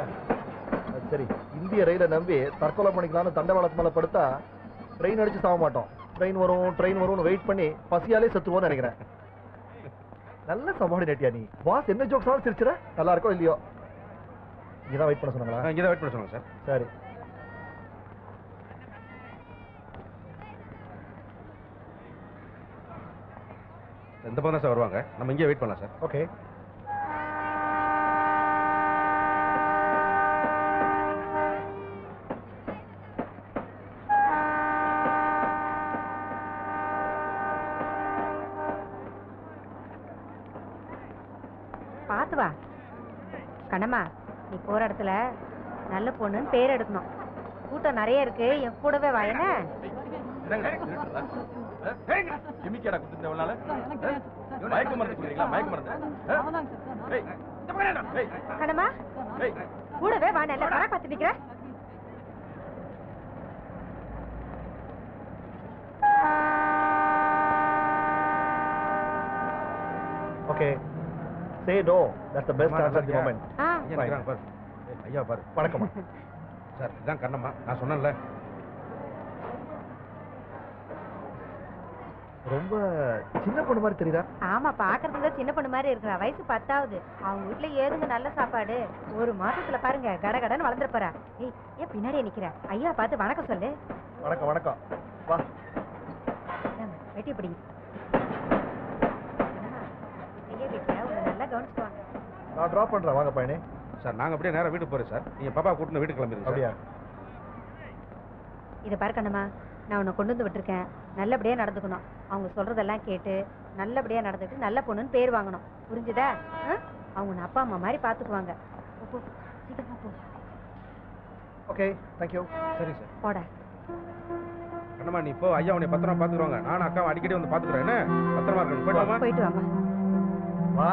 அது சரி இந்திய ரயிலை நம்பி தற்கொலை பண்ணிக்கலாம்னு தண்டவாளத்து மேல படுத்தா ட்ரெயின் அடிச்சு சாக மாட்டோம் ட்ரெயின் வரும் ட்ரெயின் வரும்னு வெயிட் பண்ணி பசியாலே செத்துவோம்னு நினைக்கிறேன் நல்ல சபார்டினேட்டியா நீ பாஸ் என்ன ஜோக்ஸ் ஆனாலும் சிரிச்சிட நல்லா இருக்கோ இல்லையோ இங்கதான் வெயிட் பண்ண சொன்னாங்களா இங்கே தான் வெயிட் பண்ண சொன்னாங்க சார் சரி இந்த பக்கம் தான் சார் வருவாங்க நம்ம இங்கே வெயிட் பண்ணலாம் சார் ஓகே பார்த்து வா கண்ணம்மா நீ போற இடத்துல நல்ல பொண்ணுன்னு பேர் எடுக்கணும் கூட்டம் நிறைய இருக்கு என் கூடவே வா என்ன எமிக்கேடா குடுத்த உள்ளால மயக்க மருந்து குடிக்கிறீங்களா மயக்க மருந்து ஏய், இந்த பக்கம் என்ன? ஏய், கண்ணம்மா ஏய், கூடவே வா நல்ல வர பார்த்து நிக்கிற ஓகே சே டோ தட்ஸ் த பெஸ்ட் அம்மா, ஆன்சர் தி நல்லா மொமெண்ட் ஆ ஐயா நிக்கிறாங்க பாரு ஏய், ஐயா பாரு வணக்கம்மா சார் இதான் கண்ணம்மா நான் சொன்னேன்ல ரொம்ப சின்ன பொண்ணு மாதிரி தெரியுதா ஆமா பாக்குறதுக்கு தான் சின்ன பொண்ணு மாதிரி இருக்கிறா வயசு பத்தாவது அவங்க வீட்ல ஏதுங்க நல்ல சாப்பாடு ஒரு மாசத்துல பாருங்க கட கடன்னு வளர்ந்துட போறா ஏய் ஏன் பின்னாடியே நிக்கிற ஐயா பார்த்து வணக்கம் சொல்லு வணக்கம் வணக்கம் வா இந்தாங்க, வெட்டி பிடி ஐயா வீட்டுல உங்களை நல்லா கவனிச்சுக்குவாங்க நான் ட்ராப் பண்றேன் வாங்க பையனே சார் நாங்க அப்படியே நேரா வீட்டுக்கு போறோம் சார் நீங்க பாப்பா கூட்டிட்டு வீட்டுக்கு கிளம்பிடுங்க அப்படியா சார் இதை பாரு கண்ணம்மா நான் உன்னை கொண்டு வந்து விட்டுருக்கேன் நல்லபடியா நடந்துக்கணும் அவங்க சொல்றதெல்லாம் கேட்டு நல்லபடியா நடந்துட்டு நல்ல பொண்ணுன்னு பேர் வாங்கணும் புரிஞ்சுதா ஆ? அவங்க உன்னை அப்பா அம்மா மாதிரி பாத்துக்குவாங்க போ, போ சீக்கிரமா போ ஓகே தேங்க் யூ சரி சார் போட கண்ணம்மா நீ இப்போ ஐயா உன்னை பத்திரமா பாத்துக்குவாங்க நானும் அக்காவை அடிக்கடி வந்து பாத்துக்கிறேன் என்ன பத்திரமா இருக்கணும் போயிட்டு வாமா போயிட்டு வாமா வா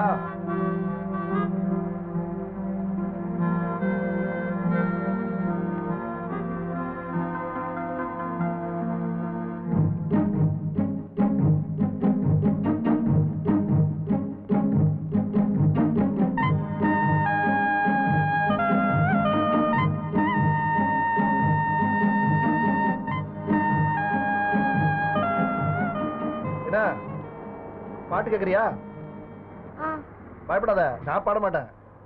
என்ன பாட்டு கேக்குறியா பயப்படாத நான் பாட மாட்டேன்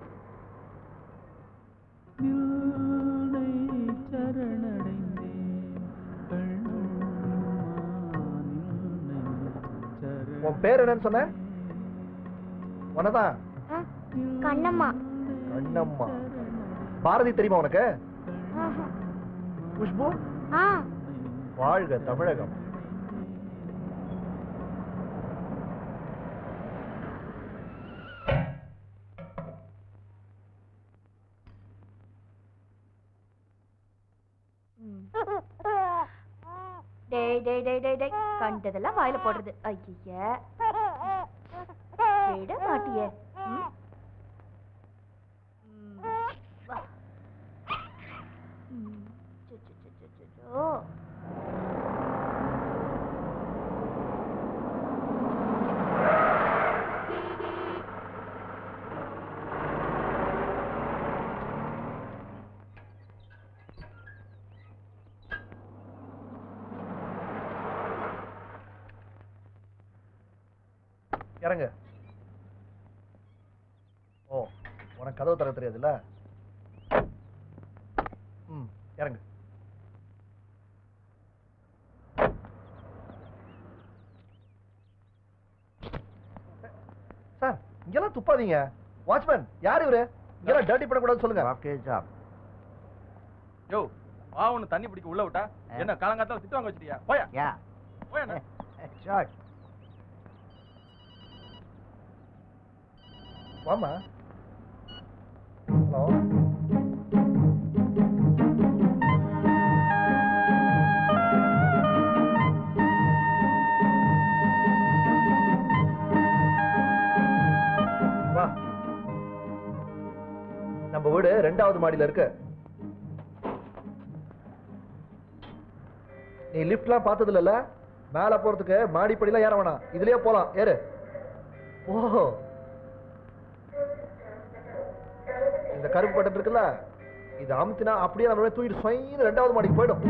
உன் பேர் என்னன்னு சொன்ன உனதான் கண்ணம்மா கண்ணம்மா பாரதி தெரியுமா உனக்கு குஷ்பு ஆ வாழ்க தமிழகம் டேய் டேய் டேய் டேய் டேய் கண்டதெல்லாம் வாயில போடுறது ஐய விட மாட்டியே ம்? ம், வா. ம், சு, சு, சு, சு, சு, சு. இறங்கு ஓ உனக்கு கதவு தர தெரியாதுல்ல ம் இறங்கு சார் இங்கெல்லாம் துப்பாதீங்க வாட்ச்மேன் யார் இவரு இங்கெல்லாம் டர்ட்டி பண்ணக்கூடாதுன்னு சொல்லுங்க ஓகே ஜாப் யோ வா ஒண்ணு தண்ணி பிடிக்க உள்ள விட்டா என்ன காலங்காத்தால திட்டு வாங்க வச்சிட்டியா போயா யா போயா ஷார்ட் வாமா ஹலோ வா நம்ம வீடு ரெண்டாவது மாடியில இருக்கு நீ லிஃப்ட்லாம் பார்த்தது இல்லைல்ல மேல போறதுக்கு மாடிப்படிலாம் ஏற வேணாம் இதுலயே போலாம் ஏறு ஓ இந்த கருப்பு பட்டன் இருக்குல்ல இது அமுத்தினா அப்படியே நம்ம தூக்கிட்டு சொயின்னு ரெண்டாவது மாடிக்கு போயிடும்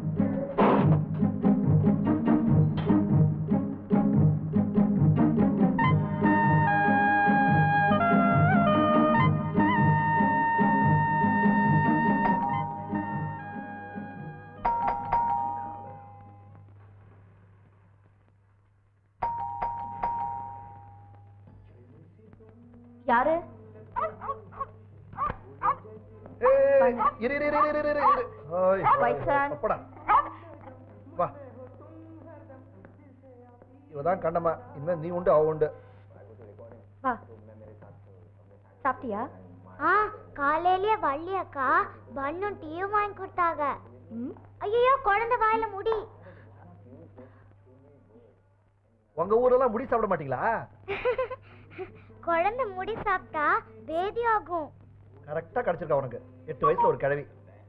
யாரு ஏய், இரு, இரு, இரு, இரு, இரு, இரு, இரு. ஓய், White son. அப்படா. வா இவதான் கண்டமா இனிமே நீ உண்டு அவ உண்டு வா சாப்பிட்டியா ஆ காலையிலேயே வள்ளி அக்கா பன்னும் டீயும் வாங்கி கொடுத்தாங்க ம் ஐயோ குழந்தை வாயில முடி உங்க ஊரெல்லாம் முடி சாப்பிட மாட்டீங்களா குழந்தை முடி சாப்பிட்டா பேதி ஆகும் கரெக்டா கிடைச்சிருக்கா உனக்கு எட்டு வயசுல ஒரு கிழவி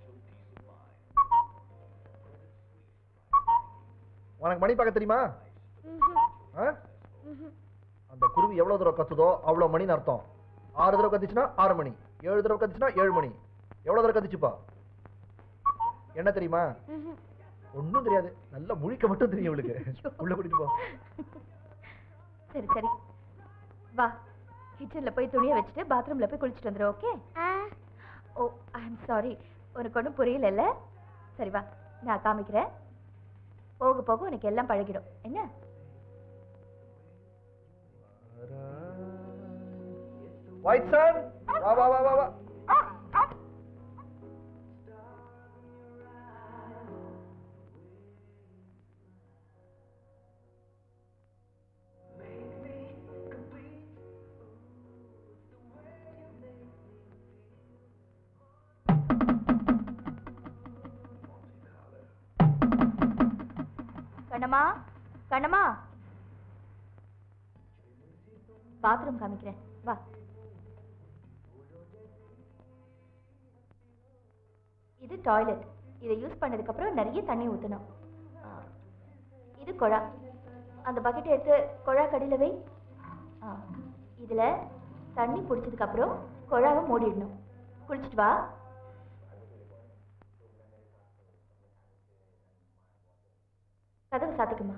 உனக்கு மணி பார்க்க தெரியுமா ம்ஹும், ஆ? ம்ஹும். அந்த குருவி எவ்வளவு தூரம் கத்துதோ அவ்வளவு மணின்னு அர்த்தம் ஆறு தடவை கத்துச்சுன்னா ஆறு மணி ஏழு தடவை கத்துச்சுன்னா ஏழு மணி எவ்வளவு தடவை கத்துச்சுப்பா என்ன தெரியுமா ம்ஹும். ஒண்ணும் தெரியாது நல்லா முழிக்க மட்டும் தெரியும் இவளுக்கு உள்ள கூட்டிட்டு போ சரி சரி வா கிச்சன்ல போய் துணியை வச்சுட்டு பாத்ரூம்ல போய் குளிச்சுட்டு வந்துடும் ஓகே ஆ, ஓ ஐ எம் சாரி உனக்கு ஒன்றும் புரியலல்ல சரி வா நான் காமிக்கிறேன் போக போக உனக்கு எல்லாம் பழகிடும் என்ன ஒயிட் சன் வா வா வா வா வா கண்ணம்மா கண்ணம்மா பாத்ரூம் காமிக்கிறேன் வா இது டாய்லெட் இதை யூஸ் பண்ணதுக்கு அப்புறம் நிறைய தண்ணி ஊற்றணும் இது குழா அந்த பக்கெட் எடுத்து குழா கடியில் வை ஆ, இதுல தண்ணி பிடிச்சதுக்கு அப்புறம் குழாவை மூடிடணும் குளிச்சுட்டு வா கதவு சாத்திக்குமா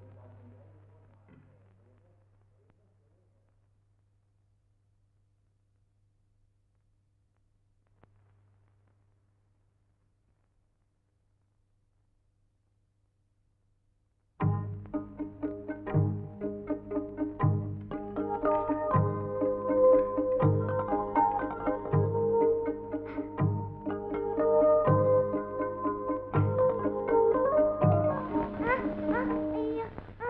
ஆ, ஆ, ஐயோ, ஆ.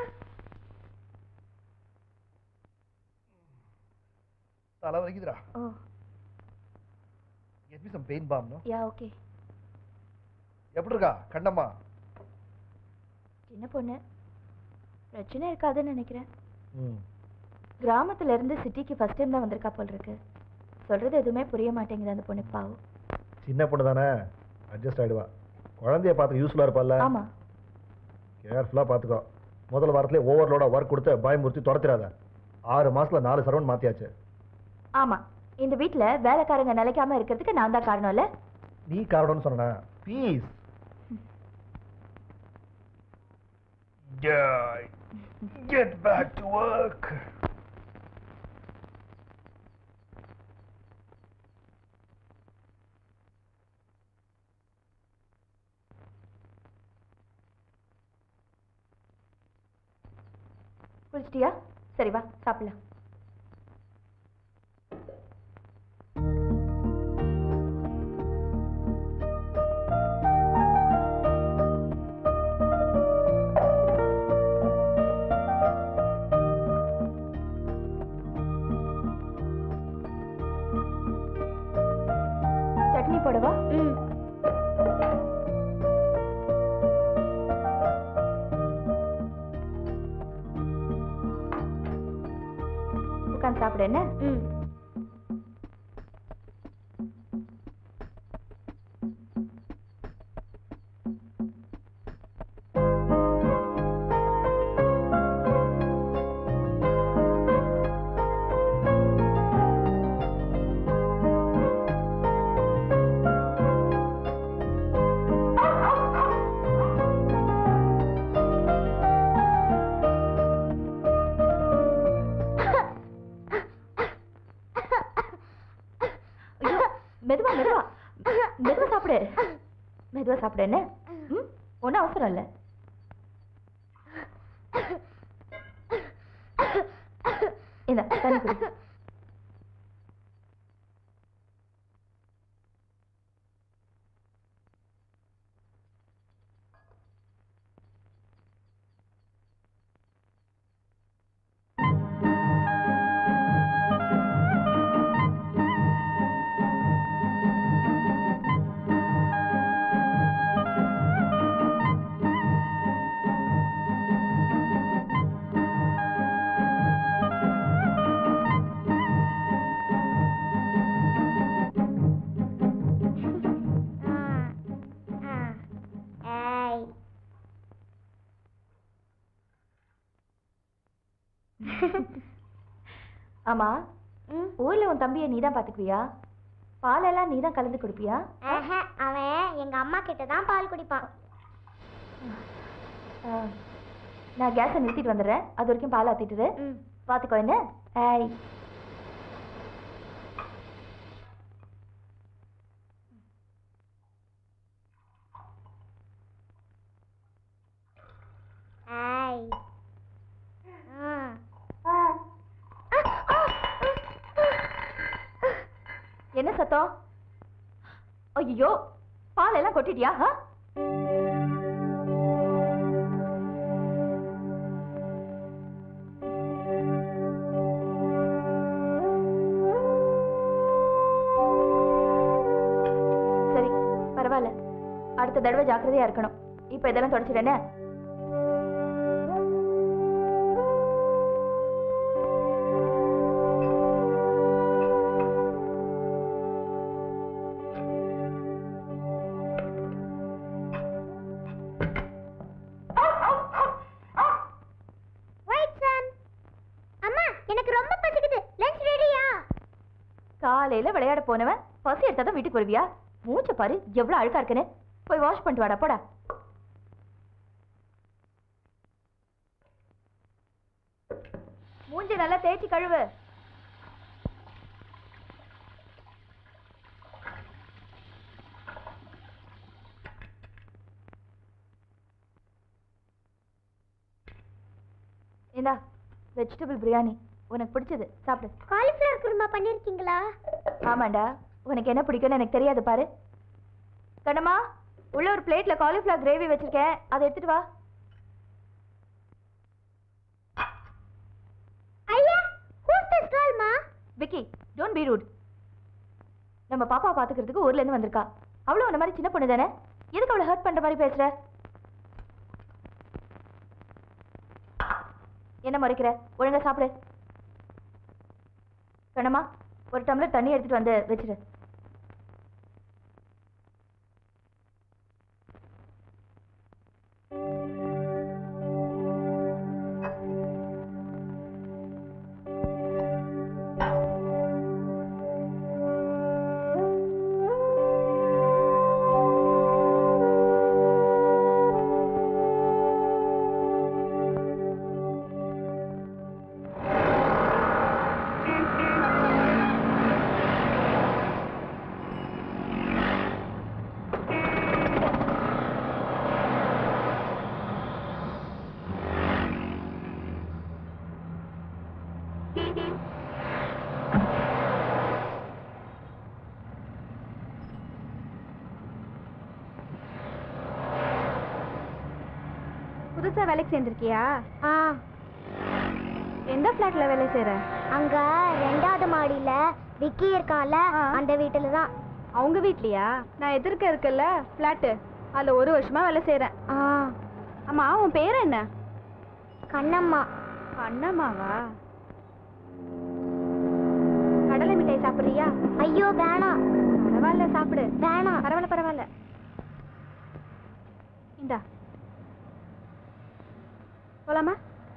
தலை வலிக்குதுடா oh get me some pain balm no யா ஓகே எப்படி இருக்கா கண்டம்மா சின்ன பொண்ணு பிரச்சனை இருக்காதுன்னு நினைக்கிறேன் ம் கிராமத்துல இருந்து சிட்டிக்கு ஃபர்ஸ்ட் டைம் தான் வந்திருக்கா போல் இருக்கு சொல்றது எதுவுமே புரிய மாட்டேங்குது அந்த பொண்ணுக்கு பாவம் சின்ன பொண்ணு தானே அட்ஜஸ்ட் ஆயிடுவா குழந்தைய பார்த்து யூஸ்ஃபுல்லாக இருப்பால்ல ஆமா கேர்ஃபுல்லாக பார்த்துக்கோ முதல் வாரத்திலே ஓவர்லோட ஒர்க் கொடுத்து பயமுறுத்தி துரத்திடாத ஆறு மாசத்துல நாலு சரவண் மாத்தியாச்சு ஆமா இந்த வீட்ல வேலைக்காரங்க நிலைக்காம இருக்கிறதுக்கு நான் தான் காரணம் இல்ல நீ காரணம்னு சொன்ன please Get back to work. குளிச்சிட்டியா சரி வா சாப்பிடலாம் சட்னி போடவா ம் உட்காந்து சாப்பிடு என்ன ம் மெதுவா சாப்பிடு மெதுவா சாப்பிடு என்ன ம் ஒன்றும் அவசரம் இல்லை இந்த தண்ணி குடி ஏய் ஆமா ம் ஊர்ல உன் தம்பியை நீ தான் பாத்துக்குவியா பாலெல்லாம் நீ தான் கலந்து கொடுப்பியா ஆஹா, அவன் எங்க அம்மா கிட்ட தான் பால் குடிப்பான் ஆ, நான் கேஸை நிறுத்திட்டு வந்துடுறேன் அது வரைக்கும் பால் ஆத்திட்டுரு ம் பாத்துக்கோ என்ன ஏய் ஏய் ஆ என்ன சத்தம் ஐயோ பால் எல்லாம் கொட்டிட்டியா ஆ? சரி பரவாயில்ல அடுத்த தடவை ஜாக்கிரதையா இருக்கணும் இப்ப இதெல்லாம் தொடச்சிடனே வெயிட் சன் அம்மா எனக்கு ரொம்ப பசிக்குது லஞ்ச் ரெடியா காலையில விளையாட போனவன் பசி எடுத்தாதான் வீட்டுக்கு வருவியா மூச்ச பாரு எவ்வளவு அழுக்கா இருக்குன்னு போய் வாஷ் பண்ணிட்டு வாடா போடா மூஞ்சி நல்லா தேய்ச்சி கழுவு இந்தா வெஜிடபிள் பிரியாணி உனக்கு பிடிச்சது சாப்பிடு காலிஃப்ளவர் குருமா பண்ணிருக்கீங்களா ஆமாண்டா உனக்கு என்ன பிடிக்கும்னு எனக்கு தெரியாது பாரு கண்ணம்மா உள்ள ஒரு பிளேட்ல காலிஃப்ளவர் கிரேவி வச்சிருக்கேன் அதை எடுத்துட்டு வா ஐயா ஹூஸ் திஸ் கேர்ள் மா விக்கி டோன்ட் பி ரூட் நம்ம பாப்பா பாத்துக்கிறதுக்கு ஊர்ல இருந்து வந்திருக்கா அவளும் உன்ன மாதிரி சின்ன பொண்ணு தானே எதுக்கு அவளை ஹர்ட் பண்ற மாதிரி பேசுற என்ன முறைக்கிற ஒழுங்கா சாப்பிடு கண்ணம்மா ஒரு டம்ளர் தண்ணி எடுத்துட்டு வந்து வச்சிரு புதுசா வேலைக்கு சேர்ந்திருக்கியா ஆ எந்த ஃபிளாட்ல வேலை செய்யற அங்க ரெண்டாவது மாடியில விக்கி இருக்கான்ல ஆ. அந்த வீட்டுல தான் அவங்க வீட்லயா நான் எதிர்க்க இருக்கல்ல ஃபிளாட்டு அதுல ஒரு வருஷமா வேலை செய்யறேன் ஆ ஆமா உன் பேர் என்ன கண்ணம்மா அண்ணம்மாவா கடலை மிட்டாய் சாப்பிடுறியா ஐயோ வேணாம் பரவாயில்ல சாப்பிடு வேணாம் பரவாயில்ல பரவாயில்ல இந்தா போலாமா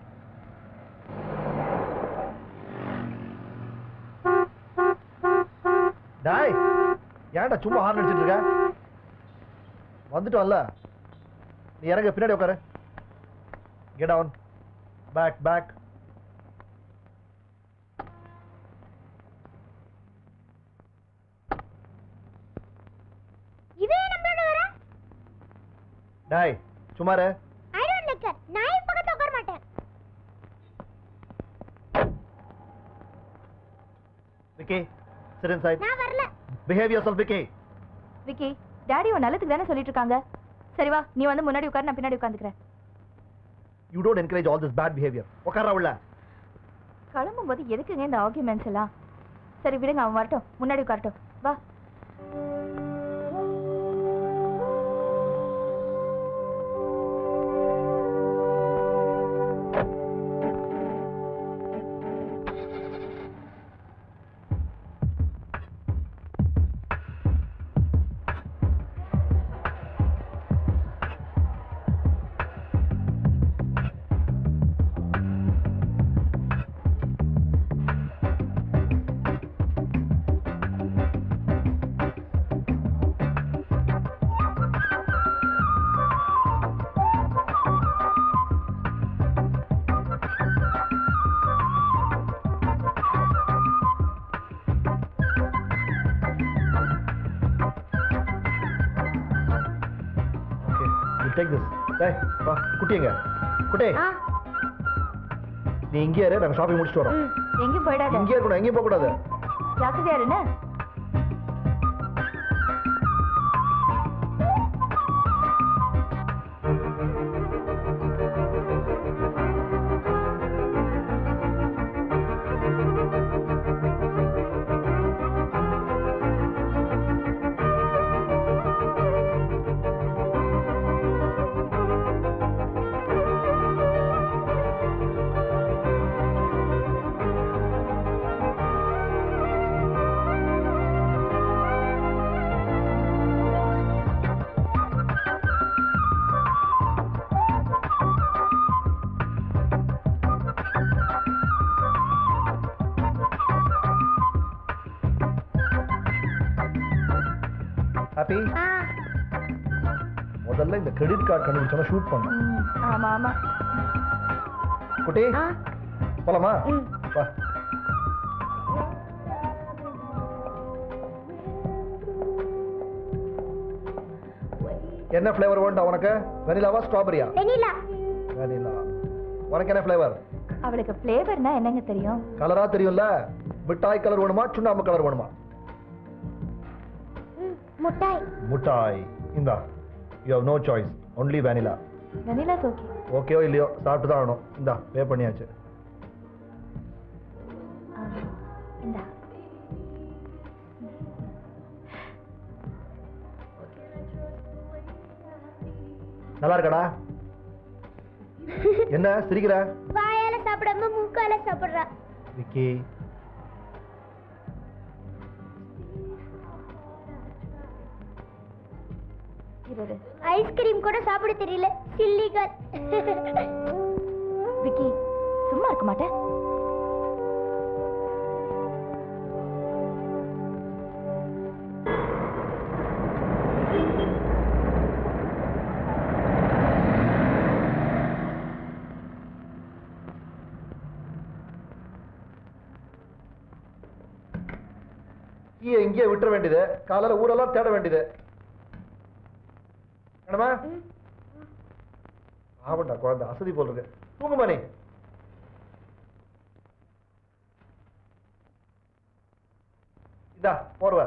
டாய் ஏன்டா சும்மா ஹார்ன் அடிச்சிட்டு இருக்க வந்துட்டோம்ல நீ இறங்க பின்னாடி உட்காரு கெட் ஆன் பேக் பேக் டாய் சுமாரு ஐ டோன்ட் லைக் ஹர் நான் இவ பக்கத்துல உட்கார மாட்டேன் விக்கி sit inside நான் வரல behave yourself Vicky Vicky daddy உன் நல்லதுக்கு தானே சொல்லிட்டு இருக்காங்க சரி வா நீ வந்து முன்னாடி உட்காரு நான் பின்னாடி உட்காந்துக்கிறேன் you don't encourage all this bad behavior உட்கார்றா உள்ள கிளம்பும் போது எதுக்குங்க இந்த ஆர்குமெண்ட்ஸ் எல்லாம் சரி விடுங்க அவன் வரட்டும் முன்னாடி உட்காரட்டும் வா okay you take this டேய் வா குட்டிங்க குட்டி ஆ நீ இங்கே இரு நாங்க ஷாப்பிங் முடிச்சிட்டு வரோம் ம் எங்கேயும் போயிடாத இங்கே இருக்கணும் எங்கேயும் போக கூடாது ஜாக்கிரதையா இருன்னு ஹாப்பி ஆ முதல்ல இந்த கிரெடிட் கார்டு கண்டுபிடிச்சோன்னா ஷூட் பண்ணோம் ம், ஆமா ஆமா குட்டி ஆ போலாமா ம். வா என்ன ஃப்ளேவர் வேண்டாம் உனக்கு வெனிலாவா ஸ்ட்ராபெரியா வெனிலா வெனிலா உனக்கு என்ன ஃப்ளேவர் அவளுக்கு ஃப்ளேவர்னா என்னங்க தெரியும் கலரா தெரியும்ல மிட்டாய் கலர் வேணுமா சுண்ணாம்பு கலர் வேணுமா ம் முட்டாய் முட்டாய் இந்தா you have no choice only vanilla vanilla okay ஓகேவோ இல்லையோ சாப்பிட்டு தான் ஆகணும் இந்தா பே பண்ணியாச்சு இந்தா நல்லா இருக்கடா என்ன சிரிக்கிற வாயால சாப்பிடாம மூக்கால சாப்பிடுறா விக்கி இரு இரு. ஐஸ்கிரீம் கூட சாப்பிட தெரியல சில்லிகள் விக்கி சும்மா இருக்க மாட்டேன் கீயை இங்கேயே விட்டுற வேண்டியது காலையில ஊரெல்லாம் தேட வேண்டியது வேணுமா ஆமாண்டா குழந்தை அசதி போல் இருக்கு தூங்குமா நீ இதா போர்வ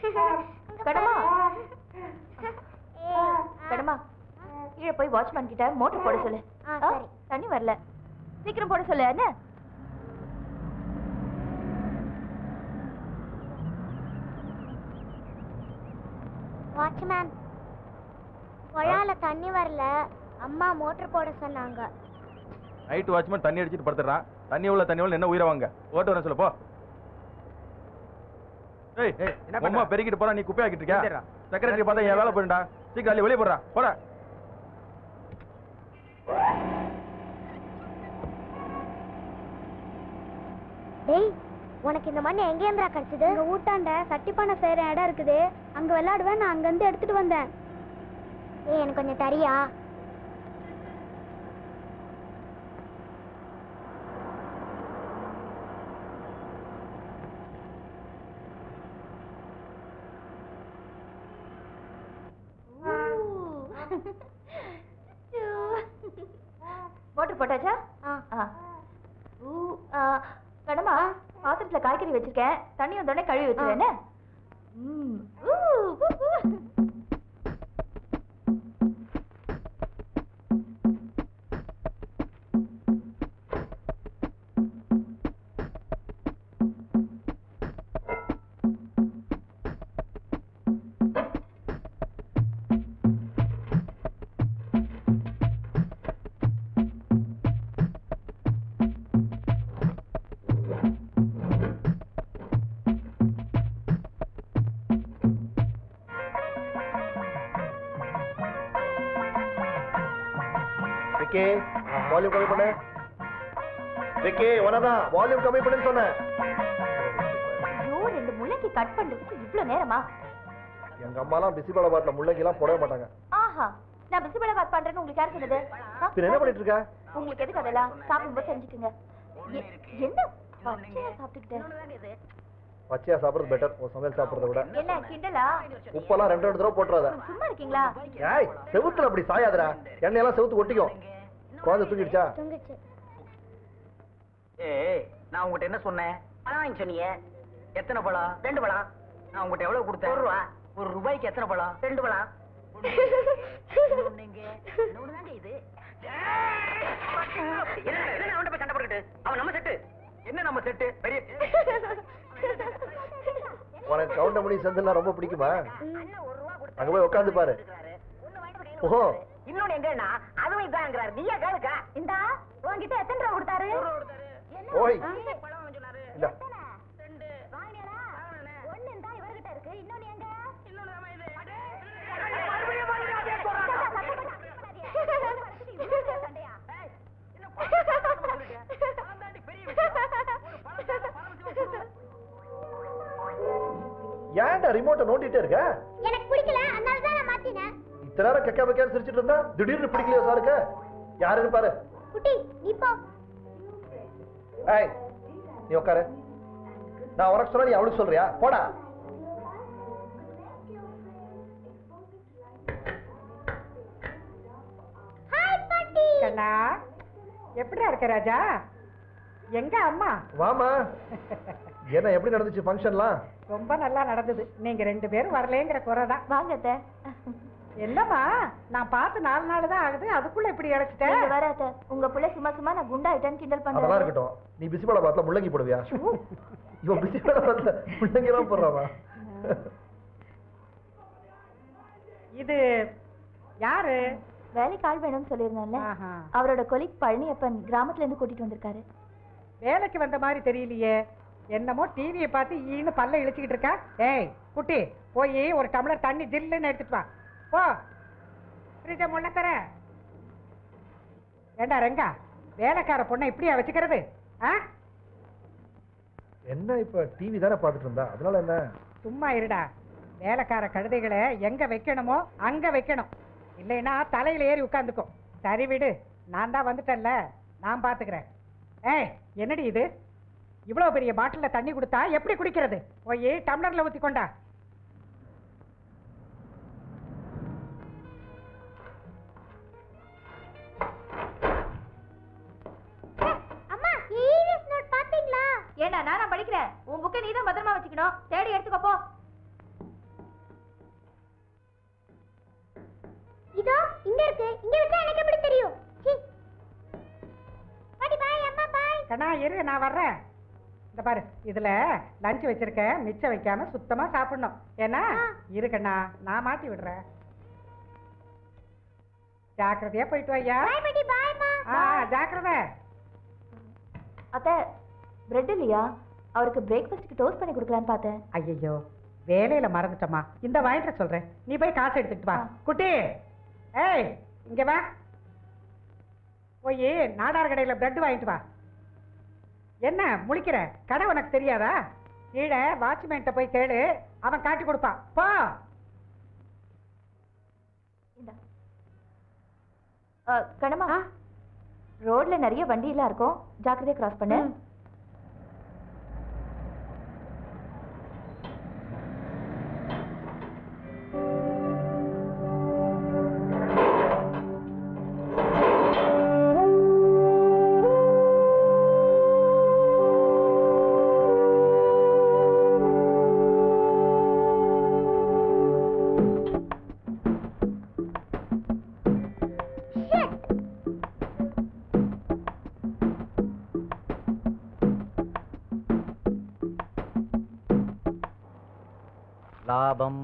கடமா கடமா கீழே போய் வாட்ச்மேன் கிட்ட மோட்டர் போட சொல்லு ஆ, ஆ, சரி. தண்ணி வரல சீக்கிரம் போட சொல்லு என்ன வாட்ச்மேன் குழால தண்ணி வரல அம்மா மோட்டர் போட சொன்னாங்க நைட் வாட்ச்மேன் தண்ணி அடிச்சிட்டு படுத்துறான் தண்ணி உள்ள தண்ணி உள்ள என்ன உயிரை வாங்க ஓட்டு வரேன் சொல்லு போ ஏய் ஏய், என்ன அம்மா பண்ற? பெருக்கிட்டு போறா நீ குப்பையாக்கிட்டு இருக்க சரிடா. செக்ரட்டரி பார்த்தா என் வேலை போயிடுடா சீக்கிரம் அள்ளி வெளியே போடுறா போடா டேய் உனக்கு இந்த மண் எங்க இருந்துடா கிடைச்சது எங்க ஊட்டாண்ட சட்டிப்பானை செய்யற இடம் இருக்குது அங்க விளையாடுவேன் நான் அங்க இருந்து எடுத்துட்டு வந்தேன் ஏய் எனக்கு கொஞ்சம் தரியா மோட்டர் போட்டாச்சா ஆ. ஆ. ஊ, ஆ, கடமா பாத்திரத்துல காய்கறி வச்சிருக்கேன் தண்ணி வந்தோடனே கழுவி வச்சிருவேன் ம். ஊ, ஊ, ஊ. விக்கி வால்யூம் கம்மி பண்ணு விக்கி உனதான் வால்யூம் கம்மி பண்ணுன்னு சொன்னேன் ஐயோ ரெண்டு முள்ளங்கி கட் பண்றதுக்கு இவ்வளவு நேரமா எங்க அம்மாலாம் பிசிபாலாபாத்ல முள்ளங்கி எல்லாம் போடவே மாட்டாங்க ஆஹா நான் பிசிபல பாத் பண்றேன்னு உங்களுக்கு யார் சொன்னது ஆ? பின்ன என்ன பண்ணிட்டு இருக்க உங்களுக்கு எதுக்கு அதெல்லாம் சாப்பிடும்போது செஞ்சுக்குங்க எ- என்ன பச்சையா சாப்பிட்டுக்கிட்டேன் பச்சையா சாப்பிடுறது பெட்டர் ஒரு சமையல் சாப்பிடுறத விட என்ன கிண்டலா உப்பெல்லாம் ரெண்டு ரெண்டு தடவை போட்டுறாத சும்மா இருக்கீங்களா ஏய் செவுத்துல அப்படி சாயாதடா எண்ணெயெல்லாம் செவுத்து ஒட்டிக்கும் குழந்தை தூக்கிடுச்சா தொங்குச்சு ஏய் நான் உங்ககிட்ட என்ன சொன்னேன் பழம் வாங்கி சொன்னீங்க எத்தனை பழம் ரெண்டு பழம் நான் உங்ககிட்ட எவ்வளவு கொடுத்தேன் ஒரு ரூபா ஒரு ரூபாய்க்கு எத்தனை பழம் ரெண்டு பழம் இன்னொன்னுங்க. இன்னொன்னுதாங்க இது என்ன என்ன அவன்கிட்ட போய் சண்டை போட்டுக்கிட்டு அவன் நம்ம செட்டு என்ன நம்ம செட்டு பெரிய உனக்கு கவுண்டமணி செந்தில்லாம் ரொம்ப பிடிக்குமா அங்க போய் உட்காந்து பாரு ஓஹோ இன்னொன்னு எங்கன்னா அதுவும் இதாங்கிறாரு நீயா கேளுக்கா இந்தா உன்கிட்ட எத்தனை ரூபா கொடுத்தாரு ஓய் இந்தா ஏன்டா ரிமோட்டை நோண்டிட்டே இருக்க எனக்கு பிடிக்கல அதனால தான் நான் மாத்தினேன் இத்தனை நேரம் கெக்கா பக்கா சிரிச்சிட்டு இருந்தா திடீர்னு பிடிக்கலையா சாருக்கு யாருன்னு பாரு குட்டி நீ போ ஏய் நீ உட்காரு நான் உனக்கு சொன்னா நீ அவளுக்கு சொல்றியா போடா ஹாய் பாட்டி கண்ணா எப்படிடா இருக்க ராஜா எங்க அம்மா வாமா என்ன எப்படி நடந்துச்சு ஃபங்க்ஷன்லாம் ரொம்ப நல்லா நடந்தது நீங்க ரெண்டு பேரும் வரலேங்கிற குறைதான் வாங்க அத்தை. என்னம்மா நான் பார்த்து நாலு நாள் தான் ஆகுது அதுக்குள்ள இப்படி நீங்க இழைச்சிட்டேன் வேற அத்தை. உங்க புள்ள சும்மா சும்மா நான் குண்டாயிட்டேன்னு கிண்டல் அதெல்லாம் பண்றேன் இருக்கட்டும் நீ பிசிபால பாத்துல முள்ளங்கி போடுவியா இவன் பிசிபால பாத்துல முள்ளங்கி எல்லாம் போடுறாமா இது யாரு வேலைக்கு ஆள் வேணும்னு சொல்லியிருந்தேன்ல ஆஹா. அவரோட கொலிக் பழனியப்பன் கிராமத்துல இருந்து கூட்டிட்டு வந்திருக்காரு வேலைக்கு வந்த மாதிரி தெரியலையே என்னமோ டிவியை பார்த்து ஈன்னு பல்ல இழிச்சுக்கிட்டு இருக்கா ஏய் குட்டி போய் ஒரு டம்ளர் தண்ணி ஜில்லுன்னு எடுத்துட்டு வா போ ஃப்ரிட்ஜை முள்ள தர ஏண்டா ரெங்கா வேலைக்கார பொண்ணை இப்படியா வச்சுக்கிறது ஆ என்ன இப்ப டிவி தானே பார்த்துட்டு இருந்தா அதனால என்ன சும்மா இருடா வேலைக்கார கழுதைகளை எங்க வைக்கணுமோ அங்க வைக்கணும் இல்லைன்னா தலையில ஏறி உட்காந்துக்கும் சரி விடு நான் தான் வந்துட்டேன்ல நான் பாத்துக்கிறேன் ஏய் என்னடி இது இவ்வளவு பெரிய பாட்டில்ல தண்ணி கொடுத்தா எப்படி குடிக்கிறது போய் டம்ளர்ல ஊத்தி கொண்டா அம்மா ஈவிஎஸ் நோட் பாத்தீங்களா ஏண்டா நானா படிக்கிறேன் உன் புக்கை நீ தான் பத்திரமா வச்சுக்கணும் தேடி எடுத்துக்கோ போ இருக்கு இங்க வச்சா எனக்கு எப்படி தெரியும் சீ. பாட்டி பாய் அம்மா பாய் கண்ணா இரு நான் வர்றேன் இந்த பாரு இதுல லஞ்ச் வச்சிருக்கேன் மிச்சம் வைக்காம சுத்தமா சாப்பிடணும் ஏன்னா இரு கண்ணா நான் மாட்டி விடுறேன் ஜாக்கிரதையா போயிட்டு வையா பாய் பாட்டி பாய்மா ஆ ஜாக்கிரதை அத்தை பிரெட் இல்லையா அவருக்கு பிரேக்ஃபாஸ்ட்டுக்கு டோஸ்ட் பண்ணி கொடுக்கலான்னு பார்த்தேன் ஐயோ வேலையில மறந்துட்டோமா இந்த வாங்கிட்டு வர சொல்றேன் நீ போய் காசு எடுத்துட்டு வா ஆ. குட்டி ஏய் இங்க வா போய் நாடார் கடையில பிரெட் வாங்கிட்டு வா என்ன முழிக்கிற கடை உனக்கு தெரியாதா கீழே வாட்ச்மேன்ட்ட போய் கேளு அவன் காட்டி கொடுப்பான் போ இந்தா. அ, கண்ணம்மா ரோட்ல நிறைய வண்டி எல்லாம் இருக்கும் ஜாக்கிரதையா கிராஸ் பண்ணு லாபம்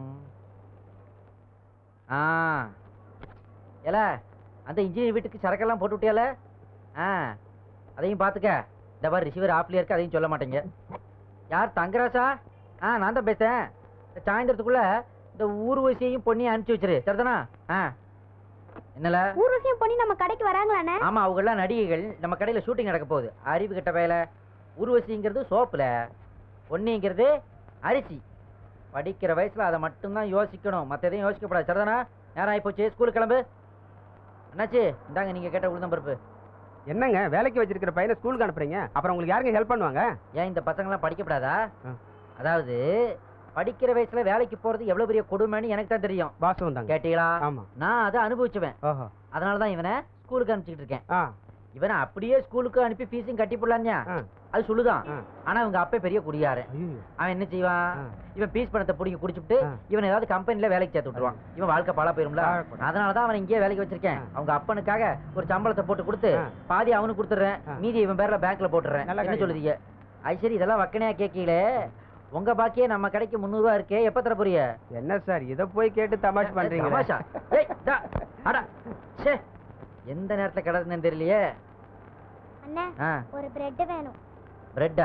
ஆ ஏல அந்த இன்ஜினியர் வீட்டுக்கு சரக்கெல்லாம் போட்டு விட்டியால ஆ அதையும் பார்த்துக்க இந்த மாதிரி ரிசீவர் ஆஃப்லேயே இருக்கு அதையும் சொல்ல மாட்டேங்க யார் தங்கராசா ஆ நான் தான் பேசுகிறேன் இந்த சாயந்தரத்துக்குள்ள இந்த ஊர்வசியையும் பொண்ணையும் அனுப்பிச்சி வச்சிரு சரிதானா ஆ என்னல ஊர்வசியம் பண்ணி நம்ம கடைக்கு வராங்களாண்ணே ஆமா அவங்கெல்லாம் நடிகைகள் நம்ம கடையில ஷூட்டிங் நடக்க போகுது அறிவு கிட்ட வேலை ஊர்வசிங்கிறது சோப்புல பொன்னிங்கிறது அரிசி படிக்கிற வயசுல அதை மட்டும்தான் யோசிக்கணும் மத்த எதையும் யோசிக்கப்படாது சரிதானா நேரம் ஆயிப்போச்சு ஸ்கூலுக்கு கிளம்பு என்னாச்சு இந்தாங்க நீங்க கேட்ட உளுந்தம் பருப்பு என்னங்க வேலைக்கு வச்சிருக்கிற பையனை ஸ்கூலுக்கு அனுப்புறீங்க அப்புறம் உங்களுக்கு யாருங்க ஹெல்ப் பண்ணுவாங்க ஏன் இந்த பசங்களாம் படிக்கப்படாதா ஆ. அதாவது படிக்கிற வயசுல வேலைக்கு போறது எவ்வளவு பெரிய கொடுமைன்னு எனக்கு தான் தெரியும் பாசம் தாங்க கேட்டீங்களா ஆமா நான் அதை அனுபவிச்சுவேன் ஓஹோ அதனால தான் இவனை ஸ்கூலுக்கு அனுப்பிச்சிட்டு இருக்கேன் ஆ இவனை அப்படியே ஸ்கூலுக்கு அனுப்பி ஃபீஸும் கட்டி போடலாம்யா ஆ. அது சொல்லுதான் ஆ. ஆனா இவங்க அப்பே பெரிய குடியாரன் ஐயோ அவன் என்ன செய்வான் ஆ. இவன் பீஸ் பணத்தை பிடிக்க குடிச்சுட்டு ஆ. இவன் ஏதாவது கம்பெனில வேலைக்கு சேர்த்து விட்டுருவான் இவன் வாழ்க்கை பாழா போயிரும்ல பாழாப்படும். அதனால தான் அவன் இங்கேயே வேலைக்கு வச்சிருக்கேன் ஆ. அவங்க அப்பனுக்காக ஒரு சம்பளத்தை போட்டு கொடுத்து ஆ. பாதி அவனுக்கு கொடுத்துறேன் ஆ. மீதி இவன் பேர்ல பேங்க்ல போட்டுறேன் நல்ல என்ன காரியம். சொல்லுதீங்க அது சரி இதெல்லாம் வக்கனையா கேட்கல உங்க பாக்கியே நம்ம கடைக்கு முந்நூறு ரூபா இருக்கே எப்ப தர போறிய என்ன சார் இத போய் கேட்டு தமாஷ் பண்றீங்க தமாஷா ஏய் டா அட ச்சே எந்த நேரத்துல கிடக்குன்னு தெரியலையே அண்ணே ஆ ஒரு பிரெட் வேணும் பிரெட்டா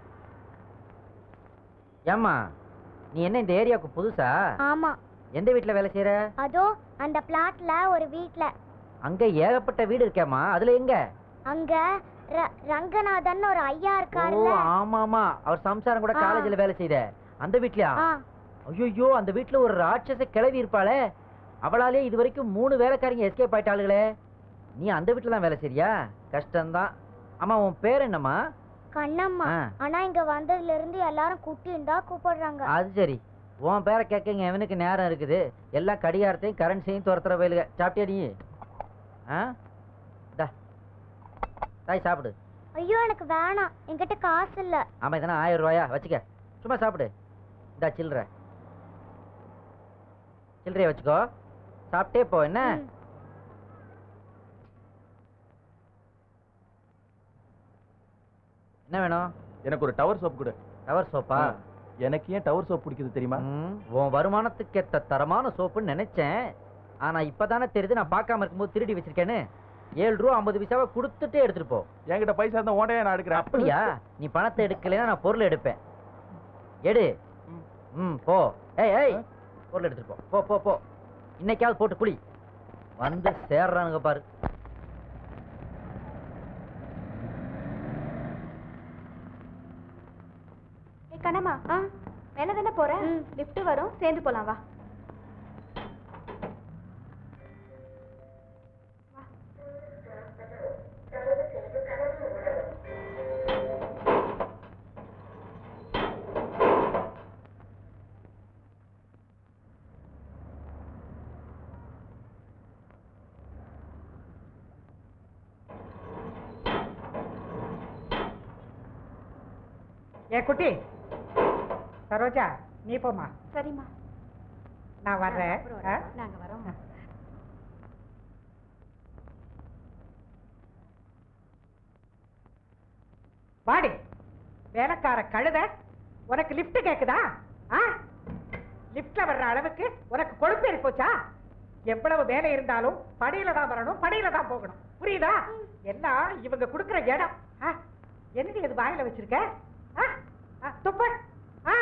ஏம்மா நீ என்ன இந்த ஏரியாவுக்கு புதுசா ஆமா எந்த வீட்ல வேலை செய்யற அதோ அந்த பிளாட்ல ஒரு வீட்ல அங்க ஏகப்பட்ட வீடு இருக்கேம்மா அதுல எங்க அங்க ர- ரங்கநாதன் ஒரு ஐயா ஓ இருக்காருல்ல ஆமாமா அவர் சம்சாரம் கூட ஆ. காலேஜ்ல வேலை செய்த அந்த வீட்லயா ஆ ஐயோ அந்த வீட்ல ஒரு ராட்சச கிளவி இருப்பாளே அவளாலே இது வரைக்கும் மூணு வேலைக்காரங்க எஸ்கேப் ஆயிட்டாளுகளே நீ அந்த வீட்ல தான் வேலை செய்றியா கஷ்டம்தான் ஆமா உன் பேர் என்னம்மா கண்ணம்மா ஆ. ஆனா இங்க வந்ததுல இருந்து எல்லாரும் குட்டின்னு தான் கூப்பிடுறாங்க அது சரி உன் பேரை கேட்கங்க எவனுக்கு நேரம் இருக்குது எல்லாம் கடிகாரத்தையும் கரன்சியையும் துரத்துற வயலுக சாப்பிட்டியா நீ ஆ டா தாய் சாப்பிடு ஐயோ எனக்கு வேணாம் என்கிட்ட காசு இல்ல ஆமா இதெல்லாம் ஆயிரம் ரூபாயா வச்சுக்க சும்மா சாப்பிடு இந்தா சில்லற சில்லறைய வச்சுக்கோ சாப்பிட்டே போ என்ன ம். என்ன வேணும் எனக்கு ஒரு டவர் சோப் கொடு டவர் சோப்பா எனக்கு ஏன் டவர் சோப் பிடிக்குது தெரியுமா ம், உன் வருமானத்துக்கு ஏத்த தரமான சோப்புன்னு நினைச்சேன் ஆனா இப்பதானே தெரியுது நான் பார்க்காம இருக்கும்போது திருடி வச்சிருக்கேன்னு ஏழு ரூபா ஐம்பது பைசாவை கொடுத்துட்டே எடுத்துட்டு போ என்கிட்ட பைசா இருந்தா ஓண்டையா நான் எடுக்கிறேன் அப்படியா நீ பணத்தை எடுக்கலைன்னா நான் பொருள் எடுப்பேன் எடு ம் போ ஏய் ஏய் பொருள் எடுத்துட்டு போ போ போ போ இன்னைக்காவது போட்டு குளி வந்து சேர்றானுங்க பாரு ஏய் கண்ணம்மா ஆ மேல தானே போறேன் ம். லிஃப்ட் வரும் சேர்ந்து போலாம் வா ஏ குட்டி சரோஜா நீ போம்மா சரிம்மா நான் வர்றேன் ஆ? நாங்க வரோம் வாடி வேலைக்கார கழுத உனக்கு லிஃப்ட் கேக்குதா ஆ லிஃப்ட்ல வர்ற அளவுக்கு உனக்கு கொழுப்பு ஏறி போச்சா எவ்வளவு வேலை இருந்தாலும் படியில தான் வரணும் படியில தான் போகணும் புரியுதா எல்லாம் இவங்க கொடுக்குற இடம் ஆ, என்னடி இது வாயில வச்சிருக்க ஆ? ஆ, துப்பு ஆ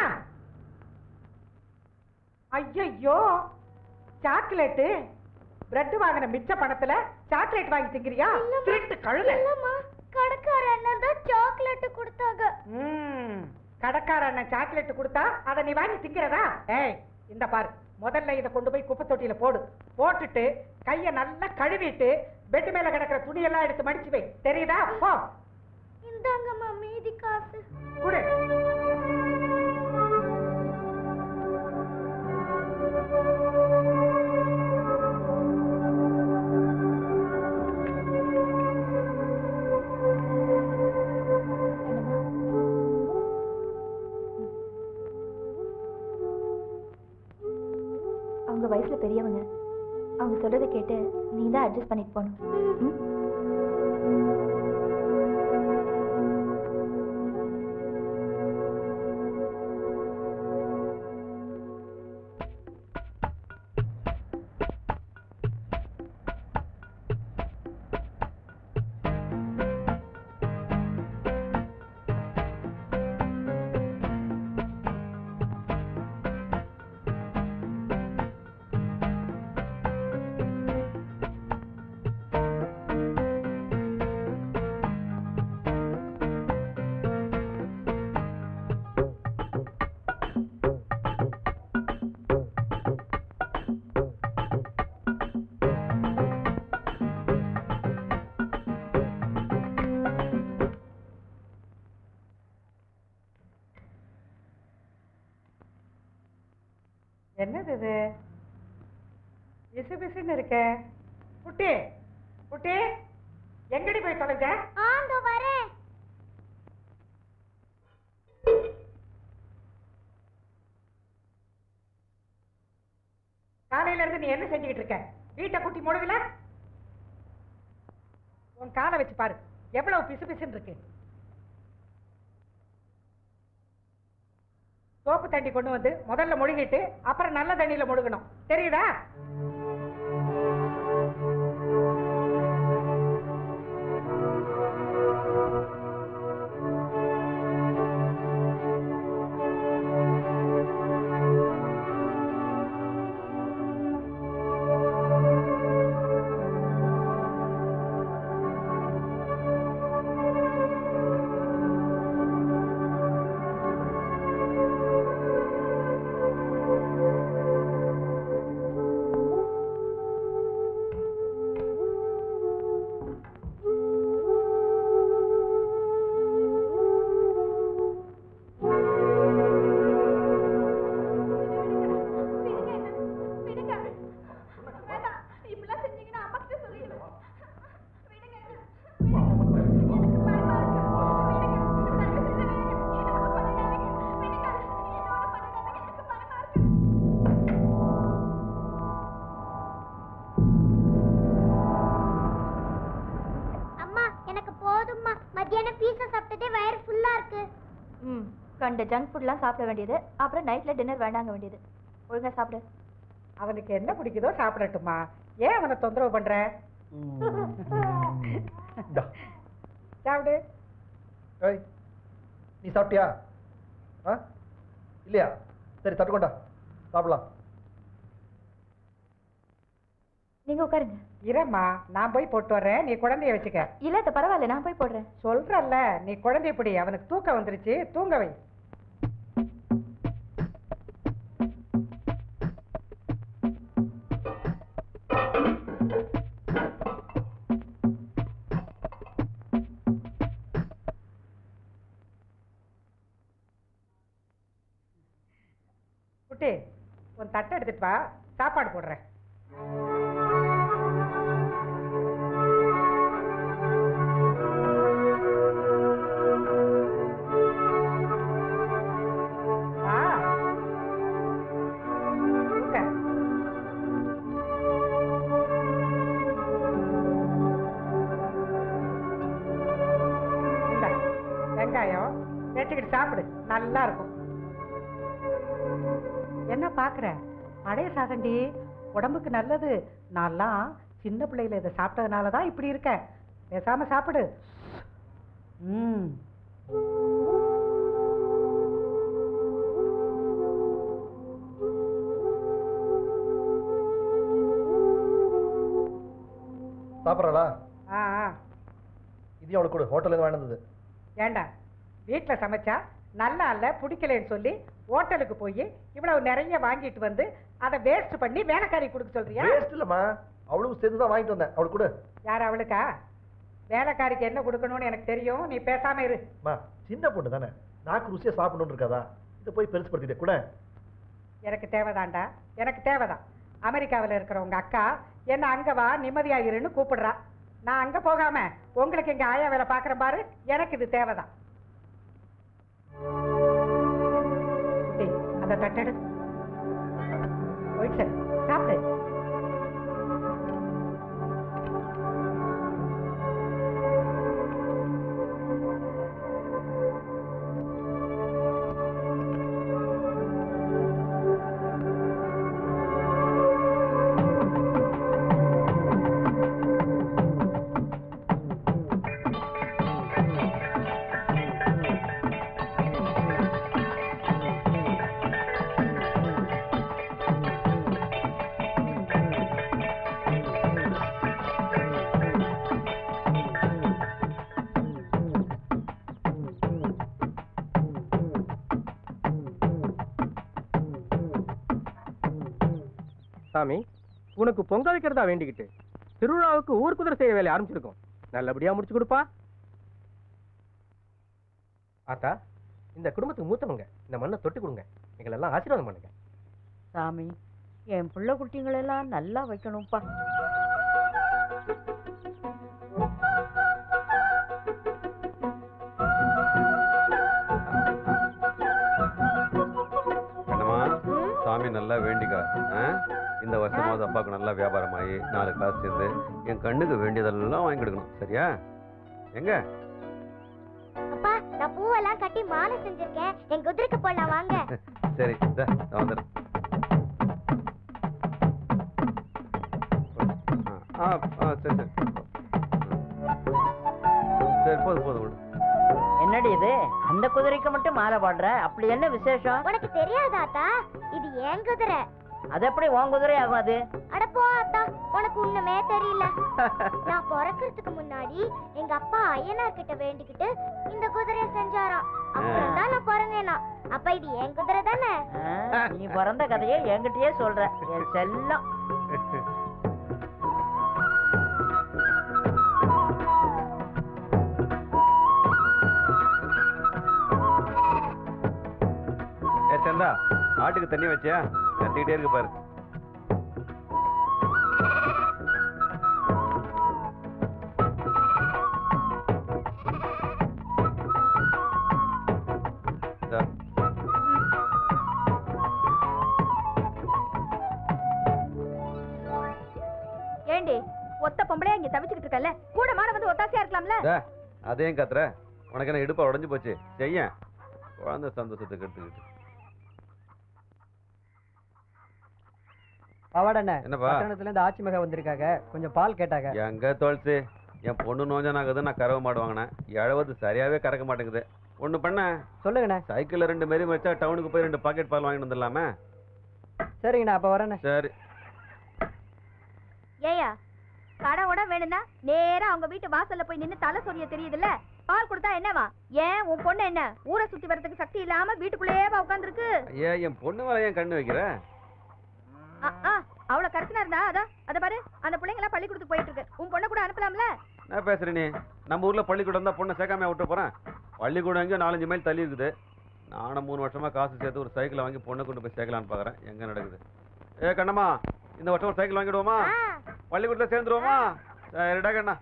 ஐயோ சாக்லேட்டு பிரெட் வாங்கின மிச்ச பணத்துல சாக்லேட் வாங்கி திங்கிறியா திருட்டு கழுத இல்லம்மா கடைக்கார அண்ணன் தான் சாக்லேட் கொடுத்தாங்க ம், கடைக்கார அண்ணன் சாக்லேட் கொடுத்தா அதை நீ வாங்கி திங்கிறதா ஏய் இந்த பாரு முதல்ல இதை கொண்டு போய் குப்பை தொட்டியில போடு போட்டுட்டு கைய நல்லா கழுவிட்டு பெட் மேல கிடக்கிற துணியெல்லாம் எடுத்து மடிச்சு வை தெரியுதா போ இந்தாங்கம்மா மீதி காசு குடு அவங்க வயசுல பெரியவங்க அவங்க சொல்றதை கேட்டு நீ தான் அட்ஜஸ்ட் பண்ணிட்டு போகணும் ம்? என்னது இது பிசு பிசுன்னு இருக்க குட்டி குட்டி எங்கடி போய் தொலைஞ்ச ஆங்க வரேன் காலையில இருந்து நீ என்ன செஞ்சுக்கிட்டு இருக்க வீட்டை குட்டி முழுகல உன் காலை வச்சு பாரு எவ்வளவு பிசு பிசுன்னு இருக்கு சோப்பு தண்ணி கொண்டு வந்து முதல்ல முழுகிட்டு அப்புறம் நல்ல தண்ணியில முழுகணும் தெரியுதா அம்மா எனக்கு போதும்மா மத்தியானம் பீஸா சாப்பிட்டதே வயிறு ஃபுல்லா இருக்கு ம் கண்ட ஜங்க் ஃபுட்லாம் சாப்பிட வேண்டியது அப்புறம் நைட்ல டின்னர் வேண்டாங்க வேண்டியது ஒழுங்கா சாப்பிடு அவனுக்கு என்ன பிடிக்குதோ சாப்பிடட்டுமா ஏன் அவனை தொந்தரவு பண்ற இந்தா. சாப்பிடு ஏய் நீ சாப்பிட்டியா ஆ இல்லையா சரி தட்டுக்கொண்டா சாப்பிடலாம் நீங்க உட்காருங்க இரம்மா நான் போய் போட்டு வர்றேன் நீ குழந்தைய வச்சுக்க இல்ல அத்தை, பரவாயில்ல நான் போய் போடுறேன் சொல்றல்ல நீ குழந்தைய பிடி அவனுக்கு தூக்கம் வந்துருச்சு தூங்க வை குட்டி உன் தட்டை எடுத்துட்டு வா சாப்பாடு போடுறேன் வா. உட்கார். இந்தா, வெங்காயம் சாப்பிடு நல்லா இருக்கும் என்ன பாக்குற பழைய சாதண்டி உடம்புக்கு நல்லது நான்லாம் சின்ன பிள்ளையில இதை சாப்பிட்டதுனால தான் இப்படி இருக்கேன் பேசாம சாப்பிடு ம் சாப்பிட்றாளா ஆ ஆ இதையும் அவளுக்கு கொடு ஹோட்டல்ல இருந்து வாங்கினது ஏண்டா வீட்ல சமைச்சா நல்லா இல்ல பிடிக்கலன்னு சொல்லி ஹோட்டலுக்கு போய் இவ்வளவு நிறைய வாங்கிட்டு வந்து அதை வேஸ்ட் பண்ணி வேலைக்காரி கொடுக்க சொல்றியா வேஸ்ட் இல்லம்மா அவளுக்கு சேர்ந்து தான் வாங்கிட்டு வந்தேன் அவளுக்கு கொடு யார் அவளுக்கா வேலைக்காரிக்கு என்ன கொடுக்கணும்னு எனக்கு தெரியும் நீ பேசாம இரு அம்மா சின்ன பொண்ணு தானே நாக்கு ருசியா சாப்பிடணும்னு இருக்காதா இதை போய் பெருசுப்படுத்திட்டே கூட எனக்கு தேவைதான்டா எனக்கு தேவைதான் அமெரிக்காவில் இருக்கிற உங்க அக்கா என்ன அங்க வா நிம்மதியா இருன்னு கூப்பிடுறா நான் அங்க போகாம உங்களுக்கு இங்க ஆயா வேலை பாக்குறேன் பாரு எனக்கு இது தேவைதான் குட்டி, அந்த தட்டெடு போயிட்டு சாப்பிடு சாமி உனக்கு பொங்க வைக்கிறதா வேண்டிக்கிட்டு திருவிழாவுக்கு ஊர் குதிரை செய்ய வேலையை ஆரம்பிச்சிருக்கோம் நல்லபடியா முடிச்சு கொடுப்பா ஆத்தா இந்த குடும்பத்துக்கு மூத்தவங்க இந்த மண்ணை தொட்டு கொடுங்க எங்களெல்லாம் ஆசீர்வாதம் பண்ணுங்க சாமி என் பிள்ளை குட்டிங்களெல்லாம் நல்லா வைக்கணும்ப்பா என்னம்மா சாமி நல்லா வேண்டிக்கா ஆ? இந்த வருஷமாவது அப்பாவுக்கு நல்லா வியாபாரமாகி நாலு காசு சேர்ந்து என் கண்ணுக்கு வேண்டியதெல்லாம் வாங்கி கொடுக்கணும் சரியா எங்க அப்பா நான் பூவெல்லாம் கட்டி மாலை செஞ்சிருக்கேன் என் குதிரைக்கு போடலாம் வாங்க சரி இந்தா, நான் வந்துடுறேன் ஆ ஆ சரி சரி சரி போதும் போதும் விடு என்னடி இது அந்த குதிரைக்கு மட்டும் மாலை பாடுற அப்படி என்ன விசேஷம் உனக்கு தெரியாதா அத்தா இது ஏன் குதிரை அது எப்படி உன் குதிரை ஆகும் அது அட போ அத்தா உனக்கு ஒண்ணுமே தெரியல நான் பிறக்கறதுக்கு முன்னாடி எங்க அப்பா ஐயனார் கிட்ட வேண்டிக்கிட்டு இந்த குதிரைய செஞ்சாராம் அப்புறம் தான் நான் பிறந்தேனா அப்ப இது என் குதிரை தானே ஆ, நீ பிறந்த கதையை என்கிட்டயே சொல்ற என் செல்லம் ஏ சந்தா ஆட்டுக்கு தண்ணி வச்சியா கத்திக்கிட்டே இருக்கு பாரு இந்தா. ஏண்டி ஒத்த பொம்பளையா இங்க தவிச்சுக்கிட்டு இருக்கல கூட மாட வந்து ஒத்தாசையா இருக்கலாம்ல டே, அதையும் கத்துற உனக்கு என்ன இடுப்பா உடஞ்சு போச்சு செய்ய குழந்தை சந்தோஷத்துக்கு எடுத்துக்கிட்டு பாவாடண்ணே என்னப்பா? பட்டணத்துல இருந்து ஆச்சி மகா வந்திருக்காங்க கொஞ்சம் பால் கேட்டாங்க எங்க தோல்சி என் பொண்ணு நோஞ்சனாகுது நான் கறவை மாடு வாங்கினேன் எழவது சரியாவே கறக்க மாட்டேங்குது ஒண்ணு பண்ண சொல்லுங்கண்ணே சைக்கிள்ல ரெண்டு மாரி வச்சா டவுனுக்கு போய் ரெண்டு பாக்கெட் பால் வாங்கிட்டு வந்துடலாமே சரிங்கண்ணா அப்ப வரேண்ணே சரி ஏயா கடை உட வேணும்னா நேரா அவங்க வீட்டு வாசல்ல போய் நின்னு தலை சொரிய தெரியுதுல்ல பால் கொடுத்தா என்னவா ஏன் உன் பொண்ணு என்ன ஊரை சுத்தி வரதுக்கு சக்தி இல்லாம வீட்டுக்குள்ளேயேவா உட்காந்துருக்கு ஐயா என் பொண்ணு மேல ஏன் கண்ணு வைக்கிற அவளை கருத்துனா இருந்தா அதான் அத பாரு அந்த பிள்ளைங்க எல்லாம் பள்ளிக்கூடத்துக்கு போயிட்டு இருக்கு உன் பொண்ணை கூட அனுப்பலாம்ல என்ன பேசுற நீ நம்ம ஊர்ல பள்ளிக்கூடம் தான் பொண்ணை சேர்க்காம விட்டு போறேன் பள்ளிக்கூடம் எங்கேயோ நாலஞ்சு மைல் தள்ளி இருக்குது நானும் மூணு வருஷமா காசு சேர்த்து ஒரு சைக்கிளை வாங்கி பொண்ணை கொண்டு போய் சேர்க்கலான்னு பாக்குறேன் எங்க நடக்குது ஏ கண்ணம்மா இந்த வருஷம் ஒரு சைக்கிள் வாங்கிடுவோமா பள்ளிக்கூடத்துல சேர்ந்துருவோமா சரிடா கண்ணா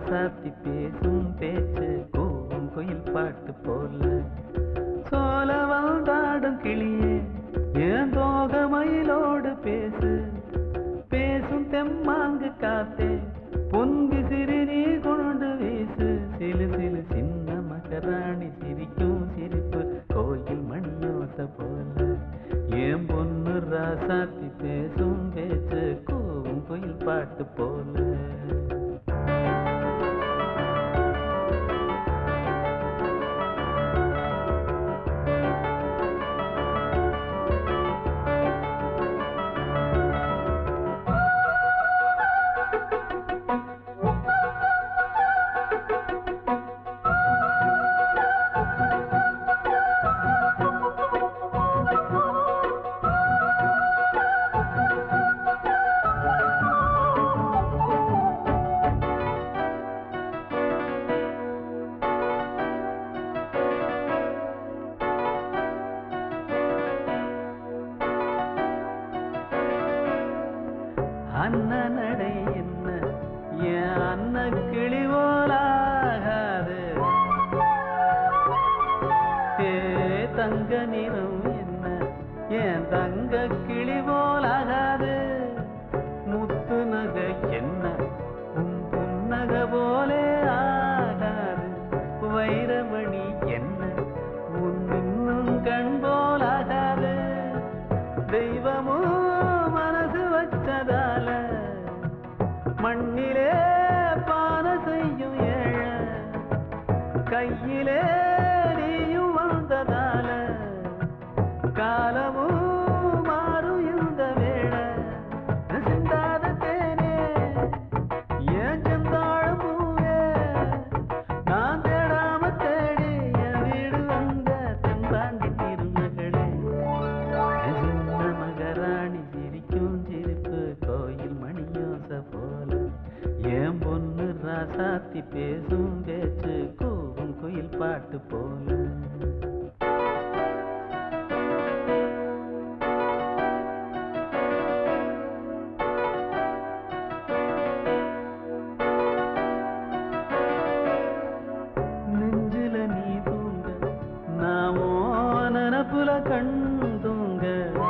ராசாத்தி பேசும் பேச்சு கூவும் குயில் பாட்டு போல சோல வந்தாடும் கிளியே ஏன் தோக மயிலோடு பேசு பேசும் தெம்மாங்கு காத்தே பொங்கு சிறு நீ கொண்டு வீசு சிலு சிலு சின்ன மகராணி சிரிக்கும் சிரிப்பு கோயில் மணியோச போல ஏன் பொண்ணு ராசாத்தி பேசும் பேச்சு கூவும் குயில் பாட்டு போல அண்ணனடை என்ன என் அன்ன கிளி போலாகாது ஏ தங்க நிறம் என்ன என் தங்க கிளி போலாகாது முத்து நகை என்ன உன் புன்னக போலே ஆகாது வைரமணி என்ன உன் இன்னும் கண் போலாகாது தெய்வமும் மனசு வச்சதால மண்ணிலே பான செய்யும் ஏழ கையிலே நீயும் வந்ததால காலமும் மாறும் இந்த வேளை சிந்தாத தேனே ஏன் செந்தாழம் பூவே நான் தேடாம தேடி என் வீடு வந்த தென்பாண்டி திருமகளே சின்ன மகராணி சிரிக்கும் சிரிப்பு கோயில் மணியோச போல ஏன் பொண்ணு ராசாத்தி பேசும் பேச்சு கூவும் குயில் பாட்டு போல நெஞ்சில நீ தூங்க நாமோ நனப்புல கண் தூங்க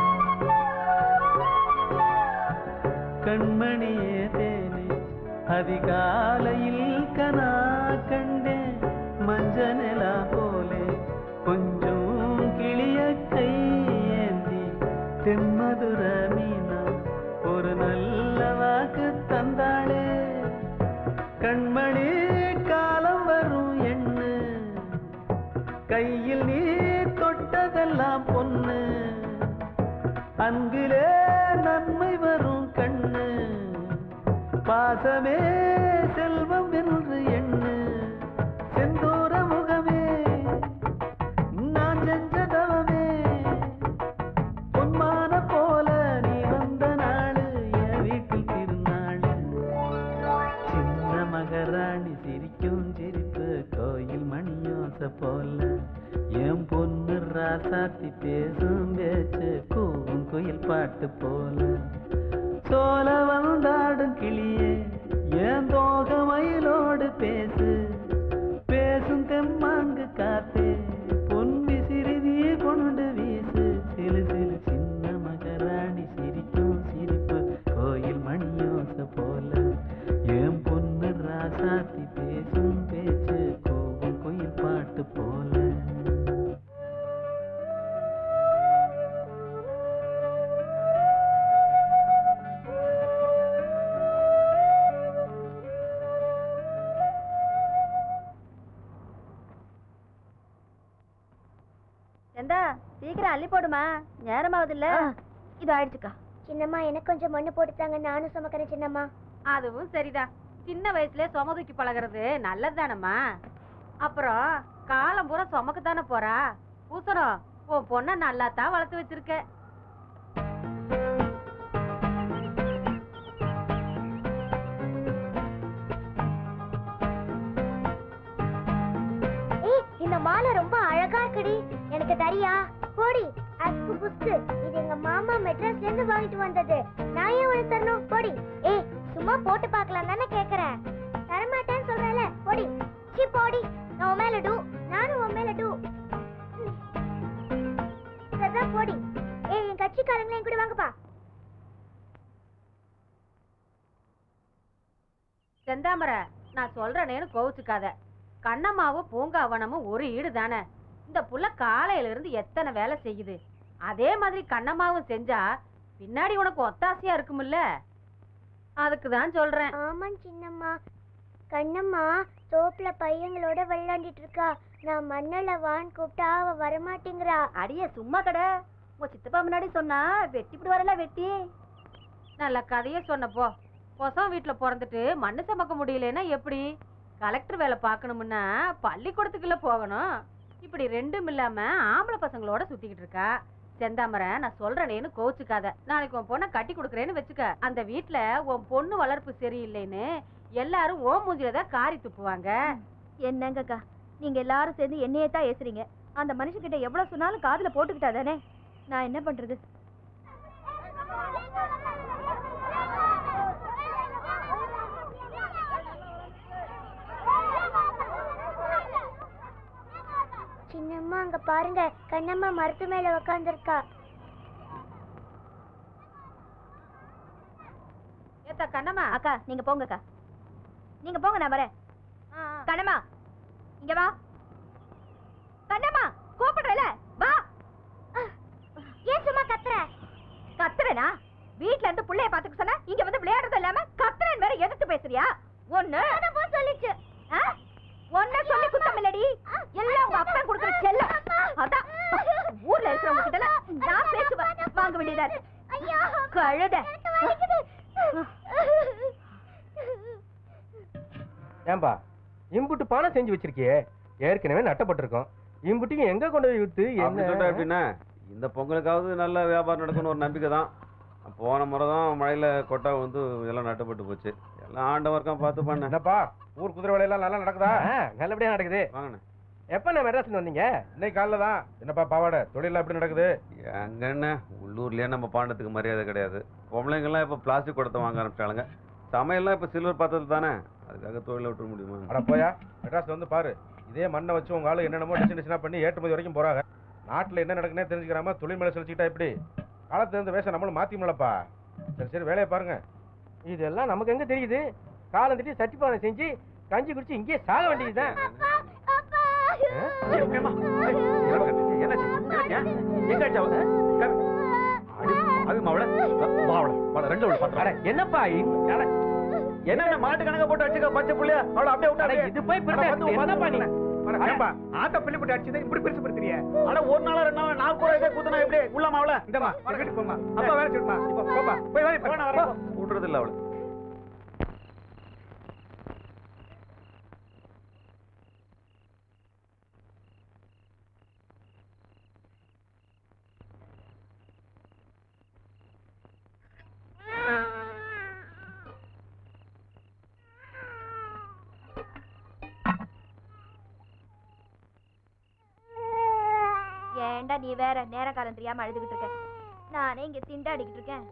கண்மணியே தேனே அதிகாலையில் கனா கண்டேன் மஞ்ச நிலா போலே கொஞ்சம் கிளிய கை ஏந்தி தென்மதுர மீனா ஒரு நல்ல வாக்கு தந்தாளே கண்மணி காலம் வரும் எண்ணு கையில் நீ தொட்டதெல்லாம் பொண்ணு அன்பிலே நன்மை வரும் கண்ணு பாசமே செல்வம் என்று எண்ணு செந்தூர முகமே நான் செஞ்ச தவமே பொன்மான போல நீ வந்த நாளு என் வீட்டில் திருநாளு சின்ன மகராணி சிரிக்கும் சிரிப்பு கோயில் மணியோச போல என் பொண்ணு ராசாத்தி பேசும் பேச்சு கூவும் குயில் பாட்டு போல சோல வந்தாடும் கிளியே ஏன் தோக மயிலோடு பேசு பேசும் தெம்மாங்கு காத்தே பொன் விசிறிதி கொண்டு வீசு சிலு சிலு சின்ன மகராணி சிரிக்கும் சிரிப்பு கோயில் மணியோச போல என் பொண்ணு ராசாத்தி பேசும் பேச்சு கோவும் குயில் பாட்டு போல எந்தா சீக்கிரம் அள்ளி போடுமா நேரமாவது இல்ல இது ஆயிடுச்சுக்கா சின்னம்மா எனக்கு கொஞ்சம் மண்ணு போட்டுத்தாங்க நானும் சுமக்கிறேன் சின்னம்மா அதுவும் சரிதான் சின்ன வயசுல சும தூக்கி பழகுறது நல்லதுதானம்மா அப்புறம் காலம் பூரா சுமக்கு தானே போறா பூசணும் உன் பொண்ணை நல்லா தான் வளர்த்து வச்சிருக்க ஏய் இந்த மாலை ரொம்ப அழகா இருக்குடி எனக்கு தரியா போடி அஸ்கு புஸ்கு இது எங்க மாமா மெட்ராஸ்ல இருந்து வாங்கிட்டு வந்தது நான் ஏன் உனக்கு தரணும் போடி ஏய் சும்மா போட்டு பார்க்கலாம் தானே கேக்குறேன் தரமாட்டேன்னு சொல்றேன் செந்தாமரை நான் சொல்றேனேன்னு கோவிச்சுக்காத கண்ணம்மாவும் பூங்காவனமும் ஒரு ஈடு தானே இந்த புள்ள காலையில இருந்து எத்தனை வேலை செய்யுது அதே மாதிரி கண்ணம்மாவும் செஞ்சா பின்னாடி உனக்கு ஒத்தாசையா இருக்கும்ல அதுக்கு தான் சொல்றேன் ஆமா சின்னம்மா கண்ணம்மா தோப்புல பையங்களோட விளையாண்டிட்டு இருக்கா நான் மண்ணல வான்னு கூப்பிட்டா அவ வரமாட்டேங்கிறா அடியே சும்மா கடை உன் சித்தப்பா முன்னாடி சொன்னா வெட்டி வரல வெட்டி நல்ல கதைய சொன்னப்போ பொசம் வீட்டுல பிறந்துட்டு மண்ணு சமக்க முடியலன்னா எப்படி கலெக்டர் வேலை பார்க்கணும்னா பள்ளிக்கூடத்துக்குள்ள போகணும் இப்படி ரெண்டும் இல்லாம ஆம்பளை பசங்களோட சுத்திக்கிட்டு இருக்கா செந்தாமரை நான் சொல்றேனேன்னு கோச்சுக்காத நாளைக்கு உன் பொண்ணை கட்டி கொடுக்குறேன்னு வச்சுக்க அந்த வீட்ல உன் பொண்ணு வளர்ப்பு சரியில்லைன்னு எல்லாரும் ஓ மூஞ்சில தான் காரி துப்புவாங்க என்னங்கக்கா நீங்க எல்லாரும் சேர்ந்து என்னையே தான் ஏசுறீங்க அந்த மனுஷங்கிட்ட எவ்வளவு சொன்னாலும் காதுல போட்டுக்கிட்டா தானே நான் என்ன பண்றது சின்னம்மா அங்க பாருங்க கண்ணம்மா மரத்து மேல உக்காந்துருக்கா ஏத்தா கண்ணம்மா அக்கா நீங்க போங்கக்கா நீங்க போங்க நான் வரேன் கண்ணம்மா இங்க வா கண்ணம்மா கூப்பிடுறல வா ஏன் சும்மா கத்துற கத்துறேனா வீட்ல இருந்து புள்ளைய பாத்துக்க சொன்னா இங்க வந்து விளையாடுறது இல்லாம கத்துறேன் வேற எதிர்த்து பேசுறியா ஒண்ணு சொல்லிச்சு ஒன்ன சொல்லி குத்தம் இல்லடி எல்லாம் உங்க அப்பா கொடுக்குற செல்லம் அதான் ஊர்ல இருக்கிறவங்க கிட்ட எல்லாம் நான் பேச்சு வா- வாங்க வேண்டியதா இருக்கு கழுத ஏன்பா இம்புட்டு பானை செஞ்சு வச்சிருக்கியே ஏற்கனவே நட்டப்பட்டிருக்கோம் இம்புட்டியும் எங்க கொண்டு போய் வித்து அப்படி சொல்லிட்டா என்ன எப்படின்னா இந்த பொங்கலுக்காவது நல்ல வியாபாரம் நடக்கும்னு ஒரு நம்பிக்கை தான் போன முறை தான் மழையில கொட்டா வந்து எல்லாம் நட்டப்பட்டு போச்சு எல்லாம் ஆண்டவர்க்கம் பார்த்து பண்ண என்னப்பா ஊர் குதிரை வேலையெல்லாம் நல்லா நடக்குதா ஆ, நல்லபடியா நடக்குது வாங்கண்ணே எப்ப நான் மெட்ராஸ்ல வந்தீங்க இன்னைக்கு காலைல தான் என்னப்பா பாவாடை தொழிலாம் எப்படி நடக்குது எங்கண்ணே உள்ளூர்லயே நம்ம பாண்டத்துக்கு மரியாதை கிடையாது பொம்பளைங்கெல்லாம் இப்போ பிளாஸ்டிக் குடத்தை வாங்க ஆரம்பிச்சாளுங்க சமையல்லாம் இப்போ சில்வர் பாத்திரத்தில் தானே அதுக்காக தொழிலை விட்டுற முடியுமா அட போயா மெட்ராஸ்ல வந்து பாரு இதே மண்ணை வச்சு உங்க ஆளு என்னென்னமோ டிசைன் டிசைனா பண்ணி ஏற்றுமதி வரைக்கும் போறாங்க நாட்டுல என்ன நடக்குன்னே தெரிஞ்சுக்கிறாம தொழில் மேல செலுத்திக்கிட்டா எப்படி காலத்துல இருந்த வேஷம் நம்மளும் மாத்திமலப்பா சரி சரி வேலையை பாருங்க இதெல்லாம் நமக்கு எங்க தெரியுது காலம் திட்டி சட்டி பானை செஞ்சு கஞ்சி குடிச்சு இங்கேயே சாக வேண்டியதுதான் என்னப்பா என்ன மாட்டு கணக்க போட்டு வச்சுக்க பச்சை புள்ளைய அவளை அப்படியே விட்டாரு இது போய் என்னப்பா நீ ஆத்த பிள்ளை போட்டு அடிச்சதை இப்படி பெருசு படுத்துறிய ஆனா ஒரு நாள் ரெண்டு நாள் நாலு கூட இதே குத்துனா எப்படி உள்ளமா அவளை இந்தம்மா வீட்டுக்கு போமா அப்பா வேலை சொல்லுமா இப்போ போப்பா போய் வேலை பாரு. விடுறது இல்ல அவளை ஏன்டா நீ வேற நேர காலம் தெரியாம அழுதுகிட்டு இருக்க நானே இங்க திண்டாடிக்கிட்டு இருக்கேன்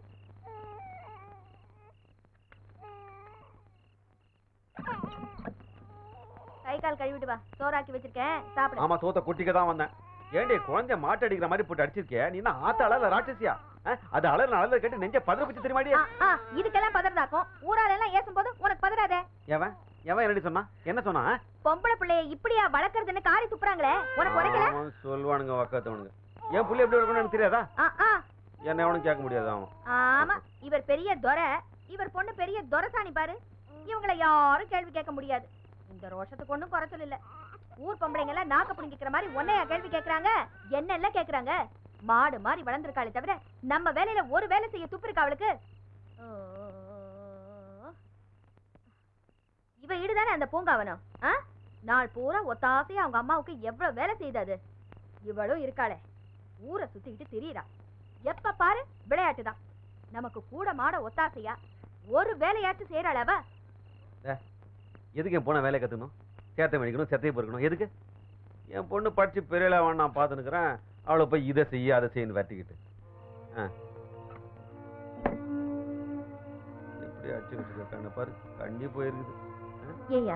கை கால் கழுவிட்டு வா சோறாக்கி வச்சிருக்கேன் சாப்பிடு ஆமா சோத்த குட்டிக்க தான் வந்தேன் ஏண்டி குழந்தைய மாட்டு அடிக்கிற மாதிரி போட்டு அடிச்சிருக்கிய நீ என்ன ஆத்த அழல ராட்சசியா அஹ், அது அழல அழல கேட்டு நெஞ்ச பதற பிடிச்சி தெரியுமாடி ஆ, ஆ, இதுக்கெல்லாம் பதறதாக்கும் ஊரால எல்லாம் ஏசும் போது உனக்கு பதறாதே எவன் எவன் என்னடி சொன்னா என்ன சொன்னா அஹ்? பொம்பளை பிள்ளைய இப்படியா வளர்க்கறதுன்னு காரி துப்புறாங்களே உனக்கு உரைக்கல அவன் சொல்லுவானுங்க வக்காத்தவனுங்க என் புள்ளி எப்படி இருக்கணும்னு எனக்கு தெரியாதா ஆ, ஆ, என்ன எவனும் கேட்க முடியாது அவன் ஆமா இவர் பெரிய துரை இவர் பொண்ணு பெரிய துரசாணி பாரு இவங்கள யாரும் கேள்வி கேட்க முடியாது இந்த ரோஷத்துக்கு ஒண்ணும் குறைச்சல் இல்ல ஊர் பொம்பளைங்க எல்லாம் நாக்க புடிங்கிக்கிற மாதிரி உன்னையா கேள்வி கேக்குறாங்க என்ன எல்லாம் கேக்குறாங்க மாடு மாதிரி வளர்ந்துருக்காளே தவிர நம்ம வேலையில ஒரு வேலை செய்ய துப்பு இருக்கா அவளுக்கு ஓ. இவ ஈடுதானே அந்த பூங்காவனம் ஆ நாள் பூரா ஒத்தாசையா அவங்க அம்மாவுக்கு எவ்வளவு வேலை செய்தது இவளும் இருக்காளே ஊரை சுத்திக்கிட்டு திரியறா எப்ப பாரு விளையாட்டு தான் நமக்கு கூட மாட ஒத்தாசையா ஒரு வேலையாச்சும் செய்யறாள் அவ எதுக்கு என் பொண்ணை வேலையை கற்றுக்கணும் சேத்தை மணிக்கணும் செத்தையை பொறுக்கணும் எதுக்கு என் பொண்ணு படிச்சு பெரியலாவான் நான் பார்த்துனுக்குறேன் அவளை போய் இதை செய்ய அதை செய்யன்னு வெட்டிக்கிட்டு ஆ எப்படி அடிச்சுக்கிட்டு இருக்க கண்ணை பாரு கண்ணி போயிருக்குது ஏயா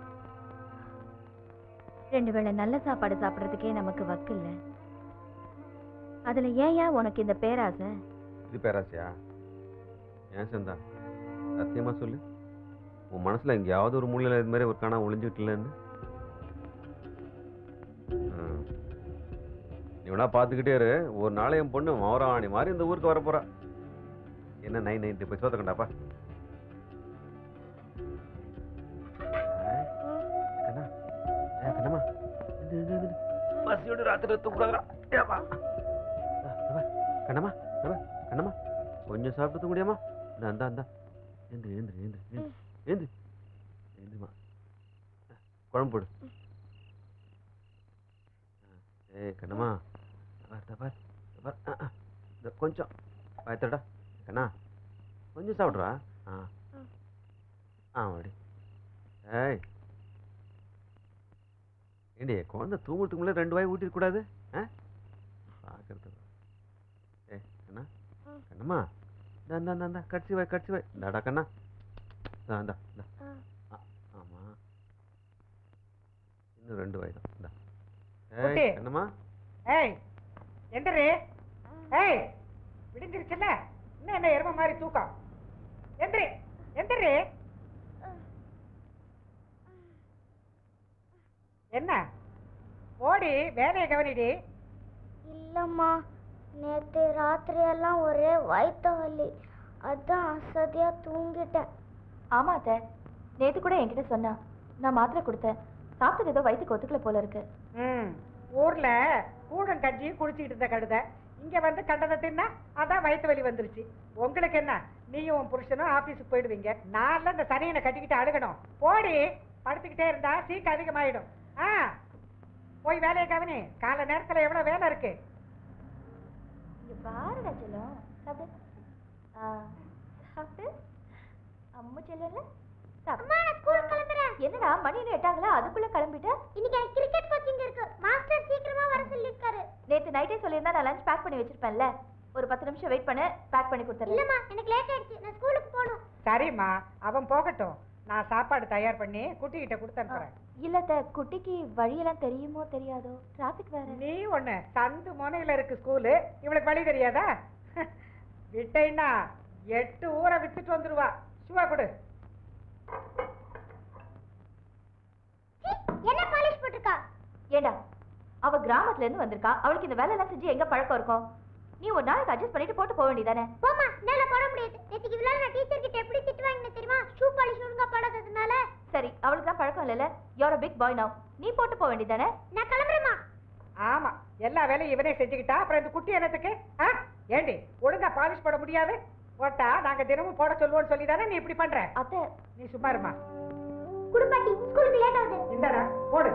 ரெண்டு வேளை நல்ல சாப்பாடு சாப்பிடுறதுக்கே நமக்கு வக்கு இல்ல அதுல ஏயா உனக்கு இந்த பேராசை இது பேராசியா ஏன் சந்தா சத்தியமா சொல்லு உன் மனசுல எங்கேயாவது ஒரு மூலையில இது மாதிரி ஒரு காணா ஒளிஞ்சுக்கிட்டலன்னு ம். நீ வேணா பார்த்துக்கிட்டே இரு ஒரு நாள் என் பொண்ணு மௌராணி மாதிரி இந்த ஊருக்கு வர போறா என்ன நைன் நைன்டி போய் சோத்த கண்டாப்பா கண்ணா ஏ கண்ணம்மா இது, இது, இது. பசியோடு ராத்திரி தூக்கூடாதா ஏமா கண்ணம்மா கண்ணம்மா கண்ணம்மா கொஞ்சம் சாப்பிட்டு தூங்க முடியாமா இந்த அந்த அந்த ஏந்திரு ஏந்திரு ஏந்திரு ஏந்திரு ஏந்திரு ஏந்திருமா குழம்பு போடு ஏய் கண்ணம்மா பார் இதோ பார் இதோ பார் ஆ, ஆ. இதோ கொஞ்சம் பயத்தடா கண்ணா கொஞ்சம் சாப்பிட்றா ஆ ஆ வாடி ஏய் ஏண்டி குழந்தை தூங்குறதுக்கு முன்னாடி ரெண்டு வாய் ஊட்டிருக்க கூடாது ஆ பார்க்கறது ஏய் கண்ணா கண்ணம்மா இந்த இந்த இந்த இந்த கடிச்சு வாய் கடிச்சு வாய் இந்தாடா கண்ணா இந்தா இந்தா இந்தா ஆ, ஆமா இன்னும் ரெண்டு வாய் தான் இந்தா குட்டி. ஏய் கண்ணம்மா ஏய் எந்திரி ஏய் விடிஞ்சிருச்சுல்ல இன்னும் என்ன எரும மாதிரி தூக்கம் எந்திரி எந்திரி என்ன ஓடி வேலையை கவனிடி இல்லம்மா நேத்து ராத்திரி எல்லாம் ஒரே வயித்த வலி அதான் அசதியா தூங்கிட்டேன் ஆமா அத்தை நேத்து கூட என்கிட்ட சொன்னா நான் மாத்திரை கொடுத்தேன் சாப்பிட்டது ஏதோ வயிற்றுக்கு ஒத்துக்கல போல இருக்கு ம் ஊர்ல கூடம் கஞ்சி குடிச்சிக்கிட்டு இருந்த கழுதை இங்க வந்து கண்டதை தின்னா அதான் வயிற்று வலி வந்துருச்சு உங்களுக்கு என்ன நீயும் உன் புருஷனும் ஆபீஸுக்கு போயிடுவீங்க நான்ல இந்த சனியனை கட்டிக்கிட்டு அழுகணும் போடி படுத்துக்கிட்டே இருந்தா சீக்கு அதிகமாயிடும் ஆ போய் வேலையை கவனி காலை நேரத்துல எவ்வளவு வேலை இருக்கு இங்க பாருடா செல்லம் சாப்பிடு ஆ, சாப்பிட்டு அம்மா செல்லல அம்மா நான் ஸ்கூல் கிளம்புறேன் என்னடா மணி இன்னும் எட்டாகல அதுக்குள்ள கிளம்பிட்ட இன்னைக்கு எனக்கு கிரிக்கெட் கோச்சிங் இருக்கு மாஸ்டர் சீக்கிரமா வர சொல்லிருக்காரு நேத்து நைட்டே சொல்லியிருந்தா நான் லஞ்ச் பேக் பண்ணி வச்சிருப்பேன்ல ஒரு பத்து நிமிஷம் வெயிட் பண்ணு பேக் பண்ணி கொடுத்துறேன் இல்லம்மா எனக்கு லேட் ஆயிடுச்சு நான் ஸ்கூலுக்கு போகணும் சரிம்மா அவன் போகட்டும் நான் சாப்பாடு தயார் பண்ணி குட்டிகிட்ட கொடுத்து அனுப்புறேன் இல்லத்த குட்டிக்கு வழியெல்லாம் தெரியுமோ தெரியாதோ டிராபிக் வேற நீ ஒண்ணு சந்து முனையில இருக்கு ஸ்கூலு இவளுக்கு வழி தெரியாதா விட்டேன்னா எட்டு ஊரை வித்துட்டு வந்துருவா சுவா கொடு என்ன பாலிஷ் போட்டிருக்கா ஏண்டா அவ கிராமத்துல இருந்து வந்திருக்கா அவளுக்கு இந்த வேலை எல்லாம் செஞ்சு எங்க பழக்கம் இருக்கும் நீ ஒரு நாளைக்கு அட்ஜஸ்ட் பண்ணிட்டு போட்டு போக வேண்டியதானே போமா என்னால போட முடியாது நேத்துக்கு இவ்வளவு நான் டீச்சர் கிட்ட எப்படி திட்டு வாங்கினேன் தெரியுமா ஷூ பாலிஷ் ஒழுங்கா போடாததுனால சரி அவளுக்கு தான் பழக்கம் இல்லைல்ல யோர் பிக் பாய் நவ் நீ போட்டு போக வேண்டியதானே நான் கிளம்புறேமா ஆமா எல்லா வேலையும் இவனே செஞ்சுக்கிட்டா அப்புறம் இந்த குட்டி என்னத்துக்கு ஆ ஏண்டி ஒழுங்கா பாலிஷ் போட முடியாது போட்டா நாங்க தினமும் போட சொல்லுவோம்னு சொல்லி தானே நீ இப்படி பண்ற அத்தை நீ சும்மா இருமா குடும்பாட்டி ஸ்கூலுக்கு லேட் ஆகுது இந்தாடா போடு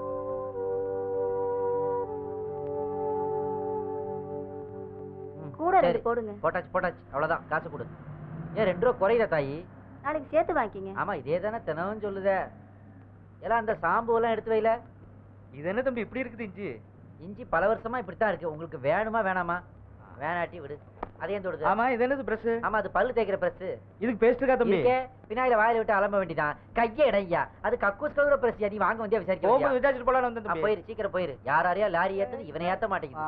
கூட ரெண்டு சரி. போடுங்க போட்டாச்சு போட்டாச்சு அவ்வளவுதான் காசு கொடு ஏன் ரெண்டு ரூபா குறையுதா தாயி நாளைக்கு சேர்த்து வாங்கிக்கிங்க ஆமா இதே தானே தினமும் சொல்லுதே எல்லாம் அந்த சாம்பு எல்லாம் எடுத்து வைல இது என்ன தம்பி இப்படி இருக்குது இஞ்சி இஞ்சி பல வருஷமா இப்படித்தான் இருக்கு உங்களுக்கு வேணுமா வேணாமா வேணாட்டி விடு அதையும் தொடுது ஆமா இது என்னது பிரஸ் ஆமா அது பல்லு தேய்க்கிற பிரஸ் இதுக்கு பேஸ்ட் இருக்கா தம்பி இருக்கே பின்னாயில வாயில விட்டு அலம்ப வேண்டியதான் கையே இடையா அது கக்கூஸ் கவுர பிரஸ் நீ வாங்க வந்தியா விசாரிக்க போகும்போது வந்தியா? விசாரிச்சுட்டு போலான்னு வந்தேன் ஆ, தம்பி போயிரு சீக்கிரம் போயிரு யார் யாரையா லாரி ஏத்துது இவனை ஏத்த மாட்டேங்குது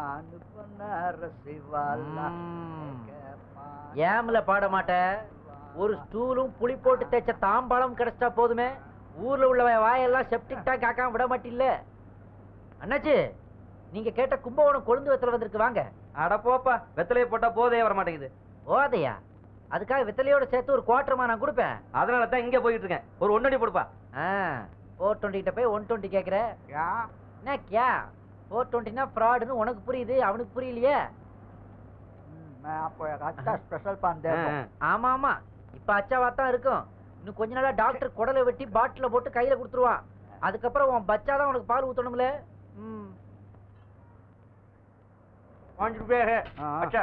ம். ஏம்ல பாட மாட்ட ஒரு ஸ்டூலும் புளி போட்டு தேய்ச்ச தாம்பாளம் கிடைச்சா போதுமே ஊர்ல உள்ள வாயெல்லாம் செப்டிக் டேங்க் ஆக்காம விட மாட்டில்ல அண்ணாச்சி நீங்க கேட்ட கும்பகோணம் கொழுந்து வெத்தலை வந்திருக்கு வாங்க அட போப்பா வெத்தலையை போட்டா போதே வர மாட்டேங்குது ஓதையா அதுக்காக வெத்தலையோட சேர்த்து ஒரு குவார்டர்மா நான் கொடுப்பேன் அதனால தான் இங்க போயிட்டு இருக்கேன் ஒரு ஒன்னடி போடுப்பா ஆ ஃபோர் டுவெண்ட்டி கிட்ட போய் ஒன் டுவெண்ட்டி கேட்குற என்ன கியா ஃபோர் டுவெண்ட்டினா ஃப்ராடுன்னு உனக்கு புரியுது அவனுக்கு புரியலையே मैं आपको एक अच्छा स्पेशल पान दे दूं ஆமா ஆமா இப்ப அச்சாவா தான் இருக்கும் இன்னும் கொஞ்ச நாளா டாக்டர் குடலை வெட்டி பாட்டில போட்டு கையில கொடுத்துருவான் அதுக்கப்புறம் உன் பச்சா தான் உனக்கு பால் ஊத்தணும்ல ம் पाँच रुपये है हाँ। अच्छा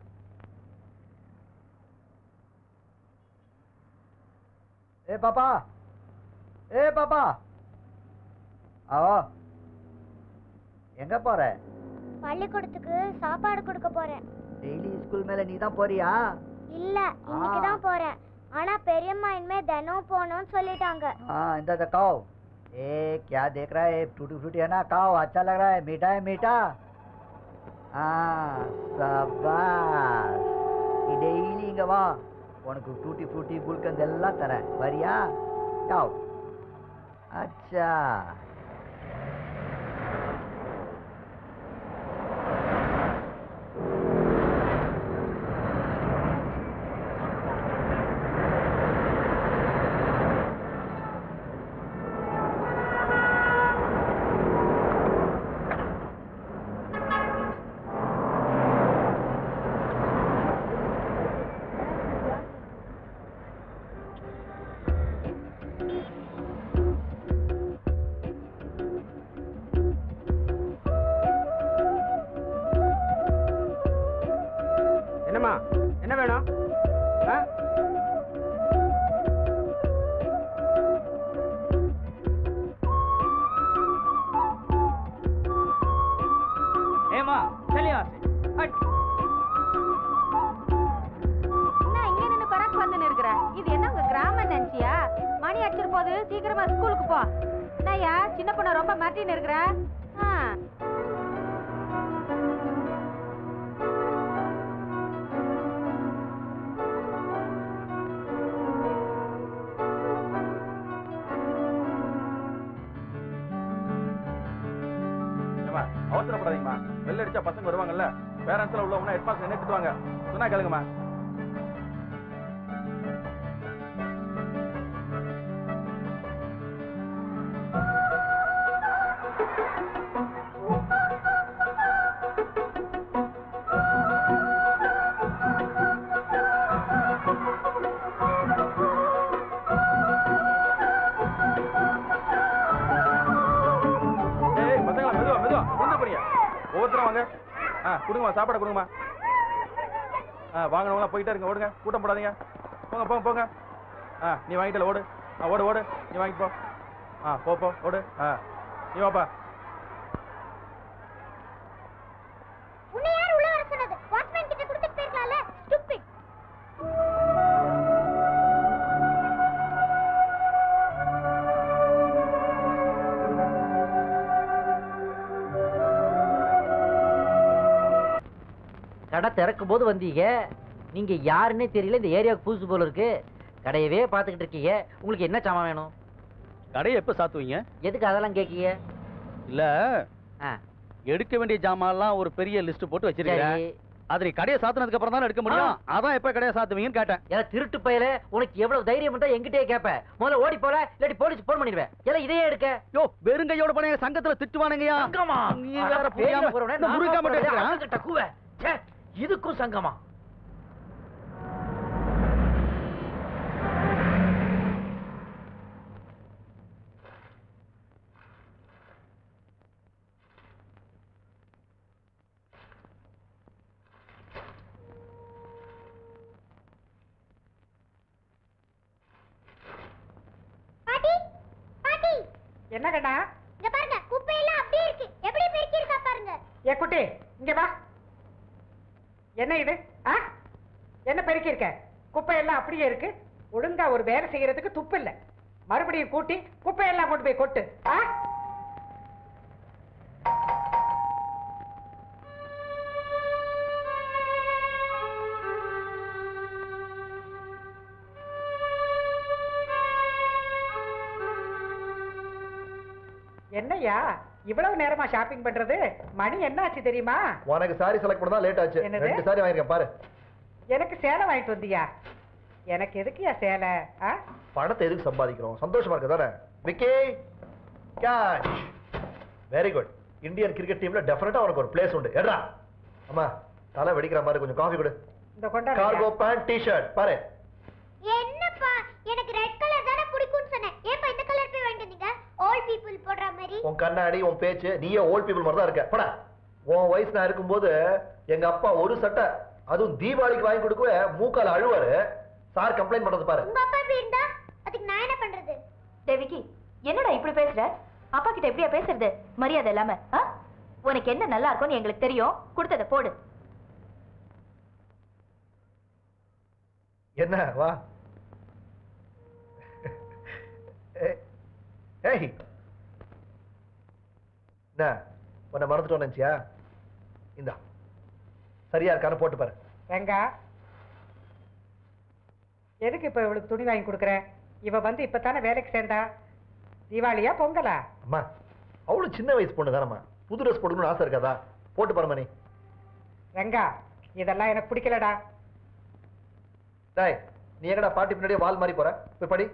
ए पापा ए पापा आओ எங்க போற பள்ளிக்கூடத்துக்கு சாப்பாடு கொடுக்க போறேன் டெய்லி ஸ்கூல் மேல நீ தான் போறியா இல்ல இன்னைக்கு தான் போறேன் ஆனா பெரியம்மா இனிமே தினம் போகணும்னு சொல்லிட்டாங்க हाँ इंदा तो खाओ ए क्या देख रहा है टूटी फ्रूटी है ना खाओ अच्छा लग रहा है मीठा है मीठा हाँ शाबाश நீ டெய்லி இங்க வா உனக்கு டூட்டி ஃப்ரூட்டி குல்கந்த் எல்லாம் தரேன் வரியா जाओ अच्छा என்னம்மா என்ன வேணும் ஆ? ஏமா चलिए हट என்ன இங்க நின்னு பராக் பார்த்துன்னு இருக்கிற இது என்ன உங்க கிராமம் நினைச்சியா மணி அடிச்சிரு போது சீக்கிரமா ஸ்கூலுக்கு போ என்னய்யா சின்ன பொண்ணு ரொம்ப மாட்டின்னு இருக்கிற ஆ. ஏம்மா அவசரப்படாதீங்கம்மா வெளில அடிச்சா பசங்க வருவாங்கல்ல பேரண்ட்ஸ்ல உள்ளவங்க ஹெட் மாஸ்டர் என்ன திட்டுவாங்க சொன்னா கேளுங்கம்மா ஏய் பசங்களா மெதுவா மெதுவா விழுந்து போறீங்க ஒவ்வொருத்தரும் வாங்க ஆ கொடுங்கம்மா சாப்பாடு கொடுங்கம்மா ஆ வாங்கினவங்களாம் போயிட்டே இருங்க ஓடுங்க கூட்டம் போடாதீங்க போங்க போங்க போங்க ஆ நீ வாங்கிட்டல ஓடு ஆ ஓடு ஓடு நீ வாங்கிட்டு போ ஆ போ போ ஓடு ஆ நீ வாப்பா உன்னை யார் உள்ள வர சொன்னது வாட்ச்மேன் கிட்ட கொடுத்துட்டு போயிருக்கலாம்ல ஸ்டூபிட் கடை திறக்கும் போது வந்தீங்க நீங்க யாருன்னே தெரியல இந்த ஏரியாவுக்கு புதுசு போல இருக்கு கடையவே பார்த்துக்கிட்டு இருக்கீங்க உங்களுக்கு என்ன சாமான் வேணும் கடையை எப்ப சாத்துவீங்க எதுக்கு அதெல்லாம் கேட்கீங்க இல்ல ஆ. எடுக்க வேண்டிய ஜாமான்லாம் ஒரு பெரிய லிஸ்ட் போட்டு வச்சிருக்கேன் சரி. அதை நீ கடையை சாத்துனதுக்கு அப்புறம் தான் எடுக்க முடியும் அதான் எப்ப கடையை சாத்துவீங்கன்னு கேட்டேன் ஏன்னா திருட்டு பையல உனக்கு எவ்வளவு தைரியம் இருந்தா என்கிட்டயே கேப்ப முதல்ல ஓடி போல இல்லாட்டி போலீஸ் போன் பண்ணிடுவேன் ஏன்னா இதையே எடுக்க யோ வெறுங்கையோட போன எங்க சங்கத்துல திட்டுவானுங்கயா சங்கமா நீ வேற புரியாம இந்த முருகா மட்டும் எடுக்கிறேன். கிட்ட கூவ ச்சே, இதுக்கும் சங்கமா பாட்டி பாட்டி என்ன கண்ணா இங்க பாருங்க குப்பை எல்லாம் அப்படியே இருக்கு எப்படி பெருக்கி இருக்கா பாருங்க ஏ குட்டி இங்க வா என்ன இது ஆ என்ன பெருக்கி இருக்க குப்பை எல்லாம் அப்படியே இருக்கு ஒழுங்கா ஒரு வேலை செய்யறதுக்கு துப்பு இல்ல மறுபடியும் கூட்டி குப்பையெல்லாம் கொண்டு போய் கொட்டு ஆ என்னய்யா இவ்வளவு நேரமா ஷாப்பிங் பண்றது மணி என்னாச்சு தெரியுமா உனக்கு சாரி செலக்ட் பண்ண தான் லேட் ஆச்சு என்னது? ரெண்டு சாரி வாங்கிருக்கேன் பாரு எனக்கு சேலை வாங்கிட்டு வந்தியா எனக்கு எதுக்குயா சேலை ஆ பணத்தை எதுக்கு சம்பாதிக்கிறோம் சந்தோஷமா இருக்கு தானே விக்கி கேஷ் வெரி குட் இந்தியன் கிரிக்கெட் டீம்ல டெஃபினட்டா உனக்கு ஒரு பிளேஸ் உண்டு எட்ரா அம்மா தலை வெடிக்கிற மாதிரி கொஞ்சம் காஃபி கொடு இந்த கொண்டாடு கார்கோ பேண்ட் டி-ஷர்ட் பாரு என்னப்பா எனக்கு ரெட் கலர் தானே பிடிக்கும்னு சொன்னேன் ஏப்பா இந்த கலர் போய் வாங்கிட்டு வந்தீங்க ஆல் பீப்புள் போடுற மாதிரி உன் கண்ணாடி உன் பேச்சு நீயே ஓல்ட் பீப்புள் மாதிரி தான் இருக்க படா உன் வயசு நான் இருக்கும்போது எங்க அப்பா ஒரு சட்டை அதுவும் தீபாவளிக்கு வாங்கி கொடுக்கவே மூக்கால அழுவாரு சார் கம்ப்ளைண்ட் பண்றது பாரு உங்க அப்பா இப்படி இருந்தா அதுக்கு நான் என்ன பண்றது தேவிக்கு என்னடா இப்படி பேசுற அப்பா கிட்ட எப்படியா பேசுறது மரியாதை இல்லாம ஆ? உனக்கு என்ன நல்லா இருக்கும்னு எங்களுக்கு தெரியும் கொடுத்தத போடு என்ன வா ஏய், ஏய் என்ன உன்னை மறந்துட்டோம் நினைச்சியா இந்தா சரியா இருக்கான்னு போட்டு பாரு வெங்கா எதுக்கு இப்ப இவளுக்கு துணி வாங்கி கொடுக்குற இவ வந்து இப்பதானே வேலைக்கு சேர்ந்தா தீபாவளியா பொங்கலா அம்மா அவ்வளவு சின்ன வயசு பொண்ணு தானம்மா புது ட்ரெஸ் போட்டுக்கணும்னு ஆசை இருக்காதா போட்டு பாருமா நீ ரங்கா இதெல்லாம் எனக்கு பிடிக்கலடா டேய் நீ எங்கடா பாட்டி பின்னாடியே வால் மாதிரி போற போய் படி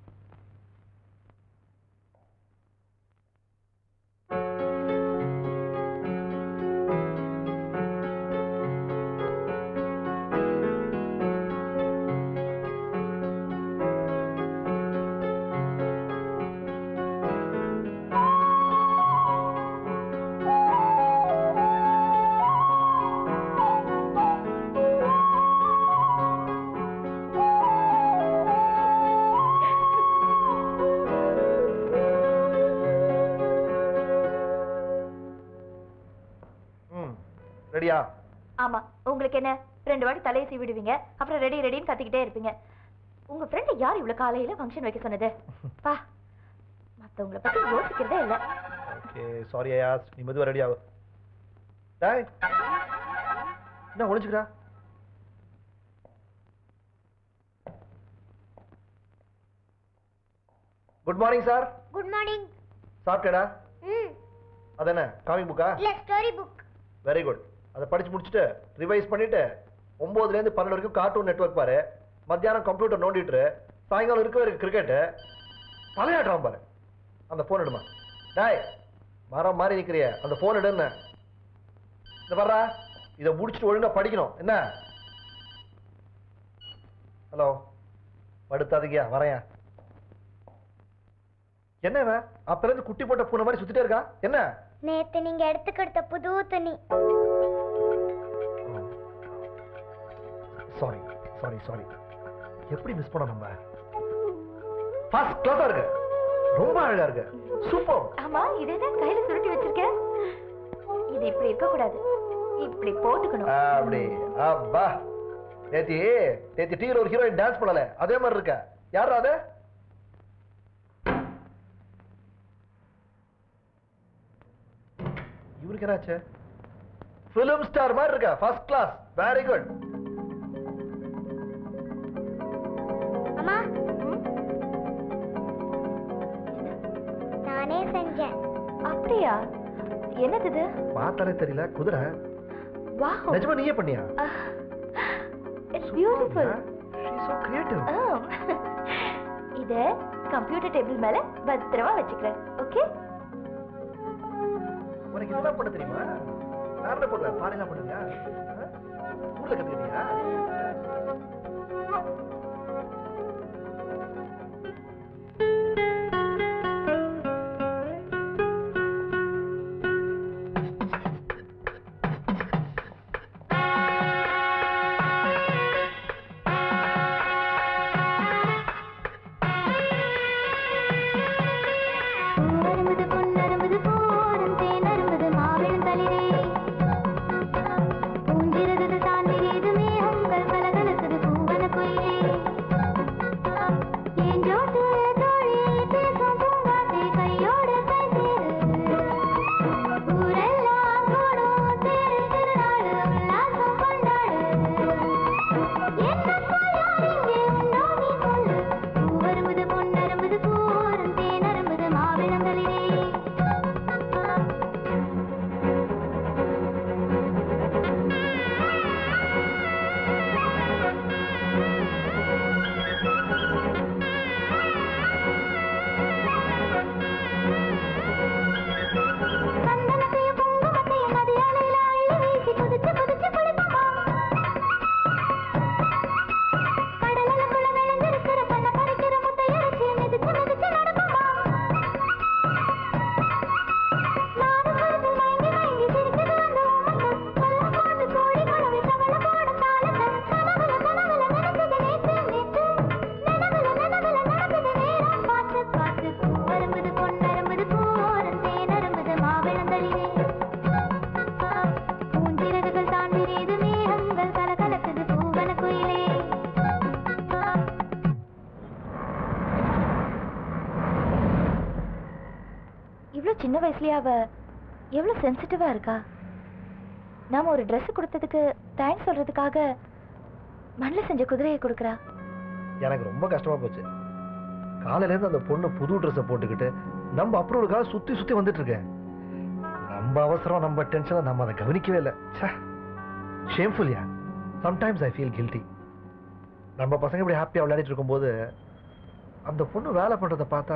ம் ரெடியா ஆமா உங்களுக்கு என்ன ரெண்டு வாட்டி தலையை சீவி விடுவீங்க அப்புறம் ரெடி ரெடின்னு கத்திக்கிட்டே இருப்பீங்க உங்க ஃப்ரெண்ட் யார் இவ்வளவு காலையில ஃபங்க்ஷன் வைக்க சொன்னது பா மத்தவங்கள பத்தி யோசிக்கிறதே இல்ல ஓகே சாரி ஐயாஸ் நீ மெதுவா ரெடி ஆகு டேய் என்ன ஒளிச்சுக்கிறா good morning sir good morning சாப்பிட்டேடா ம் அது என்ன காமிக் புக்கா இல்ல ஸ்டோரி புக் வெரி குட் அதை படிச்சு முடிச்சுட்டு ரிவைஸ் பண்ணிட்டு ஒன்பதுல இருந்து பன்னெண்டு வரைக்கும் கார்ட்டூன் நெட்வொர்க் பாரு மத்தியானம் கம்ப்யூட்டர் நோண்டிட்டு சாயங்காலம் இருக்க வரைக்கும் கிரிக்கெட்டு தலையாட்டுறான் பாரு அந்த போன் எடுமா டேய் மரம் மாதிரி நிக்கிறிய அந்த போன் எடுன்னு இந்த வர்றா இதை முடிச்சுட்டு ஒழுங்கா படிக்கணும் என்ன ஹலோ படுத்தாதீங்க வரையா என்ன இவன் அப்ப இருந்து குட்டி போட்ட பூனை மாதிரி சுத்திட்டே இருக்கா என்ன நேத்து நீங்க எடுத்து கொடுத்த புது துணி சாரி சாரி சாரி எப்படி மிஸ் பண்ணோம் நம்ம ஃபர்ஸ்ட் கிளாஸா இருக்கு ரொம்ப அழகா இருக்கு சூப்பர் ஆமா இதேதான் கையில சுருட்டி வச்சிருக்கேன் இது இப்படி இருக்க கூடாது இப்படி போட்டுக்கணும் அப்படி அப்பா நேத்தி நேத்தி டிவில ஒரு ஹீரோயின் டான்ஸ் பண்ணல அதே மாதிரி இருக்க யாரா அது இவருக்கு என்னாச்சு பிலிம் ஸ்டார் மாதிரி இருக்க ஃபர்ஸ்ட் கிளாஸ் வெரி குட் அம்மா நானே செஞ்சேன் அப்படியா என்னது இது பார்த்தாலே தெரியல குதிரை வாவ் நிஜமா நீயே பண்ணியா இட்ஸ் பியூட்டிஃபுல் சோ கிரியேட்டிவ் இத கம்ப்யூட்டர் டேபிள் மேல பத்திரமா வச்சுக்கிறேன் ஓகே உனக்கு இதெல்லாம் பண்ண தெரியுமா நான் என்ன பண்ணுவேன் பாருங்க பண்ணுங்க ஊர்ல கத்துக்கிட்டியா பூவரும்புது பொன்னரும்புது போரும் தேனரும்புது மாவிளம் தளிரே பூஞ்சிறகுது தாண்டியது மேகங்கள் கலகலக்குது பூவன குயிலே ஏன் ஜோட்டு தோழி பேசும் பூங்காத்தே கையோடு கை சேரு ஊரெல்லாம் கூடும் தேரு திருநாள் உல்லாசம் கொண்டாடு என்ன போயார் இங்கே உண்டோ நீ சொல்லு பூவரும்புது பொன்னரும்புது போரும் தேனரும்புது மாவிளங்களிலே சந்தனத்தையும் குங்குமத்தையும் நதியாலையில அள்ளி வீசி குதிச்சு குதிச்சு குளிப்போமா கடலுக்குள்ள விளைஞ்சிருக்கிற பண்ண பறிக்கிற முட்டை இறைச்சி மிதிச்சு மிதிச்சு நடப்போமா நானும் கருத்து மயங்கி மயங்கி சிரிக்குது அந்த உமக்கு கொல்ல போட்டு கோழி குழவி தவள போட தாளத்தை கனவுல கனவுல நினைச்சது நேத்து நேத்து நினைவுல நினைவுல நடக்குது நேரம் பார்த்து பார்த்து பூவரும்புது பொன்னரும்புது போரும் தேனரும்புது மாவிளங்களிலே பூஞ்சிறகுகள் தான் விரியுது மேகங்கள் கலகலக்குது பூவன குயிலே இவ்ளோ சின்ன வயசுலயே அவ எவ்வளவு சென்சிட்டிவா இருக்கா நாம ஒரு Dress கொடுத்ததுக்கு தேங்க்ஸ் சொல்றதுக்காக மண்ணில் செஞ்ச குதிரையை கொடுக்கறா எனக்கு ரொம்ப கஷ்டமா போச்சு காலையில இருந்து அந்த பொண்ணு புது ட்ரெஸ்ஸை போட்டுக்கிட்டு நம்ம அப்ரூவலுக்காக சுத்தி சுத்தி வந்துட்டு இருக்கேன் நம்ம அவசரம் நம்ம டென்ஷனை நம்ம அதை கவனிக்கவே இல்லை ஷேம்ஃபுல்யா சம்டைம்ஸ் ஐ ஃபீல் கில்ட்டி நம்ம பசங்க இப்படி ஹாப்பியாக விளையாடிட்டு இருக்கும்போது அந்த பொண்ணு வேலை பண்றதை பார்த்தா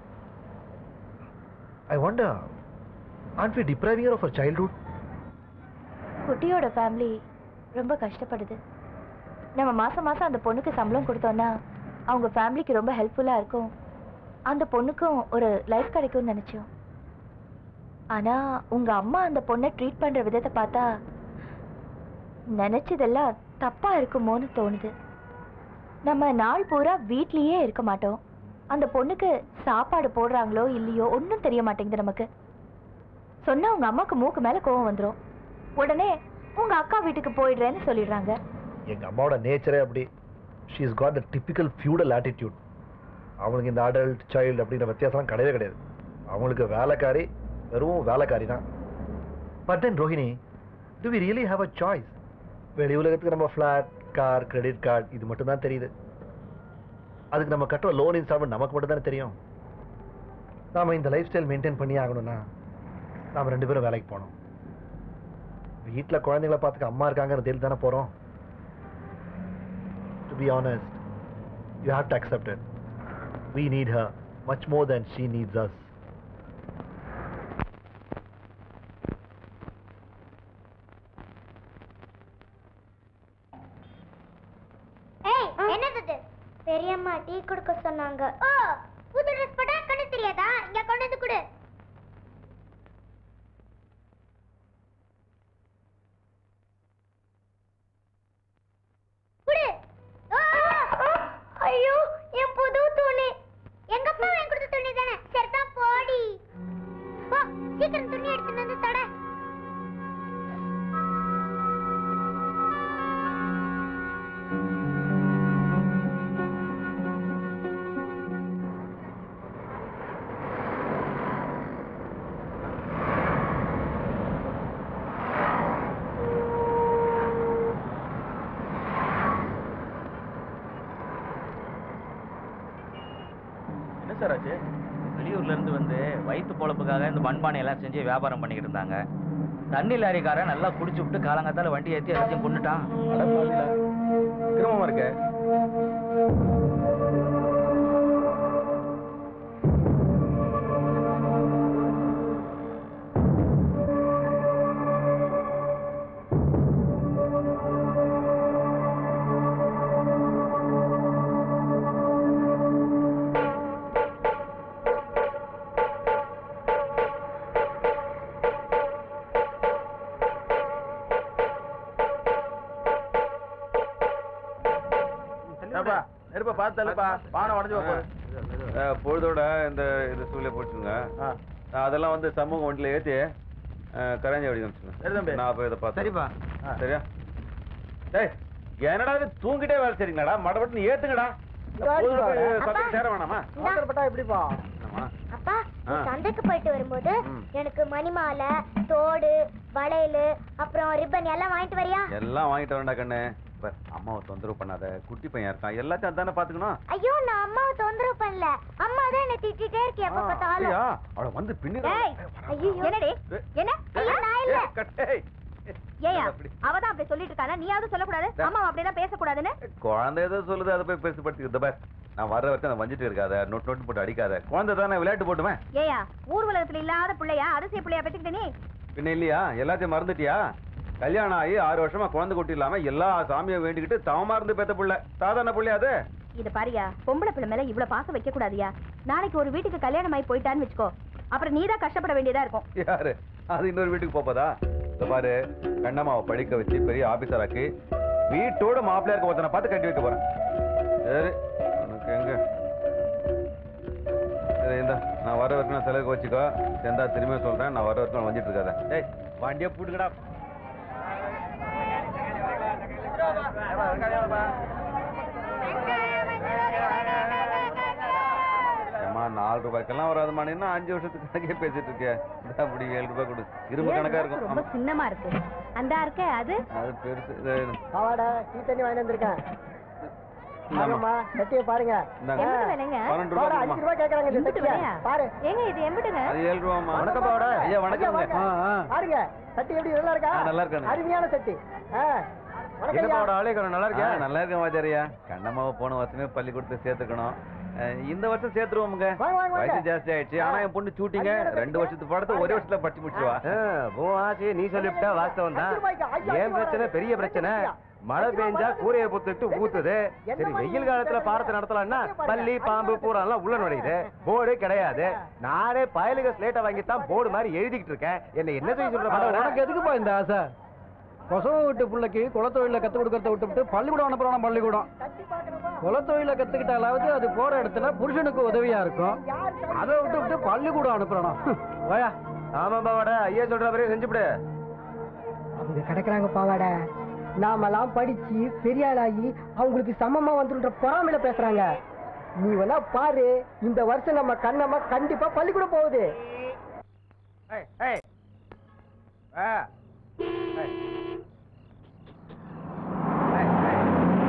I wonder aren't we depriving her of her childhood குட்டியோட ஃபேமிலி ரொம்ப கஷ்டப்படுது நம்ம மாசம் மாசம் அந்த பொண்ணுக்கு சம்பளம் கொடுத்தோம்னா அவங்க ஃபேமிலிக்கு ரொம்ப ஹெல்ப்ஃபுல்லா இருக்கும் அந்த பொண்ணுக்கும் ஒரு லைஃப் கிடைக்கும்னு நினைச்சோம் ஆனா உங்க அம்மா அந்த பொண்ணை ட்ரீட் பண்ற விதத்தை பார்த்தா நினைச்சதெல்லாம் தப்பா இருக்குமோன்னு தோணுது நம்ம நாள் பூரா வீட்லயே இருக்க மாட்டோம் அந்த பொண்ணுக்கு சாப்பாடு போடுறாங்களோ இல்லையோ ஒன்றும் தெரிய மாட்டேங்குது நமக்கு சொன்னா உங்க அம்மாக்கு மூக்கு மேல கோவம் வந்துரும் உடனே உங்க அக்கா வீட்டுக்கு போயிடுறேன்னு சொல்லிடுறாங்க எங்க அம்மாவோட நேச்சரே அப்படி she is got the typical feudal attitude அவங்களுக்கு இந்த அடல்ட் சைல்டு அப்படிங்கிற வித்தியாசம் கிடையவே கிடையாது அவங்களுக்கு வேலைக்காரி வெறும் வேலைக்காரி தான் but then Rohini do we really have a choice வெளி உலகத்துக்கு நம்ம ஃப்ளாட் கார் கிரெடிட் கார்டு இது மட்டும் தான் தெரியுது அதுக்கு நம்ம கட்டுற லோன் இன்ஸ்டால்மெண்ட் நமக்கு மட்டும் தானே தெரியும் நாம இந்த லைஃப் ஸ்டைல் மெயின்டைன் பண்ணி ஆகணும்னா நாம ரெண்டு பேரும் வேலைக்கு போகணும் வீட்டில் குழந்தைங்கள பார்த்துக்க அம்மா இருக்காங்கிற தேடி தானே போகிறோம் to be honest, you have to accept it. We need her much more than she needs us. ஏய் என்னது இது பெரியம்மா டீ கொடுக்க சொன்னாங்க ஓ புது ட்ரெஸ் போட்டா கண்ணு தெரியாதா இங்க கொண்டு வந்து கொடு குடு ஆ, ஆ, ஐயோ என் புது துணி எங்க அப்பா வாங்கி கொடுத்த துணி தானே சரிதான் போடி போ சீக்கிரம் துணி எடுத்துட்டு வந்து தட என்ன சார் ஆச்சு வெளியூர்ல இருந்து வந்து வயிற்று பொழப்புக்காக இந்த மண்பானை எல்லாம் செஞ்சு வியாபாரம் பண்ணிக்கிட்டு இருந்தாங்க தண்ணி லாரிக்காரன் நல்லா குடிச்சு விட்டு காலங்காத்தால வண்டி ஏத்தி எல்லாத்தையும் கொண்டுட்டான் கிரமமா இருக்க ஏப்பா நெருப்ப பார்த்து தள்ளுப்பா பானை உடஞ்சு போகுது அஹ், பொழுதோட இந்த இது சூழ்நிலை போச்சுங்க அதெல்லாம் வந்து சமூக ஒன்றில் ஏற்றி கரைஞ்சி அப்படி சரி தம்பி. நான் போய் இதை பார்த்து சரிப்பா. ஆ. சரியா டேய் என்னடா இது தூங்கிட்டே வேலை செய்றீங்களாடா மடபட்டு ஏத்துங்கடா பொழுதோட போய் சபைக்கு சேர வேணாமா அவசரப்பட்டா எப்படிப்பா ஆமா. அப்பா நீ ஆ. சந்தைக்கு போயிட்டு வரும்போது ம். எனக்கு மணிமாலை தோடு வளையல் அப்புறம் ரிப்பன் எல்லாம் வாங்கிட்டு வரியா எல்லாம் வாங்கிட்டு வரேன்டா கண்ணு பார், அம்மாவை தொந்தரவு பண்ணாத குட்டி பையன் இருக்கான் எல்லாத்தையும் அதானே பாத்துக்கணும் ஐயோ நான் அம்மாவை தொந்தரவு பண்ணல அம்மா தான் என்ன திட்டிட்டே இருக்கே எப்ப பார்த்தாலும் அப்படியா? அவளை வந்து பின்னி ஏய் ஐயோ என்னடி என்ன ஐயோ நான் இல்ல ஏயா அவதான் அப்படி சொல்லிட்டு இருக்கானா நீயாவது சொல்லக்கூடாது அம்மா அப்படிலாம் பேசக்கூடாதுன்னு குழந்தை ஏதோ சொல்லுது அதை போய் பெருசுப்படுத்திக்கிட்டு பார் நான் வர்ற வரைக்கும் அதை வஞ்சிட்டு இருக்காத நோட் நோட்டு போட்டு அடிக்காத குழந்தை தானே விளையாட்டு போட்டுமே ஏயா ஊர் உலகத்துல இல்லாத பிள்ளையா அதிசய பிள்ளையா பெற்றுக்கிட்ட நீ பின்ன இல்லையா எல்லாத்தையும் மறந்துட்டியா கல்யாணம் ஆகி ஆறு வருஷமா குழந்தை குட்டி இல்லாம எல்லா சாமியும் வேண்டிக்கிட்டு தவமா இருந்து பெத்த புள்ள சாதாரண புள்ளையா அது இது பாரியா பொம்பளை பிள்ளை மேல இவ்வளவு பாசம் வைக்க கூடாதியா நாளைக்கு ஒரு வீட்டுக்கு கல்யாணம் ஆகி போயிட்டான்னு வச்சுக்கோ அப்புறம் நீதான் கஷ்டப்பட வேண்டியதா இருக்கும் யாரு அது இன்னொரு வீட்டுக்கு போப்பதா இந்த பாரு கண்ணம்மாவை படிக்க வச்சு பெரிய ஆபீசர் ஆக்கி வீட்டோட மாப்பிள்ளையா இருக்க ஒருத்தனை பார்த்து கட்டி வைக்க போறேன் சரி உனக்கு எங்க சரி இந்த நான் வர வரைக்கும் நான் செலவுக்கு வச்சுக்கோ சேர்ந்தா திரும்பியும் சொல்றேன் நான் வர வரைக்கும் நான் வந்துட்டு இருக்காத டேய் வண்டியை பூட்டுக்கடா ஏம்மா நாலு ரூபாய்க்கெல்லாம் வராதுமா நீ இன்னும் அஞ்சு வருஷத்துக்கு கணக்கே பேசிட்டு இருக்கே இந்தா அப்படி ஏழு ரூபாய் கொடு இரும்பு கணக்கா இருக்கும் ரொம்ப ஆமா. சின்னமா இருக்கு அந்த இருக்க அது அது பெருசு இது- ஆவாடா டீ தண்ணி வாங்கிட்டு வந்திருக்கேன் வாங்கம்மா சட்டியை பாருங்க இந்தாங்க. ஆ. விலைங்க? பன்னெண்டு ரூபா போடா, கொடும்மா. அஞ்சு ரூபா கேக்குறாங்க இந்த எம்பிட்டு சட்டியை. விலையா? பாரு ஏங்க இது எம்பிட்டுங்க அது ஏழு ரூபாமா வணக்கம் பாவாடை. ஐயா வணக்கங்க வாங்க. பாருங்க சட்டி எப்படி நல்லா இருக்கா ஆ, நல்லா இருக்கானுங்க. அருமையான சட்டி ஆ. வணக்கம் என்ன ஐயா. பாவோட ஆளே காணோம், நல்லா இருக்கியா நல்லா இருக்கேன் வாஜாரியா கண்ணம்மாவை போன வருஷமே பள்ளிக்கூடத்தை சேர்த்துக்கணும் அஹ், இந்த வருஷம் சேர்த்துருவோமுங்க வாங்க, வாங்க, வாங்க. வயசு ஜாஸ்தி ஆயிடுச்சு ஆனா என் பொண்ணு சூட்டிங்க ரெண்டு வருஷத்து படத்தை ஒரே வருஷத்துல படிச்சு முடிச்சுவா உன் ஆசையை நீ சொல்லிவிட்டா வாஸ்தவம் தான் அஞ்சு ரூபாய்க்கு, ஐயா, என் அஞ்சு பிரச்சனை ரூபாய். பெரிய பிரச்சனை மழை பெஞ்சா கூரையை புத்துட்டு ஊத்துது சரி வெயில் காலத்துல பாடத்தை நடத்தலாம்னா பள்ளி பாம்பு பூரா எல்லாம் உள்ள நுழையுது போர்டு கிடையாது நானே பயலுக ஸ்லேட்டை வாங்கித்தான் போர்டு மாதிரி எழுதிக்கிட்டு இருக்கேன் என்ன என்ன செய்ய சொல்ற அட, பாரு. உனக்கு எதுக்குப்பா இந்த ஆசை கொசவ விட்டு பிள்ளைக்கு குலத்தொழில கத்து கொடுக்கறத விட்டுவிட்டு பள்ளிக்கூடம் அனுப்புறான் பள்ளிக்கூடம் குலத்தொழில கத்துக்கிட்டாலாவது அது போற இடத்துல புருஷனுக்கு உதவியா இருக்கும் அதை விட்டு விட்டு பள்ளிக்கூடம் அனுப்புறானா வாயா ஆமா பாவாடா ஐயா சொல்ற மாதிரியே செஞ்சுவிடு அவங்க கிடக்குறாங்க பாவாட நாமெல்லாம் படிச்சு பெரிய ஆளாகி அவங்களுக்கு சமமா வந்துன்ற பொறாமையில பேசுறாங்க நீ வேணா பாரு இந்த வருஷம் நம்ம கண்ணம்மா கண்டிப்பா பள்ளிக்கூடம் போகுது ஏய், ஏய். ஆ. ஏய். ஏய், ஏய்.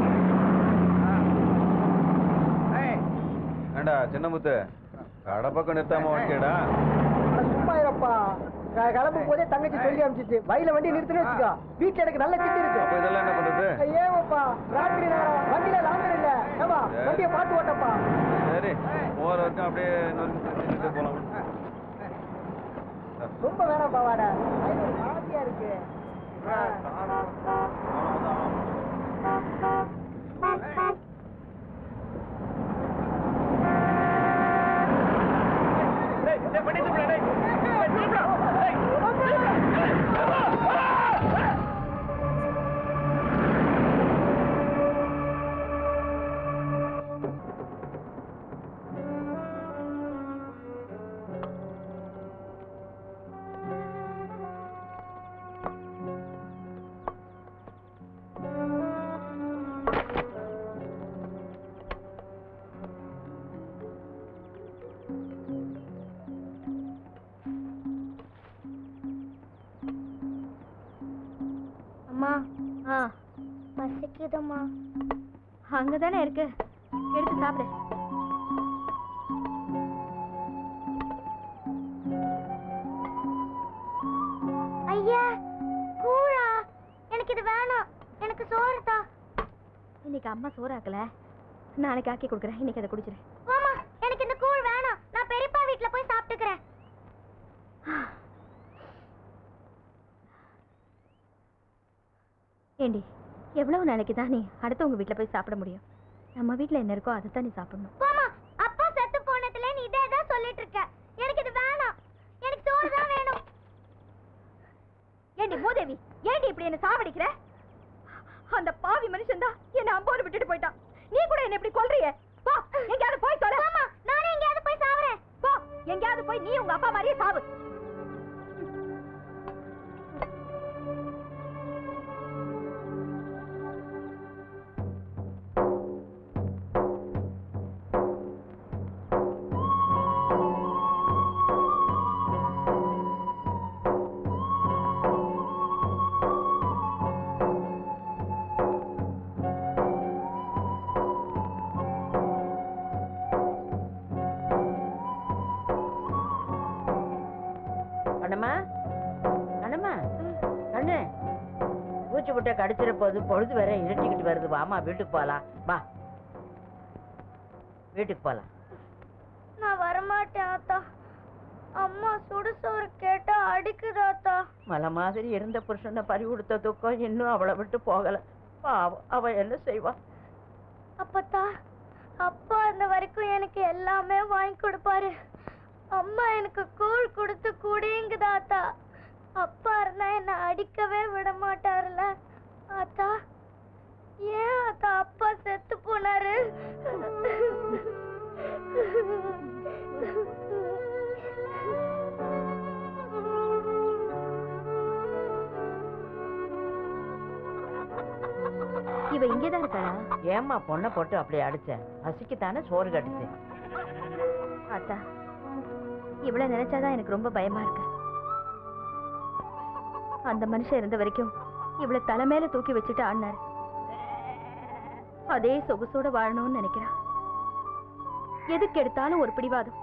ஆ. ஏய். ஏண்டா சின்னமுத்து கடை பக்கம் நிறுத்தாம ஓட்டியடா அட சும்மா இருப்பா க- கிளம்பும் போதே தங்கச்சி சொல்லி அனுப்பிச்சிச்சு வயல வண்டி நிறுத்துன்னு வச்சுக்கோ வீட்டுல எனக்கு நல்ல திட்டு இருக்கு அப்ப இதெல்லாம் என்ன பண்றது ஏமாப்பா ராத்திரி நேரம் வண்டியில லாங்கர் இல்ல ஏமா வண்டியை பார்த்து ஓட்டப்பா சரி போற வரைக்கும் அப்படியே இன்னொரு நிறுத்திட்டு போலாம் ரொம்ப வேணாம் பாவாடா வயல் ஒரு மாதிரியா இருக்கு அம்மா ஆ பசிக்குதும்மா அங்கதானே இருக்கு எடுத்து சாப்பிடு ஐயா கூழா எனக்கு இது வேணாம் எனக்கு சோறு தா இன்னைக்கு அம்மா சோறாக்கல நாளைக்கு ஆக்கி கொடுக்குறேன் இன்னைக்கு அதை குடிச்சிரு மாமா எனக்கு இந்த கூழ் வேணாம் நான் பெரியப்பா வீட்ல போய் சாப்பிட்டுக்கிறேன் ஏண்டி எவ்வளவு நாளைக்கு தான் நீ அடுத்தவங்க வீட்ல போய் சாப்பிட முடியும் நம்ம வீட்ல என்ன இருக்கோ அதை தான் நீ சாப்பிடணும் மாமா அப்பா செத்து போனதுல நீ இதே தான் சொல்லிட்டு இருக்க எனக்கு இது வேணாம் எனக்கு சோறு தான் வேணும் ஏண்டி மூதேவி ஏண்டி இப்படி என்ன சாவடிக்கிற அந்த பாவி மனுஷன் தான் என்ன அம்போடு விட்டுட்டு போயிட்டான் நீ கூட என்ன இப்படி கொல்றியே போ எங்கேயாவது போய் தொலை மாமா நானே எங்கேயாவது போய் சாவறேன் போ எங்கேயாவது போய் நீ உங்க அப்பா மாதிரியே சாவு கண்ணம்மா கண்ணம்மா கண்ணு பூச்சி முட்டை கடிச்சிட போது பொழுது வேற இருட்டிக்கிட்டு வருது வாமா வீட்டுக்கு போகலாம் வா வீட்டுக்கு போகலாம் நான் வரமாட்டேன் ஆத்தா அம்மா சுடுசோறு கேட்டா அடிக்குதாத்தா மலை மாதிரி இருந்த புருஷனை பறி கொடுத்த துக்கம் இன்னும் அவளை விட்டு போகல பாவம் அவ என்ன செய்வா அப்பத்தா அப்பா இருந்த வரைக்கும் எனக்கு எல்லாமே வாங்கி கொடுப்பாரு அம்மா எனக்கு கூழ் கொடுத்து குடிங்குதாத்தா அப்பா இருந்தா என்ன அடிக்கவே விட மாட்டாருல ஆத்தா ஏன் ஆத்தா அப்பா செத்து போனாரு இவ இங்கேதான் இருக்காளா ஏம்மா பொண்ணை போட்டு அப்படி அடிச்சேன் பசிக்குத்தானே சோறு கடிச்சேன் ஆத்தா இவள நினைச்சாதான் எனக்கு ரொம்ப பயமா இருக்கு அந்த மனுஷன் இருந்த வரைக்கும் இவள தலை மேல தூக்கி வச்சுட்டு ஆடினாரு அதே சொகுசோட வாழணும்னு நினைக்கிறான் எதுக்கு எடுத்தாலும் ஒரு பிடிவாதம்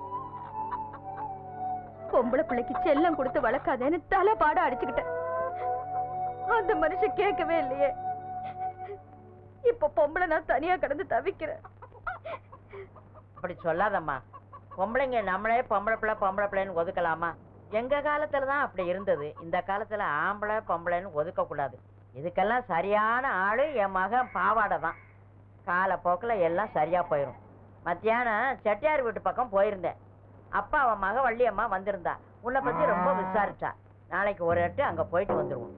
பொம்பளை பிள்ளைக்கு செல்லம் கொடுத்து வளர்க்காதேன்னு தலை பாட அடிச்சுக்கிட்டேன் அந்த மனுஷன் கேட்கவே இல்லையே இப்ப பொம்பளை நான் தனியா கிடந்து தவிக்கிறேன் அப்படி சொல்லாதம்மா பொம்பளைங்க நம்மளே பொம்பளை பிள்ளை பொம்பளை பிள்ளைன்னு ஒதுக்கலாமா எங்க காலத்துல தான் அப்படி இருந்தது இந்த காலத்துல ஆம்பளை பொம்பளைன்னு ஒதுக்க கூடாது இதுக்கெல்லாம் சரியான ஆளு என் மகன் பாவாடை தான் காலப்போக்கில் எல்லாம் சரியா போயிடும் மத்தியானம் செட்டியார் வீட்டு பக்கம் போயிருந்தேன் அப்பா அவன் மக வள்ளியம்மா வந்திருந்தா உன்னை பத்தி ரொம்ப விசாரிச்சா நாளைக்கு ஒரு எட்டு அங்க போயிட்டு வந்துருவோம்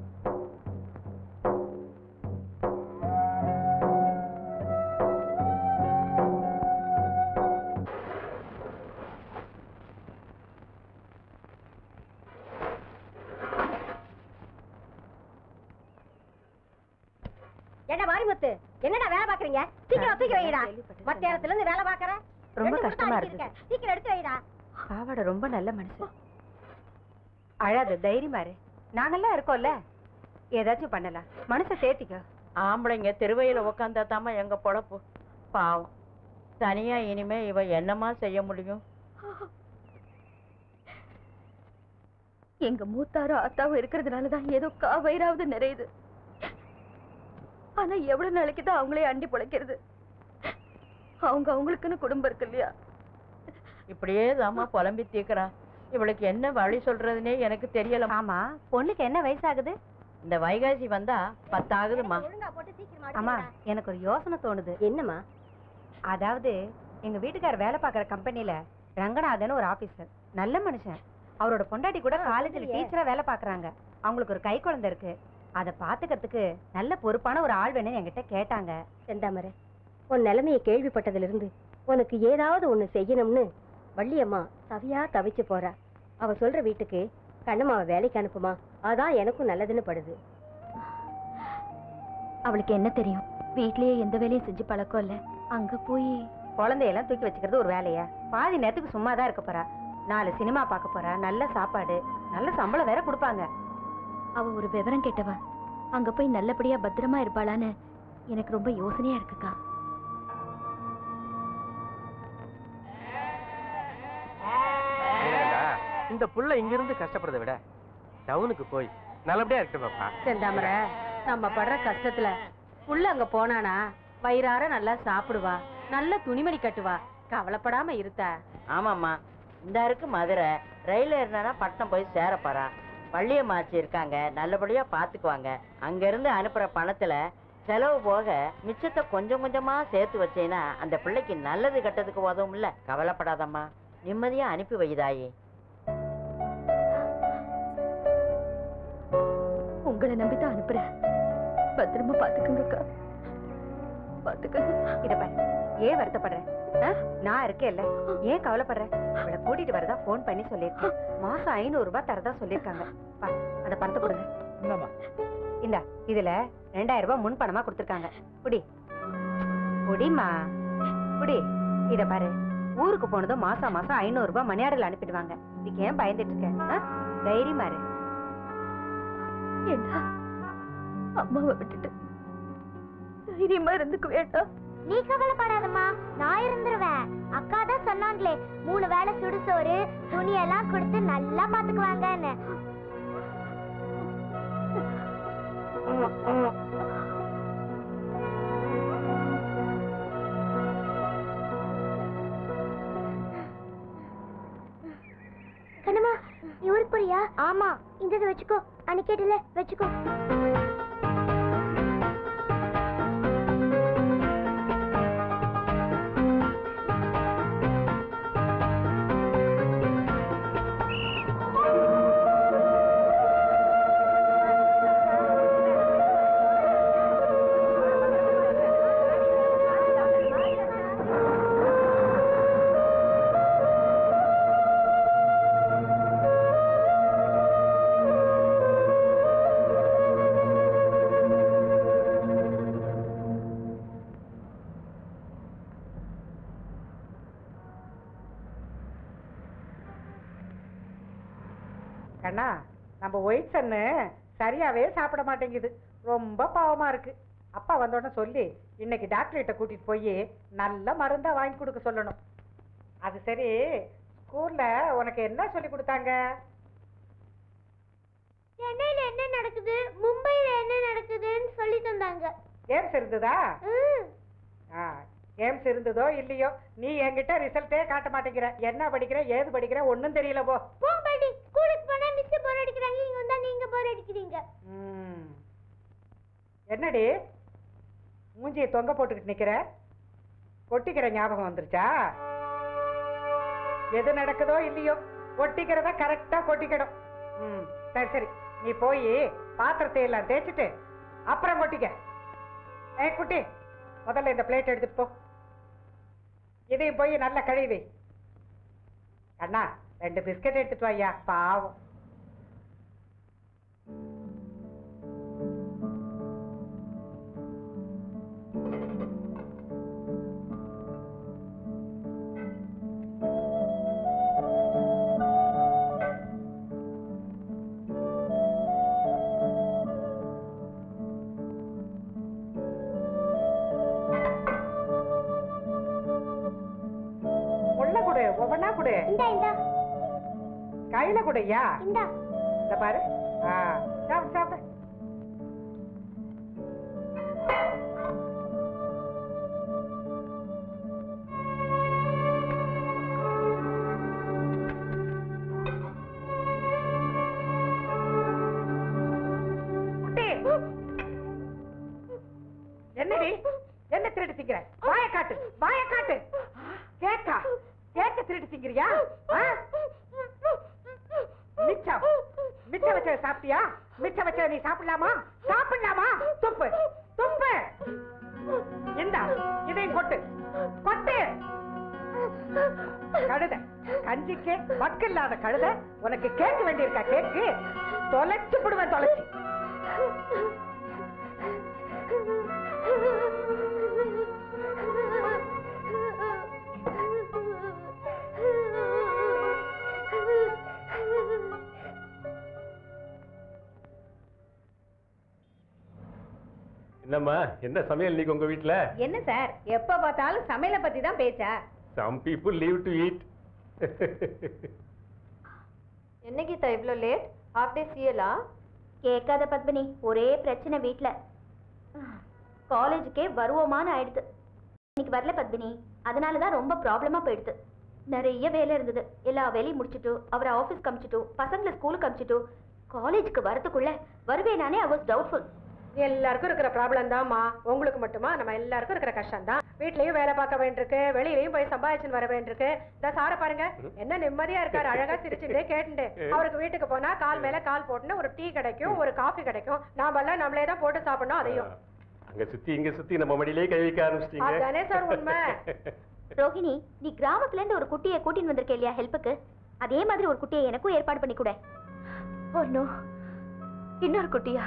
என்ன மாரிமுத்து என்னடா வேலை பாக்குறீங்க சீக்கிரம் தூக்கி வைடா மத்தியானத்துல இருந்து வேலை பாக்குற ரொம்ப ரெண்டு கஷ்டமா முட்டை இருக்குது. அடிச்சிருக்க. சீக்கிரம் எடுத்து வைடா பாவாடை ரொம்ப நல்ல மனுஷன் அழாத தைரியமா இரு நாங்கெல்லாம் இருக்கோம்ல ஏதாச்சும் பண்ணலாம் மனசை தேத்திக்க ஆம்பளைங்க தெருவையில உக்காந்தா தாம்மா எங்க பொழப்பு பாவம் தனியா இனிமே இவ என்னமா செய்ய முடியும் எங்க மூத்தாரும் அத்தாவும் இருக்கிறதுனாலதான் ஏதோ காவயிறாவது நிறையுது ஆனா எவ்வளவு நாளைக்கு தான் அவங்களே அண்டி பொழைக்கிறது அவங்க அவங்களுக்குன்னு குடும்பம் இருக்கு இல்லையா இப்படியே தாம்மா புலம்பி தீக்குறா இவளுக்கு என்ன வழி சொல்றதுனே எனக்கு தெரியல ஆமா பொண்ணுக்கு என்ன வயசாகுது இந்த வைகாசி வந்தா பத்தாகுதுமா அம்மா எனக்கு ஒரு யோசனை தோணுது என்னம்மா அதாவது எங்க வீட்டுக்காரர் வேலை பார்க்குற கம்பெனில ரங்கநாதன் ஒரு ஆபீசர் நல்ல மனுஷன் அவரோட பொண்டாட்டி கூட காலேஜ்ல டீச்சரா வேலை பார்க்கறாங்க அவங்களுக்கு ஒரு கை குழந்தை இருக்கு அதை பாத்துக்கிறதுக்கு நல்ல பொறுப்பான ஒரு ஆள் வேணும்னு என்கிட்ட கேட்டாங்க செந்தாமரை உன் நிலைமையை கேள்விப்பட்டதிலிருந்து உனக்கு ஏதாவது ஒண்ணு செய்யணும்னு வள்ளியம்மா தவியா தவிச்சு போறா அவ சொல்ற வீட்டுக்கு கண்ணம்மாவை வேலைக்கு அனுப்புமா அதான் எனக்கும் நல்லதுன்னு படுது அவளுக்கு என்ன தெரியும் வீட்லயே எந்த வேலையும் செஞ்சு பழக்கம் இல்ல அங்க போய் குழந்தையெல்லாம் தூக்கி வச்சுக்கிறது ஒரு வேலையா பாதி நேரத்துக்கு சும்மா தான் இருக்க போறா நாலு சினிமா பார்க்க போறா நல்ல சாப்பாடு நல்ல சம்பளம் வேற கொடுப்பாங்க அவ ஒரு விவரம் கேட்டவ அங்க போய் நல்லபடியா பத்திரமா இருப்பாளான்னு எனக்கு ரொம்ப யோசனையா இருக்குக்கா ஏண்டா, இந்த புள்ள இங்க இருந்து கஷ்டப்படுறதை விட டவுனுக்கு போய் நல்லபடியா இருக்கட்டும் பாப்பா செந்தாமரை நம்ம படுற கஷ்டத்துல புள்ள அங்க போனானா வயிறார நல்லா சாப்பிடுவா நல்ல துணிமணி கட்டுவா கவலைப்படாம இருத்த ஆமாம்மா இந்த இருக்கு மதுரை ரயில் ஏறினா பட்டணம் போய் சேர போறா வள்ளியம்மாச்சி இருக்காங்க நல்லபடியா பாத்துக்குவாங்க அங்க இருந்து அனுப்புற பணத்துல செலவு போக மிச்சத்தை கொஞ்சம் கொஞ்சமா சேர்த்து வச்சேன்னா அந்த பிள்ளைக்கு நல்லது கெட்டதுக்கு உதவும் இல்ல கவலைப்படாதம்மா நிம்மதியா அனுப்பி வைதாயே உங்களை நம்பிதான் அனுப்புறேன் பத்திரமா பாத்துக்கங்கக்கா பாத்துக்கங்க இத பாரு ஏன் வருத்தப்படுற ஆ? நான் இருக்கேன்ல ஏன் கவலைப்படுற இவளை கூட்டிட்டு வரதா ஃபோன் பண்ணி சொல்லியிருக்கேன் மாசம் ஐநூறு ரூபாய் தரதா சொல்லியிருக்காங்க பா அந்த பணத்தை கொடுங்க இந்த இதுல ரெண்டாயிரம் ரூபாய் முன் பணமா கொடுத்துருக்காங்க குடி குடிமா குடி இத பாரு ஊருக்கு போனதும் மாசம் மாசம் ஐநூறு ரூபாய் மணியாடல அனுப்பிடுவாங்க இதுக்கு ஏன் பயந்துட்டு இருக்க ஆ? தைரியமா இரு ஏண்டா அம்மாவை விட்டுட்டு தைரியமா இருந்துக்க வேண்டாம் நீ கவலைப்படாதம்மா நான் இருந்துருவேன் அக்கா தான் சொன்னாங்களே மூணு வேளை சுடுசோறு துணி எல்லாம் கொடுத்து நல்லா பாத்துக்குவாங்கன்னு கண்ணம்மா நீ ஊருக்கு போறியா ஆமா இந்த இதை வச்சுக்கோ அன்னைக்கு கேட்டல வச்சுக்கோ கண்ணா நம்ம ஒயிட் சன்னு சரியாவே சாப்பிட மாட்டேங்குது ரொம்ப பாவமா இருக்கு அப்பா வந்தோடனே சொல்லி இன்னைக்கு டாக்டர்கிட்ட கூட்டிட்டு போய் நல்ல மருந்தா வாங்கி கொடுக்க சொல்லணும் அது சரி ஸ்கூல்ல உனக்கு என்ன சொல்லி கொடுத்தாங்க சென்னையில என்ன நடக்குது மும்பைல என்ன நடக்குதுன்னு சொல்லி தந்தாங்க கேம்ஸ் இருந்ததா ம். ஆ கேம்ஸ் இருந்ததோ இல்லையோ நீ என்கிட்ட ரிசல்ட்டே காட்ட மாட்டேங்கிற என்ன படிக்கிற ஏது படிக்கிற ஒன்றும் தெரியல போ போ பாட்டி ஸ்கூலுக்கு போனா மிஸ் போர் அடிக்கிறாங்க இங்க வந்தா நீங்க போர் அடிக்கிறீங்க ம். என்னடி மூஞ்சியை தொங்க போட்டுக்கிட்டு நிக்கிற கொட்டிக்கிற ஞாபகம் வந்துருச்சா எது நடக்குதோ இல்லையோ கொட்டிக்கிறத கரெக்டா கொட்டிக்கணும் ம் சரி சரி நீ போய் பாத்திரத்தை எல்லாம் தேய்ச்சிட்டு அப்புறம் கொட்டிக்க ஏய் குட்டி முதல்ல இந்த பிளேட் எடுத்துட்டு போ இதையும் போய் நல்லா கழுவி வை. கண்ணா ரெண்டு பிஸ்கட் எடுத்துட்டு வாயா பாவம் உள்ள கொடு ஒவ்வொன்னா கொடு இந்தா இந்தா கையில கொடுயா இந்தா இந்த பாரு ஆ சாப்பிடு சாப்பிடு குட்டி என்னடி என்ன திருடி திங்கிற வாய காட்டு வாய காட்டு கேக்கா கேக்க திருடி திங்கிறியா ஆ? மிச்சம் மிச்சம் வச்ச சாப்பிட்டியா மிச்சம் வச்ச நீ சாப்பிடலாமா சாப்பிடலாமா துப்பு துப்பு இந்தா இதையும் கொட்டு கொட்டு கழுத கஞ்சிக்கு வக்கு இல்லாத கழுத உனக்கு கேட்க வேண்டியிருக்கா கேக்கு தொலைச்சு விடுவேன் தொலைச்சு என்னம்மா என்ன சமையல் இன்னைக்கு உங்க வீட்ல என்ன சார் எப்ப பார்த்தாலும் சமையலை பத்தி தான் பேச்சா some people live to eat என்ன கீதா இவ்வளோ லேட் ஹாஃப் டே சியலா கேட்காத பத்மினி ஒரே பிரச்சனை வீட்ல காலேஜுக்கே வருவோமான்னு ஆயிடுது இன்னைக்கு வரல பத்மினி அதனால தான் ரொம்ப ப்ராப்ளமா போயிடுது நிறைய வேலை இருந்தது எல்லா வேலையும் முடிச்சிட்டு அவரை ஆஃபீஸ்க்கு அமிச்சிட்டு பசங்களை ஸ்கூலுக்கு அமிச்சிட்டு காலேஜுக்கு வரதுக்குள்ள வருவேனானே ஐ வாஸ் டவுட்ஃபுல் எல்லாருக்கும் இருக்கிற ப்ராப்ளம் தான்மா உங்களுக்கு மட்டுமா நம்ம எல்லாருக்கும் இருக்கிற கஷ்டம் தான் வீட்லயும் வேலை பார்க்க வேண்டியிருக்கு வெளியிலயும் போய் சம்பாதிச்சுன்னு வர வேண்டியிருக்கு இந்த சார பாருங்க என்ன நிம்மதியா இருக்காரு அழகா சிரிச்சுட்டே கேட்டுட்டு அவருக்கு வீட்டுக்கு போனா கால் மேல கால் போட்டுன்னு ஒரு டீ கிடைக்கும் ஒரு காஃபி கிடைக்கும் நாம எல்லாம் நம்மளே தான் போட்டு சாப்பிடணும் அதையும் அங்க சுத்தி இங்க சுத்தி நம்ம மடியிலே கை வைக்க ஆரம்பிச்சிட்டீங்க அதானே சார் உண்மை ரோஹிணி நீ கிராமத்துல இருந்து ஒரு குட்டியை கூட்டின்னு வந்திருக்க இல்லையா ஹெல்ப்புக்கு அதே மாதிரி ஒரு குட்டியை எனக்கும் ஏற்பாடு பண்ணி கொடு ஒன்னோ இன்னொரு குட்டியா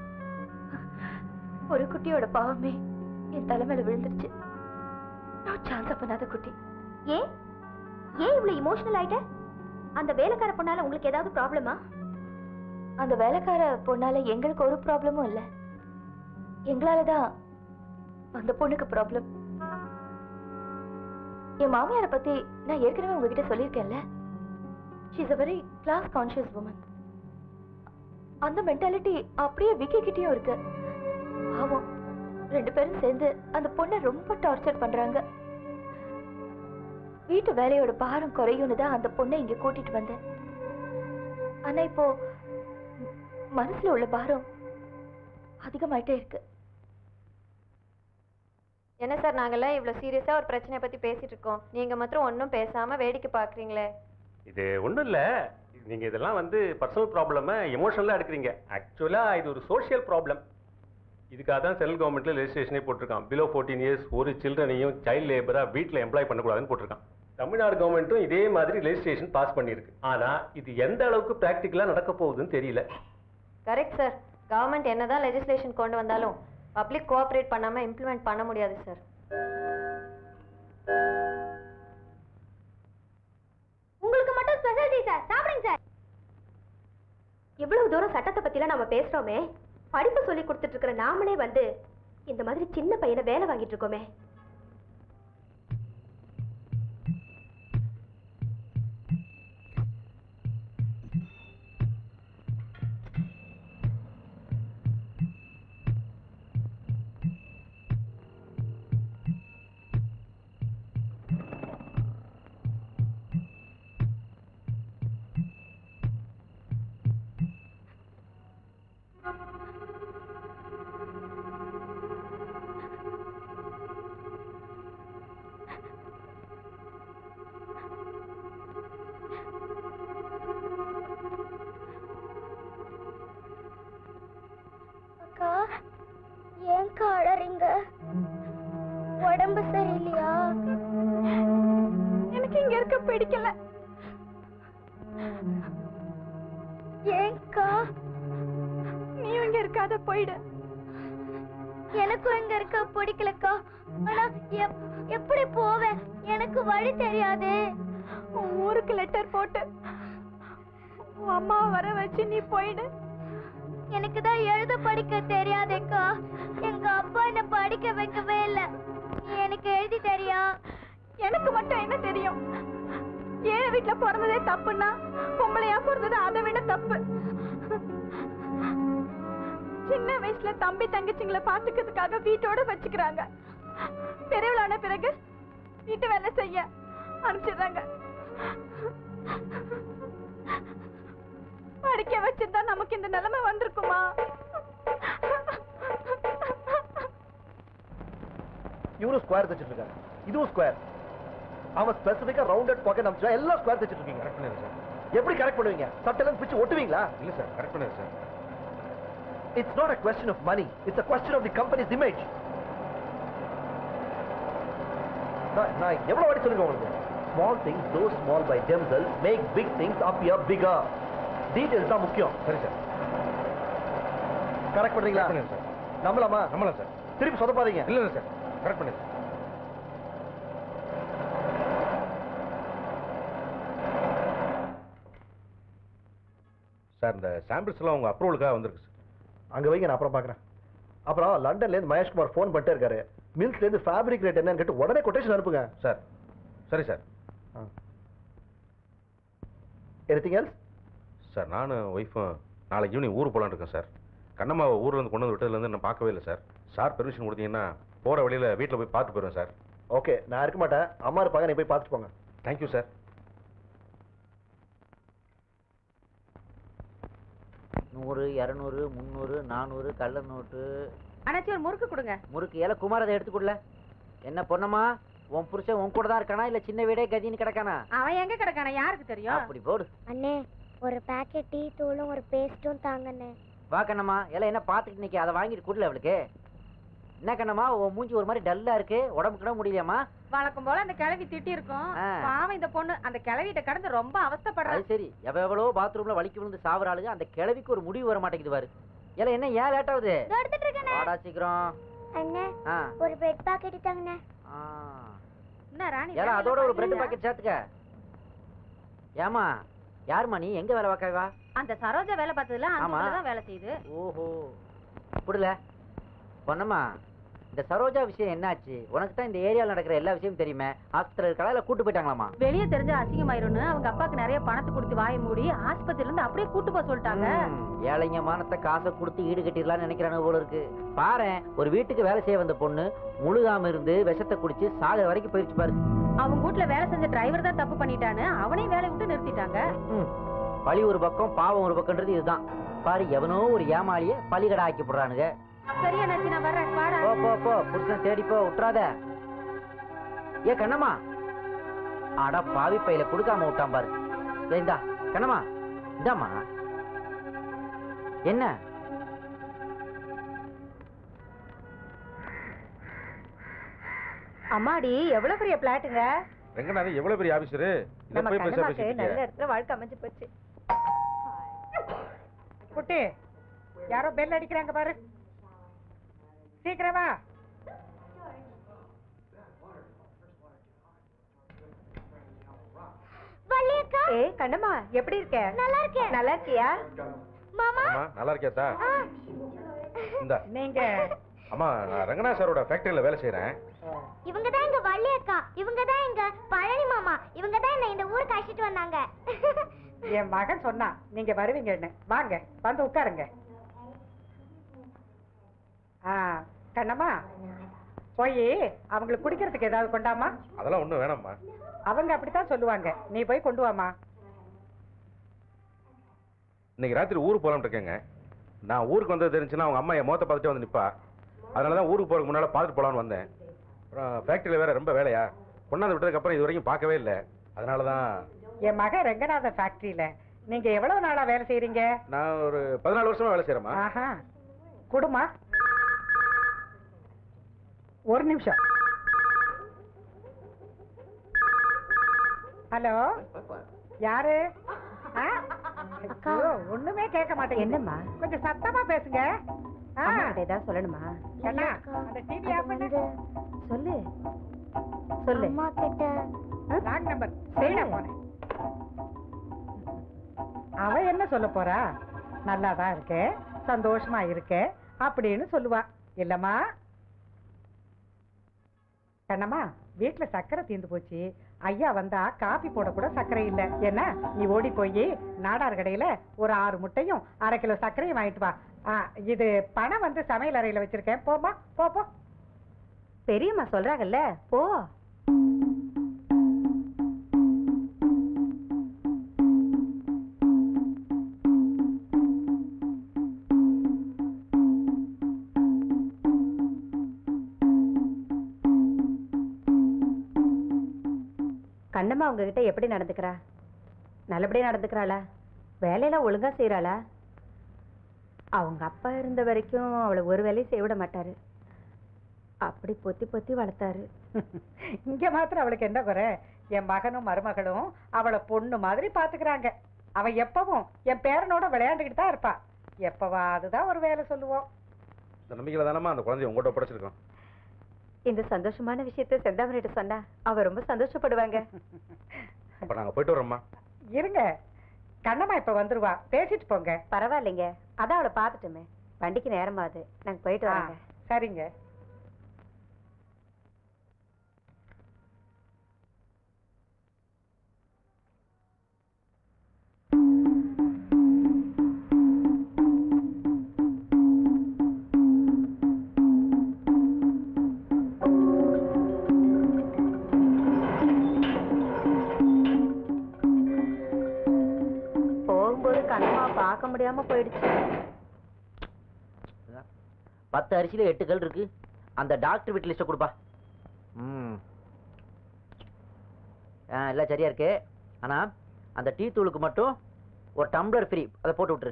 ஒரு குட்டியோட பாவமே என் தலைமையில விழுந்துருச்சு நான் சான்ஸ் பண்ணாத குட்டி ஏன் ஏன் இவ்வளவு இமோஷனல் ஆயிட்ட அந்த வேலைக்கார பொண்ணால உங்களுக்கு ஏதாவது ப்ராப்ளமா அந்த வேலைக்கார பொண்ணால எங்களுக்கு ஒரு ப்ராப்ளமும் இல்ல எங்களால தான் அந்த பொண்ணுக்கு ப்ராப்ளம் என் மாமியாரை பத்தி நான் ஏற்கனவே உங்ககிட்ட சொல்லியிருக்கேன்ல she's a very class conscious woman அந்த மென்டாலிட்டி அப்படியே விக்கி கிட்டயும் இருக்கு பாவம் ரெண்டு பேரும் சேர்ந்து அந்த பொண்ணை ரொம்ப டார்ச்சர் பண்றாங்க வீட்டு வேலையோட பாரம் குறையும்னு தான் அந்த பொண்ணை இங்க கூட்டிட்டு வந்தேன் ஆனா இப்போ ம- மனசுல உள்ள பாரம் அதிகமாயிட்டே இருக்கு என்ன சார் நாங்கெல்லாம் இவ்வளோ சீரியஸாக ஒரு பிரச்சனையை பற்றி பேசிட்டு இருக்கோம் நீங்கள் மாத்திரம் ஒன்றும் பேசாமல் வேடிக்கை பார்க்குறீங்களே இது ஒண்ணும் இல்ல நீங்க இதெல்லாம் வந்து பர்சனல் ப்ராப்ளம எமோஷனலா எடுக்கிறீங்க ஆக்சுவலா இது ஒரு சோஷியல் ப்ராப்ளம் இதுக்காக தான் சென்ட்ரல் கவர்மெண்ட்ல லெஜிஸ்லேஷனே போட்டிருக்கான் பிலோ ஃபோர்டீன் இயர்ஸ் ஒரு சில்ட்ரனையும் சைல்ட் லேபரா வீட்டில் எம்ப்ளாய் பண்ணக்கூடாதுன்னு போட்டிருக்கான் தமிழ்நாடு கவர்மெண்ட்டும் இதே மாதிரி லெஜிஸ்லேஷன் பாஸ் பண்ணியிருக்கு ஆனா இது எந்த அளவுக்கு ப்ராக்டிக்கலா நடக்க போகுதுன்னு தெரியல கரெக்ட் சார் கவர்மெண்ட் என்னதான் லெஜிஸ்லேஷன் கொண்டு வந்தாலும் பப்ளிக் கோஆப்ரேட் பண்ணாமல் இம்ப்ளிமெண்ட் பண்ண முடியாது சார் உங்களுக்கு மட்டும் ஸ்பெஷல் டீ சார் சாப்பிடுங்க சார் இவ்வளவு தூரம் சட்டத்தை பத்திலாம் நம்ம பேசுறோமே படிப்பு சொல்லி கொடுத்துட்டு இருக்கிற நாமளே வந்து இந்த மாதிரி சின்ன பையனை வேலை வாங்கிட்டு இருக்கோமே அக்கா ஏன்க்கா அழறீங்க உடம்பு சரியில்லையா எனக்கு இங்க இருக்க பிடிக்கல ஏன்க்கா நீ இங்க இருக்காத போயிடு எனக்கும் இங்க இருக்க பிடிக்கலக்கா ஆனா எப்- எப்படி போவேன் எனக்கு வழி தெரியாது உன் ஊருக்கு லெட்டர் போட்டு உன் அம்மாவை வர வச்சு நீ போயிடு எனக்கு தான் எழுத படிக்க தெரியாதேக்கா எங்க அப்பா என்ன படிக்க வைக்கவே இல்ல எனக்கு எழுதி தெரியா எனக்கு மட்டும் என்ன தெரியும் ஏழை வீட்டுல பிறந்ததே தப்புன்னா பொம்பளையா பிறந்தது அதை விட தப்பு சின்ன வயசுல தம்பி தங்கச்சிங்களை பாத்துக்கிறதுக்காக வீட்டோட வச்சுக்கிறாங்க பெரியவளான பிறகு வீட்டு வேலை செய்ய அனுப்பிச்சிடுறாங்க படிக்க வச்சிருந்தா நமக்கு இந்த நிலைமை வந்திருக்குமா இவனும் ஸ்கொயர் தைச்சிட்டு இருக்காங்க இதுவும் ஸ்கொயர் அவன் ஸ்பெசிஃபிக்கா ரவுண்டட் பாக்கெட் அனுப்பிச்சா எல்லாம் ஸ்கொயர் தைச்சிட்டு இருக்கீங்க கரெக்ட் பண்ணுங்க சார் எப்படி கரெக்ட் பண்ணுவீங்க சட்டெல்லாம் பிடிச்சு ஒட்டுவீங்களா இல்ல சார் கரெக்ட் பண்ணுங்க sir it's not a question of money it's a question of the companies image நான் எவ்வளவு வாட்டி சொல்லுங்க உங்களுக்கு small things though small by themselves make big things appear bigger details தான் முக்கியம் சரி சார் கரெக்ட் பண்றீங்களா பண்ணுங்க சார் நம்பலாமா நம்பலாம் சார் திருப்பி சொதப்பாதீங்க இல்ல இல்ல சார் கரெக்ட் பண்ணுங்க சார் இந்த சாம்பிள்ஸ் எல்லாம் உங்க அப்ரூவலுக்காக வந்திருக்கு சார் அங்க வைங்க நான் அப்புறம் பார்க்கறேன் அப்புறம் லண்டன்ல இருந்து மகேஷ்குமார் ஃபோன் பண்ணிட்டே இருக்காரு மில்ஸ்ல இருந்து ஃபேப்ரிக் ரேட் என்னன்னு கேட்டு உடனே கொட்டேஷன் அனுப்புங்க சார் சரி சார் எனிதிங் எல்ஸ் சார் நானும் ஒய்ஃபும் நாளைக்கு ஈவினிங் ஊருக்கு போலான்னு இருக்கேன் சார் கண்ணம்மாவை ஊர்ல இருந்து கொண்டு வந்து விட்டதுலேருந்து நான் பார்க்கவே இல்லை சார் சார் பெர்மிஷன் கொடுத்தீங்கன்னா போகிற வழியில வீட்டில் போய் பார்த்து போயிடுவேன் சார் ஓகே நான் இருக்க மாட்டேன் அம்மா இருப்பாங்க நீ போய் பார்த்துட்டு போங்க தேங்க்யூ சார் நூறு இரநூறு முந்நூறு நானூறு கள்ள நோட்டு அண்ணாச்சி ஒரு முறுக்கு கொடுங்க முறுக்கு ஏல குமார் அதை எடுத்துக்கொள்ள என்ன பொண்ணம்மா உன் புருஷன் உன் கூட தான் இருக்கானா இல்ல சின்ன வீடே கதின்னு கிடக்கானா அவன் எங்க கிடக்கான யாருக்கு தெரியும் அப்படி போடு அண்ணே ஒரு பாக்கெட் டீ தூளும் ஒரு பேஸ்ட்டும் தாங்கண்ணே வா கண்ணம்மா எல்லாம் என்ன பார்த்துட்டு நிக்க அதை வாங்கிட்டு கொடுல அவளுக்கு என்ன கண்ணம்மா உன் மூஞ்சி ஒரு மாதிரி டல்லா இருக்கு உடம்பு கிட முடியலையாம்மா வழக்கம் போல அந்த கிழவி திட்டி இருக்கும் ஆ. பாவம் இந்த பொண்ணு அந்த கிழவிட்ட கடந்து ரொம்ப அது அவஸ்தைப்படுறான் சரி எவ எவ்வளோ பாத்ரூம்ல வலிக்கு விழுந்து சாவர ஆளுங்க அந்த கிழவிக்கு ஒரு முடிவு வர மாட்டேங்குது பாரு ஏல என்ன ஏன் லேட் ஆகுது இதோ எடுத்துட்டு இருக்கேனே வாடா சீக்கிரம் அண்ணே ஆ ஒரு பெட் பாக்கெட் தாங்கண்ணே ஆ. என்ன ராணி ஏல அதோட ஒரு பிரெட் வேலையெல்லாம் பாக்கெட் சேர்த்துக்க ஏமா யாரும்மா நீ எங்க வேலை பார்க்கவா அந்த சரோஜா வேலை பார்த்ததுல அந்த ஆமா. புள்ள தான் வேலை செய்யுது ஓஹோ புரியல பொண்ணம்மா இந்த சரோஜா விஷயம் என்னாச்சு உனக்கு தான் இந்த ஏரியால நடக்கிற எல்லா விஷயமும் தெரியுமே ஆஸ்பத்திரி இருக்கா இல்ல கூட்டு போயிட்டாங்களாமா வெளியே தெரிஞ்ச அசிங்கமாயிரும்னு அவங்க அப்பாக்கு நிறைய பணத்தை கொடுத்து வாய மூடி ஆஸ்பத்திரியில இருந்து அப்படியே கூட்டு போக சொல்லிட்டாங்க ம், ஏழைங்க மானத்தை காசை கொடுத்து ஈடு கட்டிடலாம்னு நினைக்கிறானு போல இருக்கு பாரேன் ஒரு வீட்டுக்கு வேலை செய்ய வந்த பொண்ணு முழுகாம இருந்து விஷத்தை குடிச்சு சாக வரைக்கும் போயிருச்சு பாரு அவங்க வீட்ல வேலை செஞ்ச டிரைவர் தான் தப்பு பண்ணிட்டான்னு அவனையும் வேலையை விட்டு நிறுத்திட்டாங்க ம், பழி ஒரு பக்கம் பாவம் ஒரு பக்கம்ன்றது இதுதான் பாரு எவனோ ஒரு ஏமாளிய பலிகடா ஆக்கி போடுறானுங்க சரியா நச்சு நான் வர்றேன் வாடா போ போ போ புருஷன் தேடி போ விட்டுறாத ஏ கண்ணம்மா அட பாவி பையில கொடுக்காம விட்டான் பாரு ஏய், இந்தா கண்ணம்மா இந்தாம்மா என்ன அம்மாடி எவ்வளவு பெரிய பிளாட்டுங்க ரெங்கநாதன் எவ்வளவு பெரிய ஆபீசரு இதை நம்ம போய் பேச கண்ணம்மாக்கு பேசிட்டு நல்ல இருக்கீங்க. இடத்துல வாழ்க்கை அமைஞ்சு போச்சு குட்டி யாரோ பெல் அடிக்கிறாங்க பாரு சீக்கிரம் வா வள்ளியக்கா ஏய் கண்ணம்மா எப்படி இருக்க நல்லா இருக்கேன் நல்லா இருக்கியா மாமா அம்மா நல்லா இருக்கியாத்தா ஆ, இந்த நீங்க அம்மா நான் ரங்கநாத் சாரோட ஃபேக்டரியில வேலை செய்றேன் இவங்க தான் எங்க வள்ளி அக்கா இவங்க தான் எங்க பழனி மாமா இவங்க தான் என்ன இந்த ஊருக்கு அழைச்சிட்டு வந்தாங்க என் மகன் சொன்னான் நீங்க வருவீங்கன்னு வாங்க வந்து உட்காருங்க ஆ கண்ணம்மா போய் அவங்களுக்கு குடிக்கிறதுக்கு ஏதாவது கொண்டாமா அதெல்லாம் ஒண்ணும் வேணாம்மா அவங்க அப்படித்தான் சொல்லுவாங்க நீ போய் கொண்டு வாமா இன்னைக்கு ராத்திரி ஊருக்கு போலாம்னு இருக்கேங்க நான் ஊருக்கு வந்தது தெரிஞ்சுன்னா அவங்க அம்மா என் முகத்தை பார்த்துட்டே வந்து நிப்பா அதனால தான் ஊருக்கு போறதுக்கு முன்னால பார்த்துட்டு போலாம்னு வந்தேன் அப்புறம் ஃபேக்டரியில் வேற ரொம்ப வேலையா கொண்டாந்து விட்டதுக்கு அப்புறம் இது வரைக்கும் பார்க்கவே இல்லை அதனால தான் என் மகன் ரெங்கநாத ஃபேக்டரியில நீங்க எவ்வளவு நாளா வேலை செய்றீங்க நான் ஒரு பதினாலு வருஷமா வேலை செய்கிறேம்மா ஆஹா குடுமா ஒரு நிமிஷம் ஹலோ யாரு ஆ? ஐயோ, ஒண்ணுமே கேட்க மாட்டேங்க என்னம்மா? கொஞ்சம் சத்தமா பேசுங்க ஆ. அம்மா கிட்ட ஏதாவது சொல்லணுமா கண்ணா, அந்த டிவி ஆஃப் பண்ணு சொல்லு சொல்லு அம்மா கிட்ட ராங் நம்பர் சரிடா போனேன் அவ என்ன சொல்ல போறா நல்லாதான் இருக்கே சந்தோஷமா இருக்கே அப்படின்னு சொல்லுவா இல்லம்மா கண்ணம்மா வீட்டுல சக்கரை தீந்து போச்சு ஐயா வந்தா காபி போட கூட சர்க்கரை இல்ல என்ன நீ ஓடி போய் நாடார் கடையில ஒரு ஆறு முட்டையும் அரை கிலோ சர்க்கரையும் வாங்கிட்டு வா ஆ, இது பணம் வந்து சமையல் அறையில வச்சிருக்கேன் போமா போ போ பெரியம்மா சொல்றாங்கல்ல போ கண்ணம்மா உங்ககிட்ட எப்படி நடந்துக்கிறா நல்லபடியா நடந்துக்கிறாளா வேலையெல்லாம் ஒழுங்கா செய்றாளா அவங்க அப்பா இருந்த வரைக்கும் அவளை ஒரு வேலையும் செய்ய விட மாட்டாரு அப்படி பொத்தி பொத்தி வளர்த்தாரு இங்க மாத்திரம் அவளுக்கு என்ன குறை என் மகனும் மருமகளும் அவளை பொண்ணு மாதிரி பாத்துக்கிறாங்க அவ எப்பவும் என் பேரனோட விளையாண்டுக்கிட்டு தான் இருப்பா எப்பவா அதுதான் ஒரு வேலை சொல்லுவோம் இந்த நம்பிக்கையில் தானம்மா அந்த குழந்தைய உங்கள்கிட்ட படைச்சிருக்கோம் இந்த சந்தோஷமான விஷயத்த செந்தாமரைட்ட சொன்னா அவ ரொம்ப சந்தோஷப்படுவாங்க அப்போ நாங்கள் போயிட்டு வரோம்மா இருங்க கண்ணம்மா இப்ப வந்துருவா பேசிட்டு போங்க பரவாயில்லைங்க அதான் அவளை பார்த்துட்டுமே வண்டிக்கு நேரமாகுது நாங்க போயிட்டு ஆ, வரோங்க சரிங்க போகும்போது கண்ணம்மா பார்க்க முடியாம போயிடுச்சு பத்து அரிசியில எட்டு கல் இருக்கு அந்த டாக்டர் வீட்டு லிஸ்ட்டை கொடுப்பா ம் ஆ எல்லாம் சரியா இருக்கு ஆனா அந்த டீ தூளுக்கு மட்டும் ஒரு டம்ளர் ஃப்ரீ அதை போட்டு விட்டுரு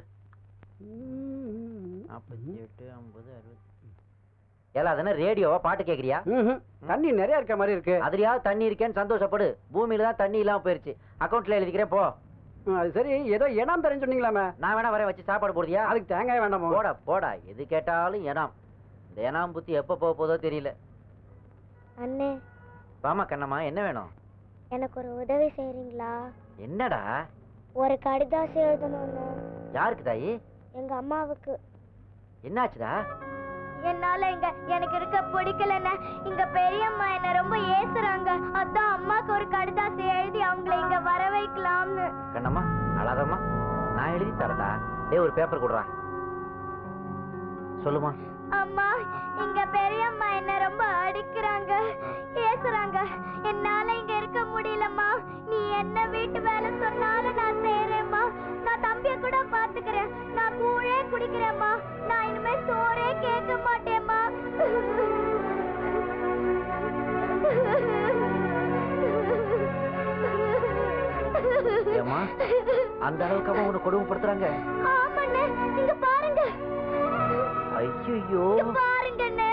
நாற்பத்தி எட்டு ஐம்பது அறுபது ஏலா அதென்ன ரேடியோவா பாட்டு கேக்குறியா தண்ணி நிறைய இருக்க மாதிரி இருக்கு அதுலயாவது தண்ணி இருக்கேன்னு சந்தோஷப்படு பூமியில தான் தண்ணி இல்லாம போயிருச்சு அக்கௌண்ட்ல எழுதிக்கிறேன் போ அது சரி ஏதோ இடம் தரேன்னு சொன்னீங்களாமே நான் வேணா வரேன் வச்சு சாப்பாடு போடுறியா அதுக்கு தேங்காய் வேண்டாமா போடா போடா எது கேட்டாலும் ஏனாம் இந்த ஏனாம் புத்தி எப்போ போக போதோ தெரியல அண்ணே வாமா கண்ணம்மா என்ன வேணும் எனக்கு ஒரு உதவி செய்றீங்களா என்னடா ஒரு கடிதாசி எழுதணும்னு யாருக்கு தாயி எங்க அம்மாவுக்கு என்னாச்சுடா என்னால இங்க எனக்கு இருக்க பிடிக்கலன்னு இங்க பெரியம்மா என்ன ரொம்ப ஏசுறாங்க அதான் அம்மாக்கு ஒரு கடிதாசி எழுதி அவங்கள இங்க வர வைக்கலாம்னு கண்ணம்மா அழாதம்மா நான் எழுதி தரடா டேய் ஒரு பேப்பர் கொடுறா சொல்லுமா அம்மா இங்க பெரியம்மா என்ன ரொம்ப அடிக்கிறாங்க ஏசுறாங்க என்னால இங்க இருக்க முடியலம்மா நீ என்ன வீட்டு வேலை சொன்னாலும் நான் செய்யறேம்மா நான் தம்பிய கூட பாத்துக்கிறேன் நான் கூழே குடிக்கிறேம்மா நான் இனிமே சோறே கேட்க மாட்டேம்மா ஏம்மா அந்த அளவுக்கு அவன் உன்னை கொடுமைப்படுத்துறாங்க ஆமாண்ணே இங்க பாருங்க ஐயோ இங்க பாருங்கண்ணே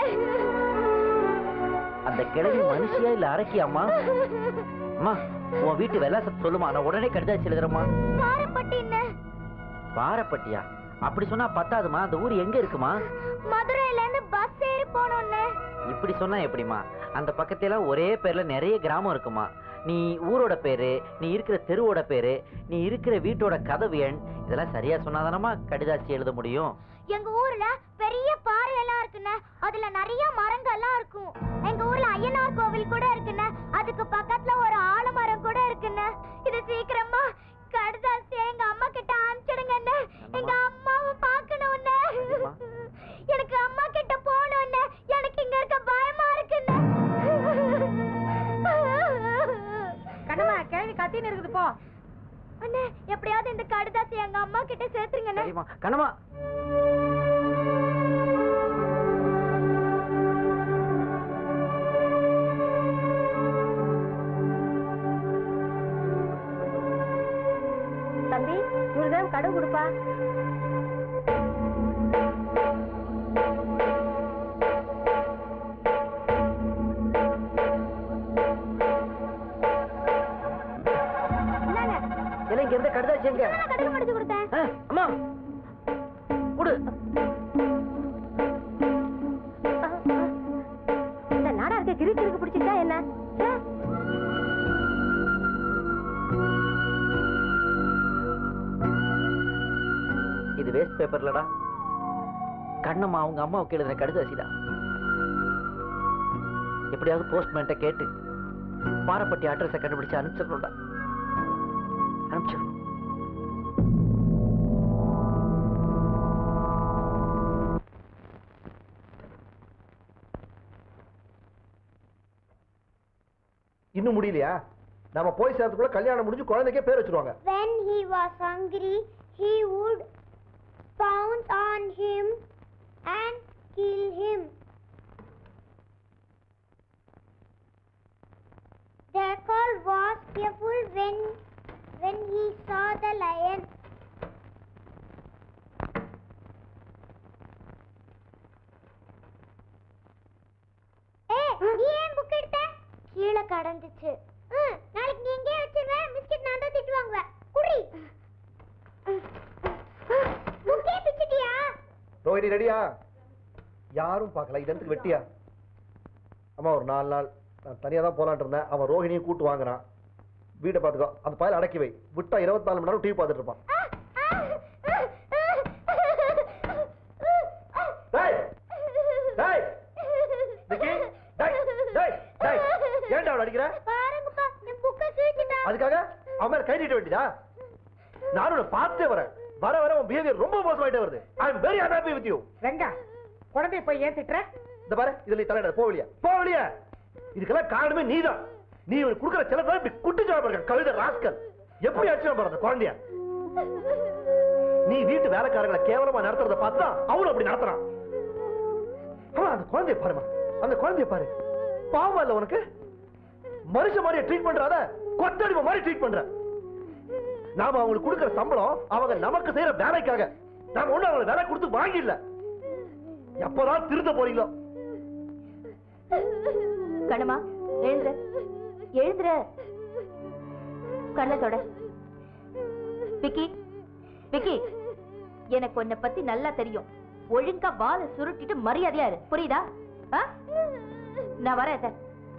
அந்த கிழவி மனுஷியா இல்ல அரக்கியாம்மா அம்மா உன் வீட்டு விலாசத்தை சொல்லுமா நான் உடனே கடிதாச்சு எழுதுறேம்மா பாரப்பட்டின்னு பாரப்பட்டியா அப்படி சொன்னா பத்தாதுமா அந்த ஊர் எங்க இருக்குமா மதுரையில இருந்து பஸ் ஏறி போனோம்னு இப்படி சொன்னா எப்படிமா அந்த பக்கத்துல ஒரே பேர்ல நிறைய கிராமம் இருக்குமா நீ ஊரோட பேரு நீ இருக்கிற தெருவோட பேரு நீ இருக்கிற வீட்டோட கதவு எண் இதெல்லாம் சரியா சொன்னாதானமா கடிதாசி எழுத முடியும் எங்க ஊர்ல பெரிய பாறை எல்லாம் இருக்குண்ணே அதுல நிறைய மரங்கள்லாம் இருக்கும் எங்க ஊர்ல ஐயனார் கோவில் கூட இருக்குண்ணே அதுக்கு பக்கத்துல ஒரு ஆலமரம் கூட இருக்குண்ணே இது சீக்கிரமா கடுதாசி எங்க அம்மா கிட்ட அனுப்பிச்சிடுங்கண்ணே எங்க அம்மாவை பார்க்கணும்ண்ணே எனக்கு அம்மா கிட்ட போகணும்ண்ணே எனக்கு இங்க இருக்க பயமா இருக்குண்ணே கண்ணம்மா கேள்வி கத்தின்னு இருக்குது போ அண்ணே எப்படியாவது இந்த கடுதாசி எங்க அம்மா கிட்ட சேர்த்துருங்கண்ணே சரிம்மா கண்ணம்மா தம்பி நூறு கிராம் கடுகு கொடுப்பா இல்லை இங்க இருந்த கடுதாசி எங்க கடுகு முடிச்சு கொடுத்தேன் ஆ, அம்மா கொடு இந்த நாடா இருக்க கிரிச்சிருக்கு பிடிச்சிட்டா என்ன ச்சே. இது வேஸ்ட் பேப்பர்லடா கண்ணம்மா அவங்க அம்மாவுக்கு எழுதின கடுதாசிடா எப்படியாவது போஸ்ட்மேன்ட்ட கேட்டு பாரப்பட்டி அட்ரஸை கண்டுபிடிச்சு அனுப்பிச்சிடணும்டா அனுப்பிச்சிடணும் இன்னும் முடியலையா நம்ம போய் சேர்த்துக்குள்ள கல்யாணம் முடிஞ்சு குழந்தைக்கே பேர் வச்சிருவாங்க When he was hungry, he would pounce on him and kill him. Jackal was fearful when when he saw the lion. ஏய், நீ ஏன் book எடுத்த? கீழே கடந்துச்சு ம், நாளைக்கு நீ எங்கேயே வச்சிருவேன் பிஸ்கட் நான் தான் திட்டு வாங்குவேன் குடி புக்கே பிச்சிட்டியா ரோஹிணி ரெடியா யாரும் பார்க்கல இது எனக்கு வெட்டியா அம்மா ஒரு நாலு நாள் நான் தனியாக தான் போலான்ட்டு இருந்தேன் அவன் ரோஹிணியும் கூட்டு வாங்குறான் வீட்டை பார்த்துக்கோ அந்த பையல அடக்கி வை விட்டா இருபத்தி நாலு மணி நேரம் டிவி பார்த்துட்டு இருப்பான் டேய் டேய் நிக்கி டேய் டேய் டேய் ஏன்டா அவளை அடிக்கிற பாருங்கப்பா என் புக்கை கிழிச்சிட்டான் அதுக்காக அவன் மேல கை நீட்ட வேண்டியதா நானும் உன்னை பார்த்தே வரேன் வர வர உன் பிஹேவியர் ரொம்ப மோசமாயிட்டே வருது I am very unhappy with you Renga குழந்தைய போய் ஏன் திட்டுற இந்த பாரு இதுல நீ தலையிட போ வெளிய போ வெளிய இதுக்கெல்லாம் காரணமே நீதான் நீ இவனுக்கு கொடுக்குற செலத்தை இப்படி குட்டி சொல்ல பாருங்க கழுத ராஸ்கல் எப்படி அடிச்சு பாரு அந்த குழந்தைய நீ வீட்டு வேலைக்காரங்களை கேவலமா நடத்துறத பார்த்தா அவனும் அப்படி நடத்துறான் அவன் அந்த குழந்தைய பாருமா அந்த குழந்தைய பாரு பாவம் இல்ல உனக்கு மனுஷ மாதிரி ட்ரீட் பண்றாத கொத்தடிமை மாதிரி ட்ரீட் பண்ற நாம அவங்களுக்கு கொடுக்கிற சம்பளம் அவங்க நமக்கு செய்யற வேலைக்காக நாம ஒண்ணு அவங்களை வேலை கொடுத்து வாங்கிடல எப்பதான் திருந்த போறீங்களோ கண்ணம்மா எழுந்துரு எழுந்துரு கண்ணை தொட விக்கி விக்கி எனக்கு உன்னை பத்தி நல்லா தெரியும் ஒழுங்கா வாலை சுருட்டிட்டு மரியாதையா இரு புரியுதா ஆ? நான் வரேன் அத்தை.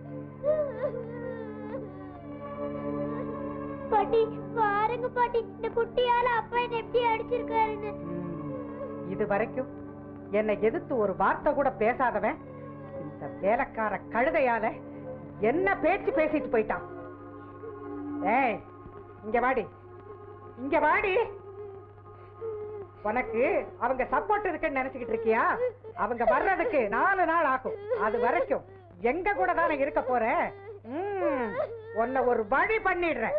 பாட்டி பாருங்க பாட்டி இந்த குட்டியால அப்பா என்ன எப்படி அடிச்சிருக்காருன்னு இது வரைக்கும் என்னை எதிர்த்து ஒரு வார்த்தை கூட பேசாதவன் இந்த வேலைக்கார கழுதையால என்ன பேச்சு பேசிட்டு போயிட்டான் ஏய் இங்க வாடி இங்க வாடி உனக்கு அவங்க சப்போர்ட் இருக்குன்னு நினைச்சுக்கிட்டு இருக்கியா அவங்க வர்றதுக்கு நாலு நாள் ஆகும் அது வரைக்கும் எங்க கூட தானே இருக்க போறேன் ம், உன்னை ஒரு வழி பண்ணிடுறேன்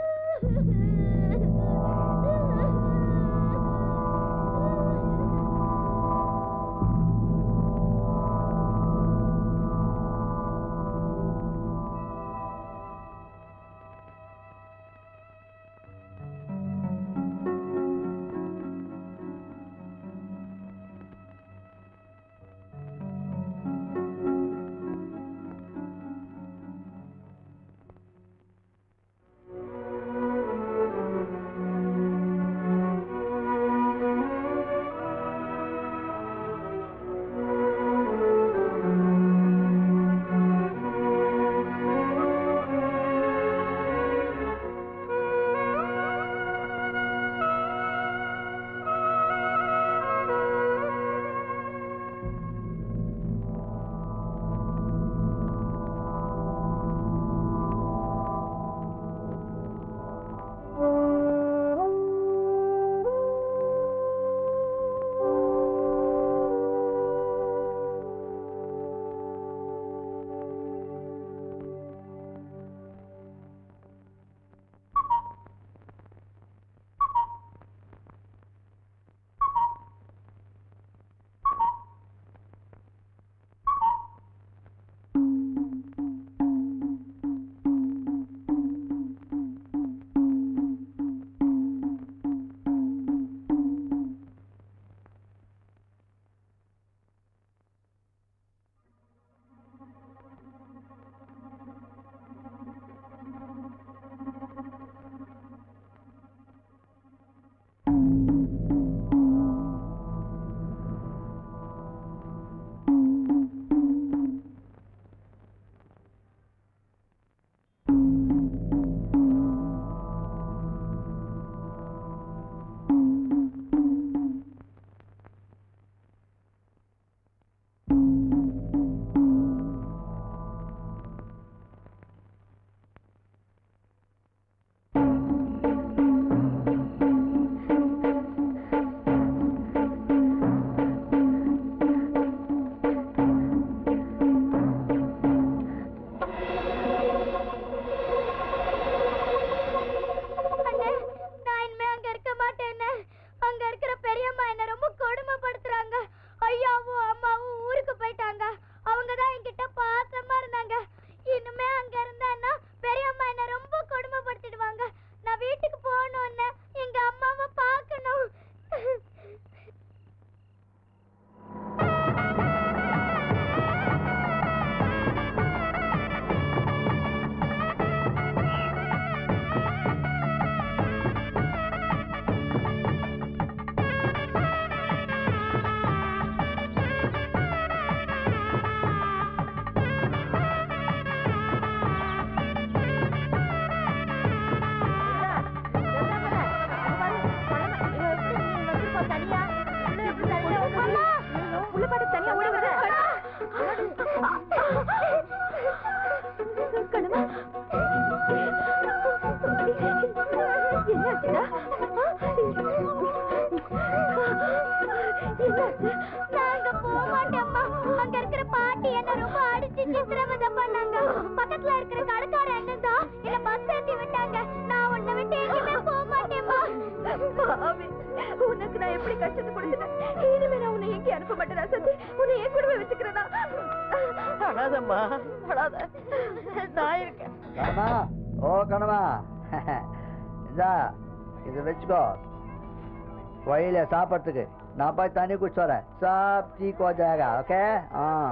பண்ணாங்க பக்கத்துல இருக்கிற கடைக்கார அண்ணன் தான் என்ன பஸ் ஏத்தி விட்டாங்க நான் உன்னை விட்டு எங்கேயுமே போக மாட்டேன்மா பாவி, உனக்கு நான் எப்படி கஷ்டத்தை கொடுத்துட்டேன் இனிமே நான் உன்னை எங்கேயும் அனுப்ப மாட்டேன் ராசாத்தி உன்னை என் கூடவே வச்சுக்கிறேனா அழாதம்மா அழாத நான் இருக்கேன் கணமா ஓ கணமா இந்தா இது வச்சுக்கோ வழியில சாப்பிட்றதுக்கு நான் போய் தண்ணி குடிச்சு வரேன் சாப் ठीक हो जाएगा ओके हाँ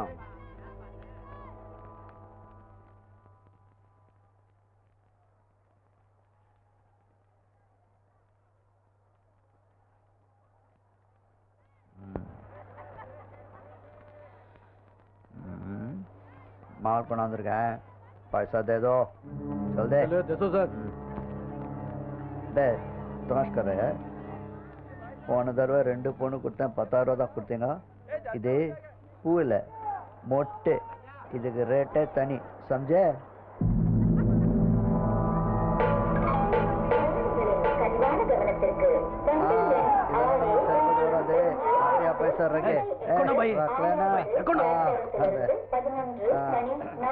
माल बना வந்திருக்கேன் पैसा दे दो चल दे चलो, दे दो सर டே தமாஷ் கர போன தடவை ரெண்டு பொண்ணு கொடுத்தேன் பத்தாயிரம் ரூபா தான் கொடுத்தீங்க இது பூ இல்லை மொட்டை இதுக்கு ரேட்டே தனி சம்ஜே पैसा रखे रखो भाई। रख लेना रखो ना। हाँ, अरे, हाँ।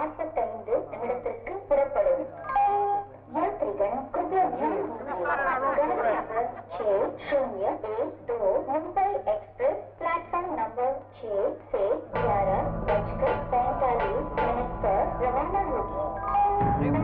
प्लेटफॉर्म नंबर छह से ग्यारह बजकर पैंतालीस मिनट पर रवाना होगी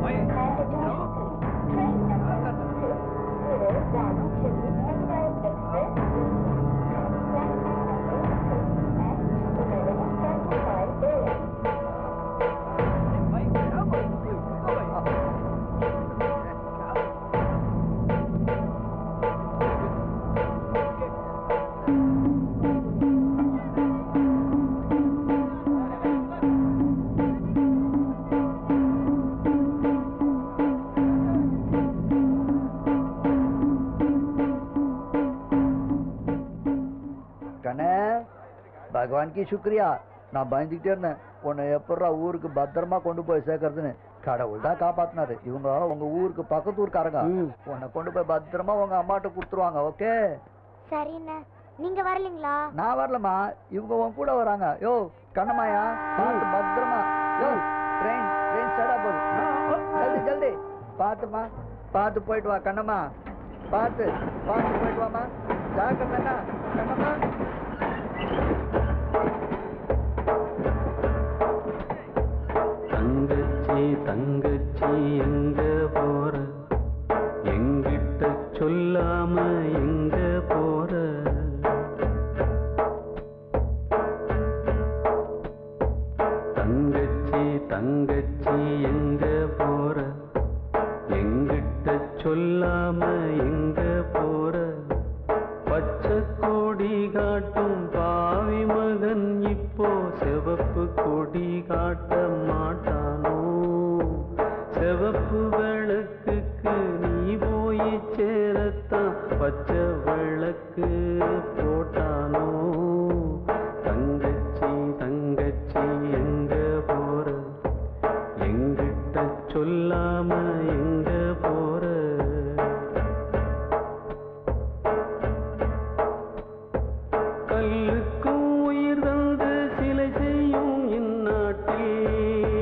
கண்ணே பகவான் கி சுக்ரியா நான் பயந்துக்கிட்டே இருந்தேன் உன்னை எப்படா ஊருக்கு பத்திரமா கொண்டு போய் சேர்க்கறதுன்னு கடவுள் தான் காப்பாத்தினாரு இவங்க உங்க ஊருக்கு பக்கத்து ஊருக்காரங்க உன்னை கொண்டு போய் பத்திரமா உங்க அம்மாட்ட கொடுத்துருவாங்க ஓகே சரிண்ணே நீங்க வரலீங்களா நான் வரலம்மா இவங்க உன் கூட வராங்க யோ கண்ணம்மாயா பார்த்து பத்திரமா யோ ட்ரெயின் ட்ரெயின் ஸ்டார்ட் போகுது ஜல்தி ஜல்தி பார்த்துமா பார்த்து போயிட்டு வா கண்ணம்மா பார்த்து பார்த்து போயிட்டு வாமா ஜாக்கிரதைண்ணா கண்ணம்மா தங்கச்சி தங்கச்சி எங்க போற எங்கிட்ட சொல்லாம எங்க போற தங்கச்சி தங்கச்சி எங்க போற எங்கிட்ட சொல்லாம எங்க போற பச்சை கொடி காட்டும் பாவி மகன் இப்போ சிவப்பு கொடி காட்ட மாட்டானோ சிவப்பு விளக்குக்கு நீ போய் சேரத்தான் பச்சை விளக்கு போட்டானோ தங்கச்சி தங்கச்சி எங்க போற எங்கிட்ட சொல்லாம எங்க போற கல்லுக்கும் உயிர் தந்து சிலை செய்யும் இந்நாட்டில்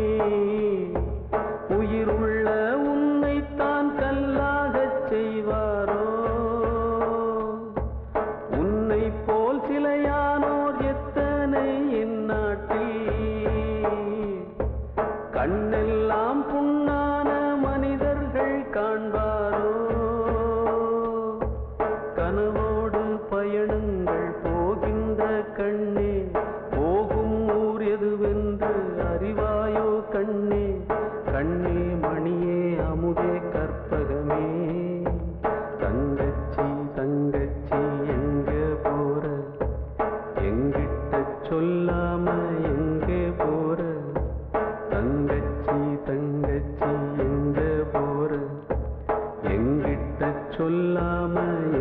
உயிர் உள்ள உன்னைத்தான் கல்லாகச் செய்வாரோ உன்னை போல் சிலையானோர் எத்தனை இந்நாட்டில் கண்ணெல்லாம் புண்ணான மனிதர்கள் காண்பாரோ கனவோடு பயணங்கள் போகின்ற கண்ணே போகும் ஊர் எதுவென்று அறிவாயோ கண்ணே கண்ணே மணியே அமுதே கற்பகமே தங்கச்சி தங்கச்சி எங்க போற எங்கிட்ட சொல்லாம எங்கே போற தங்கச்சி தங்கச்சி எங்க போற எங்கிட்ட சொல்லாம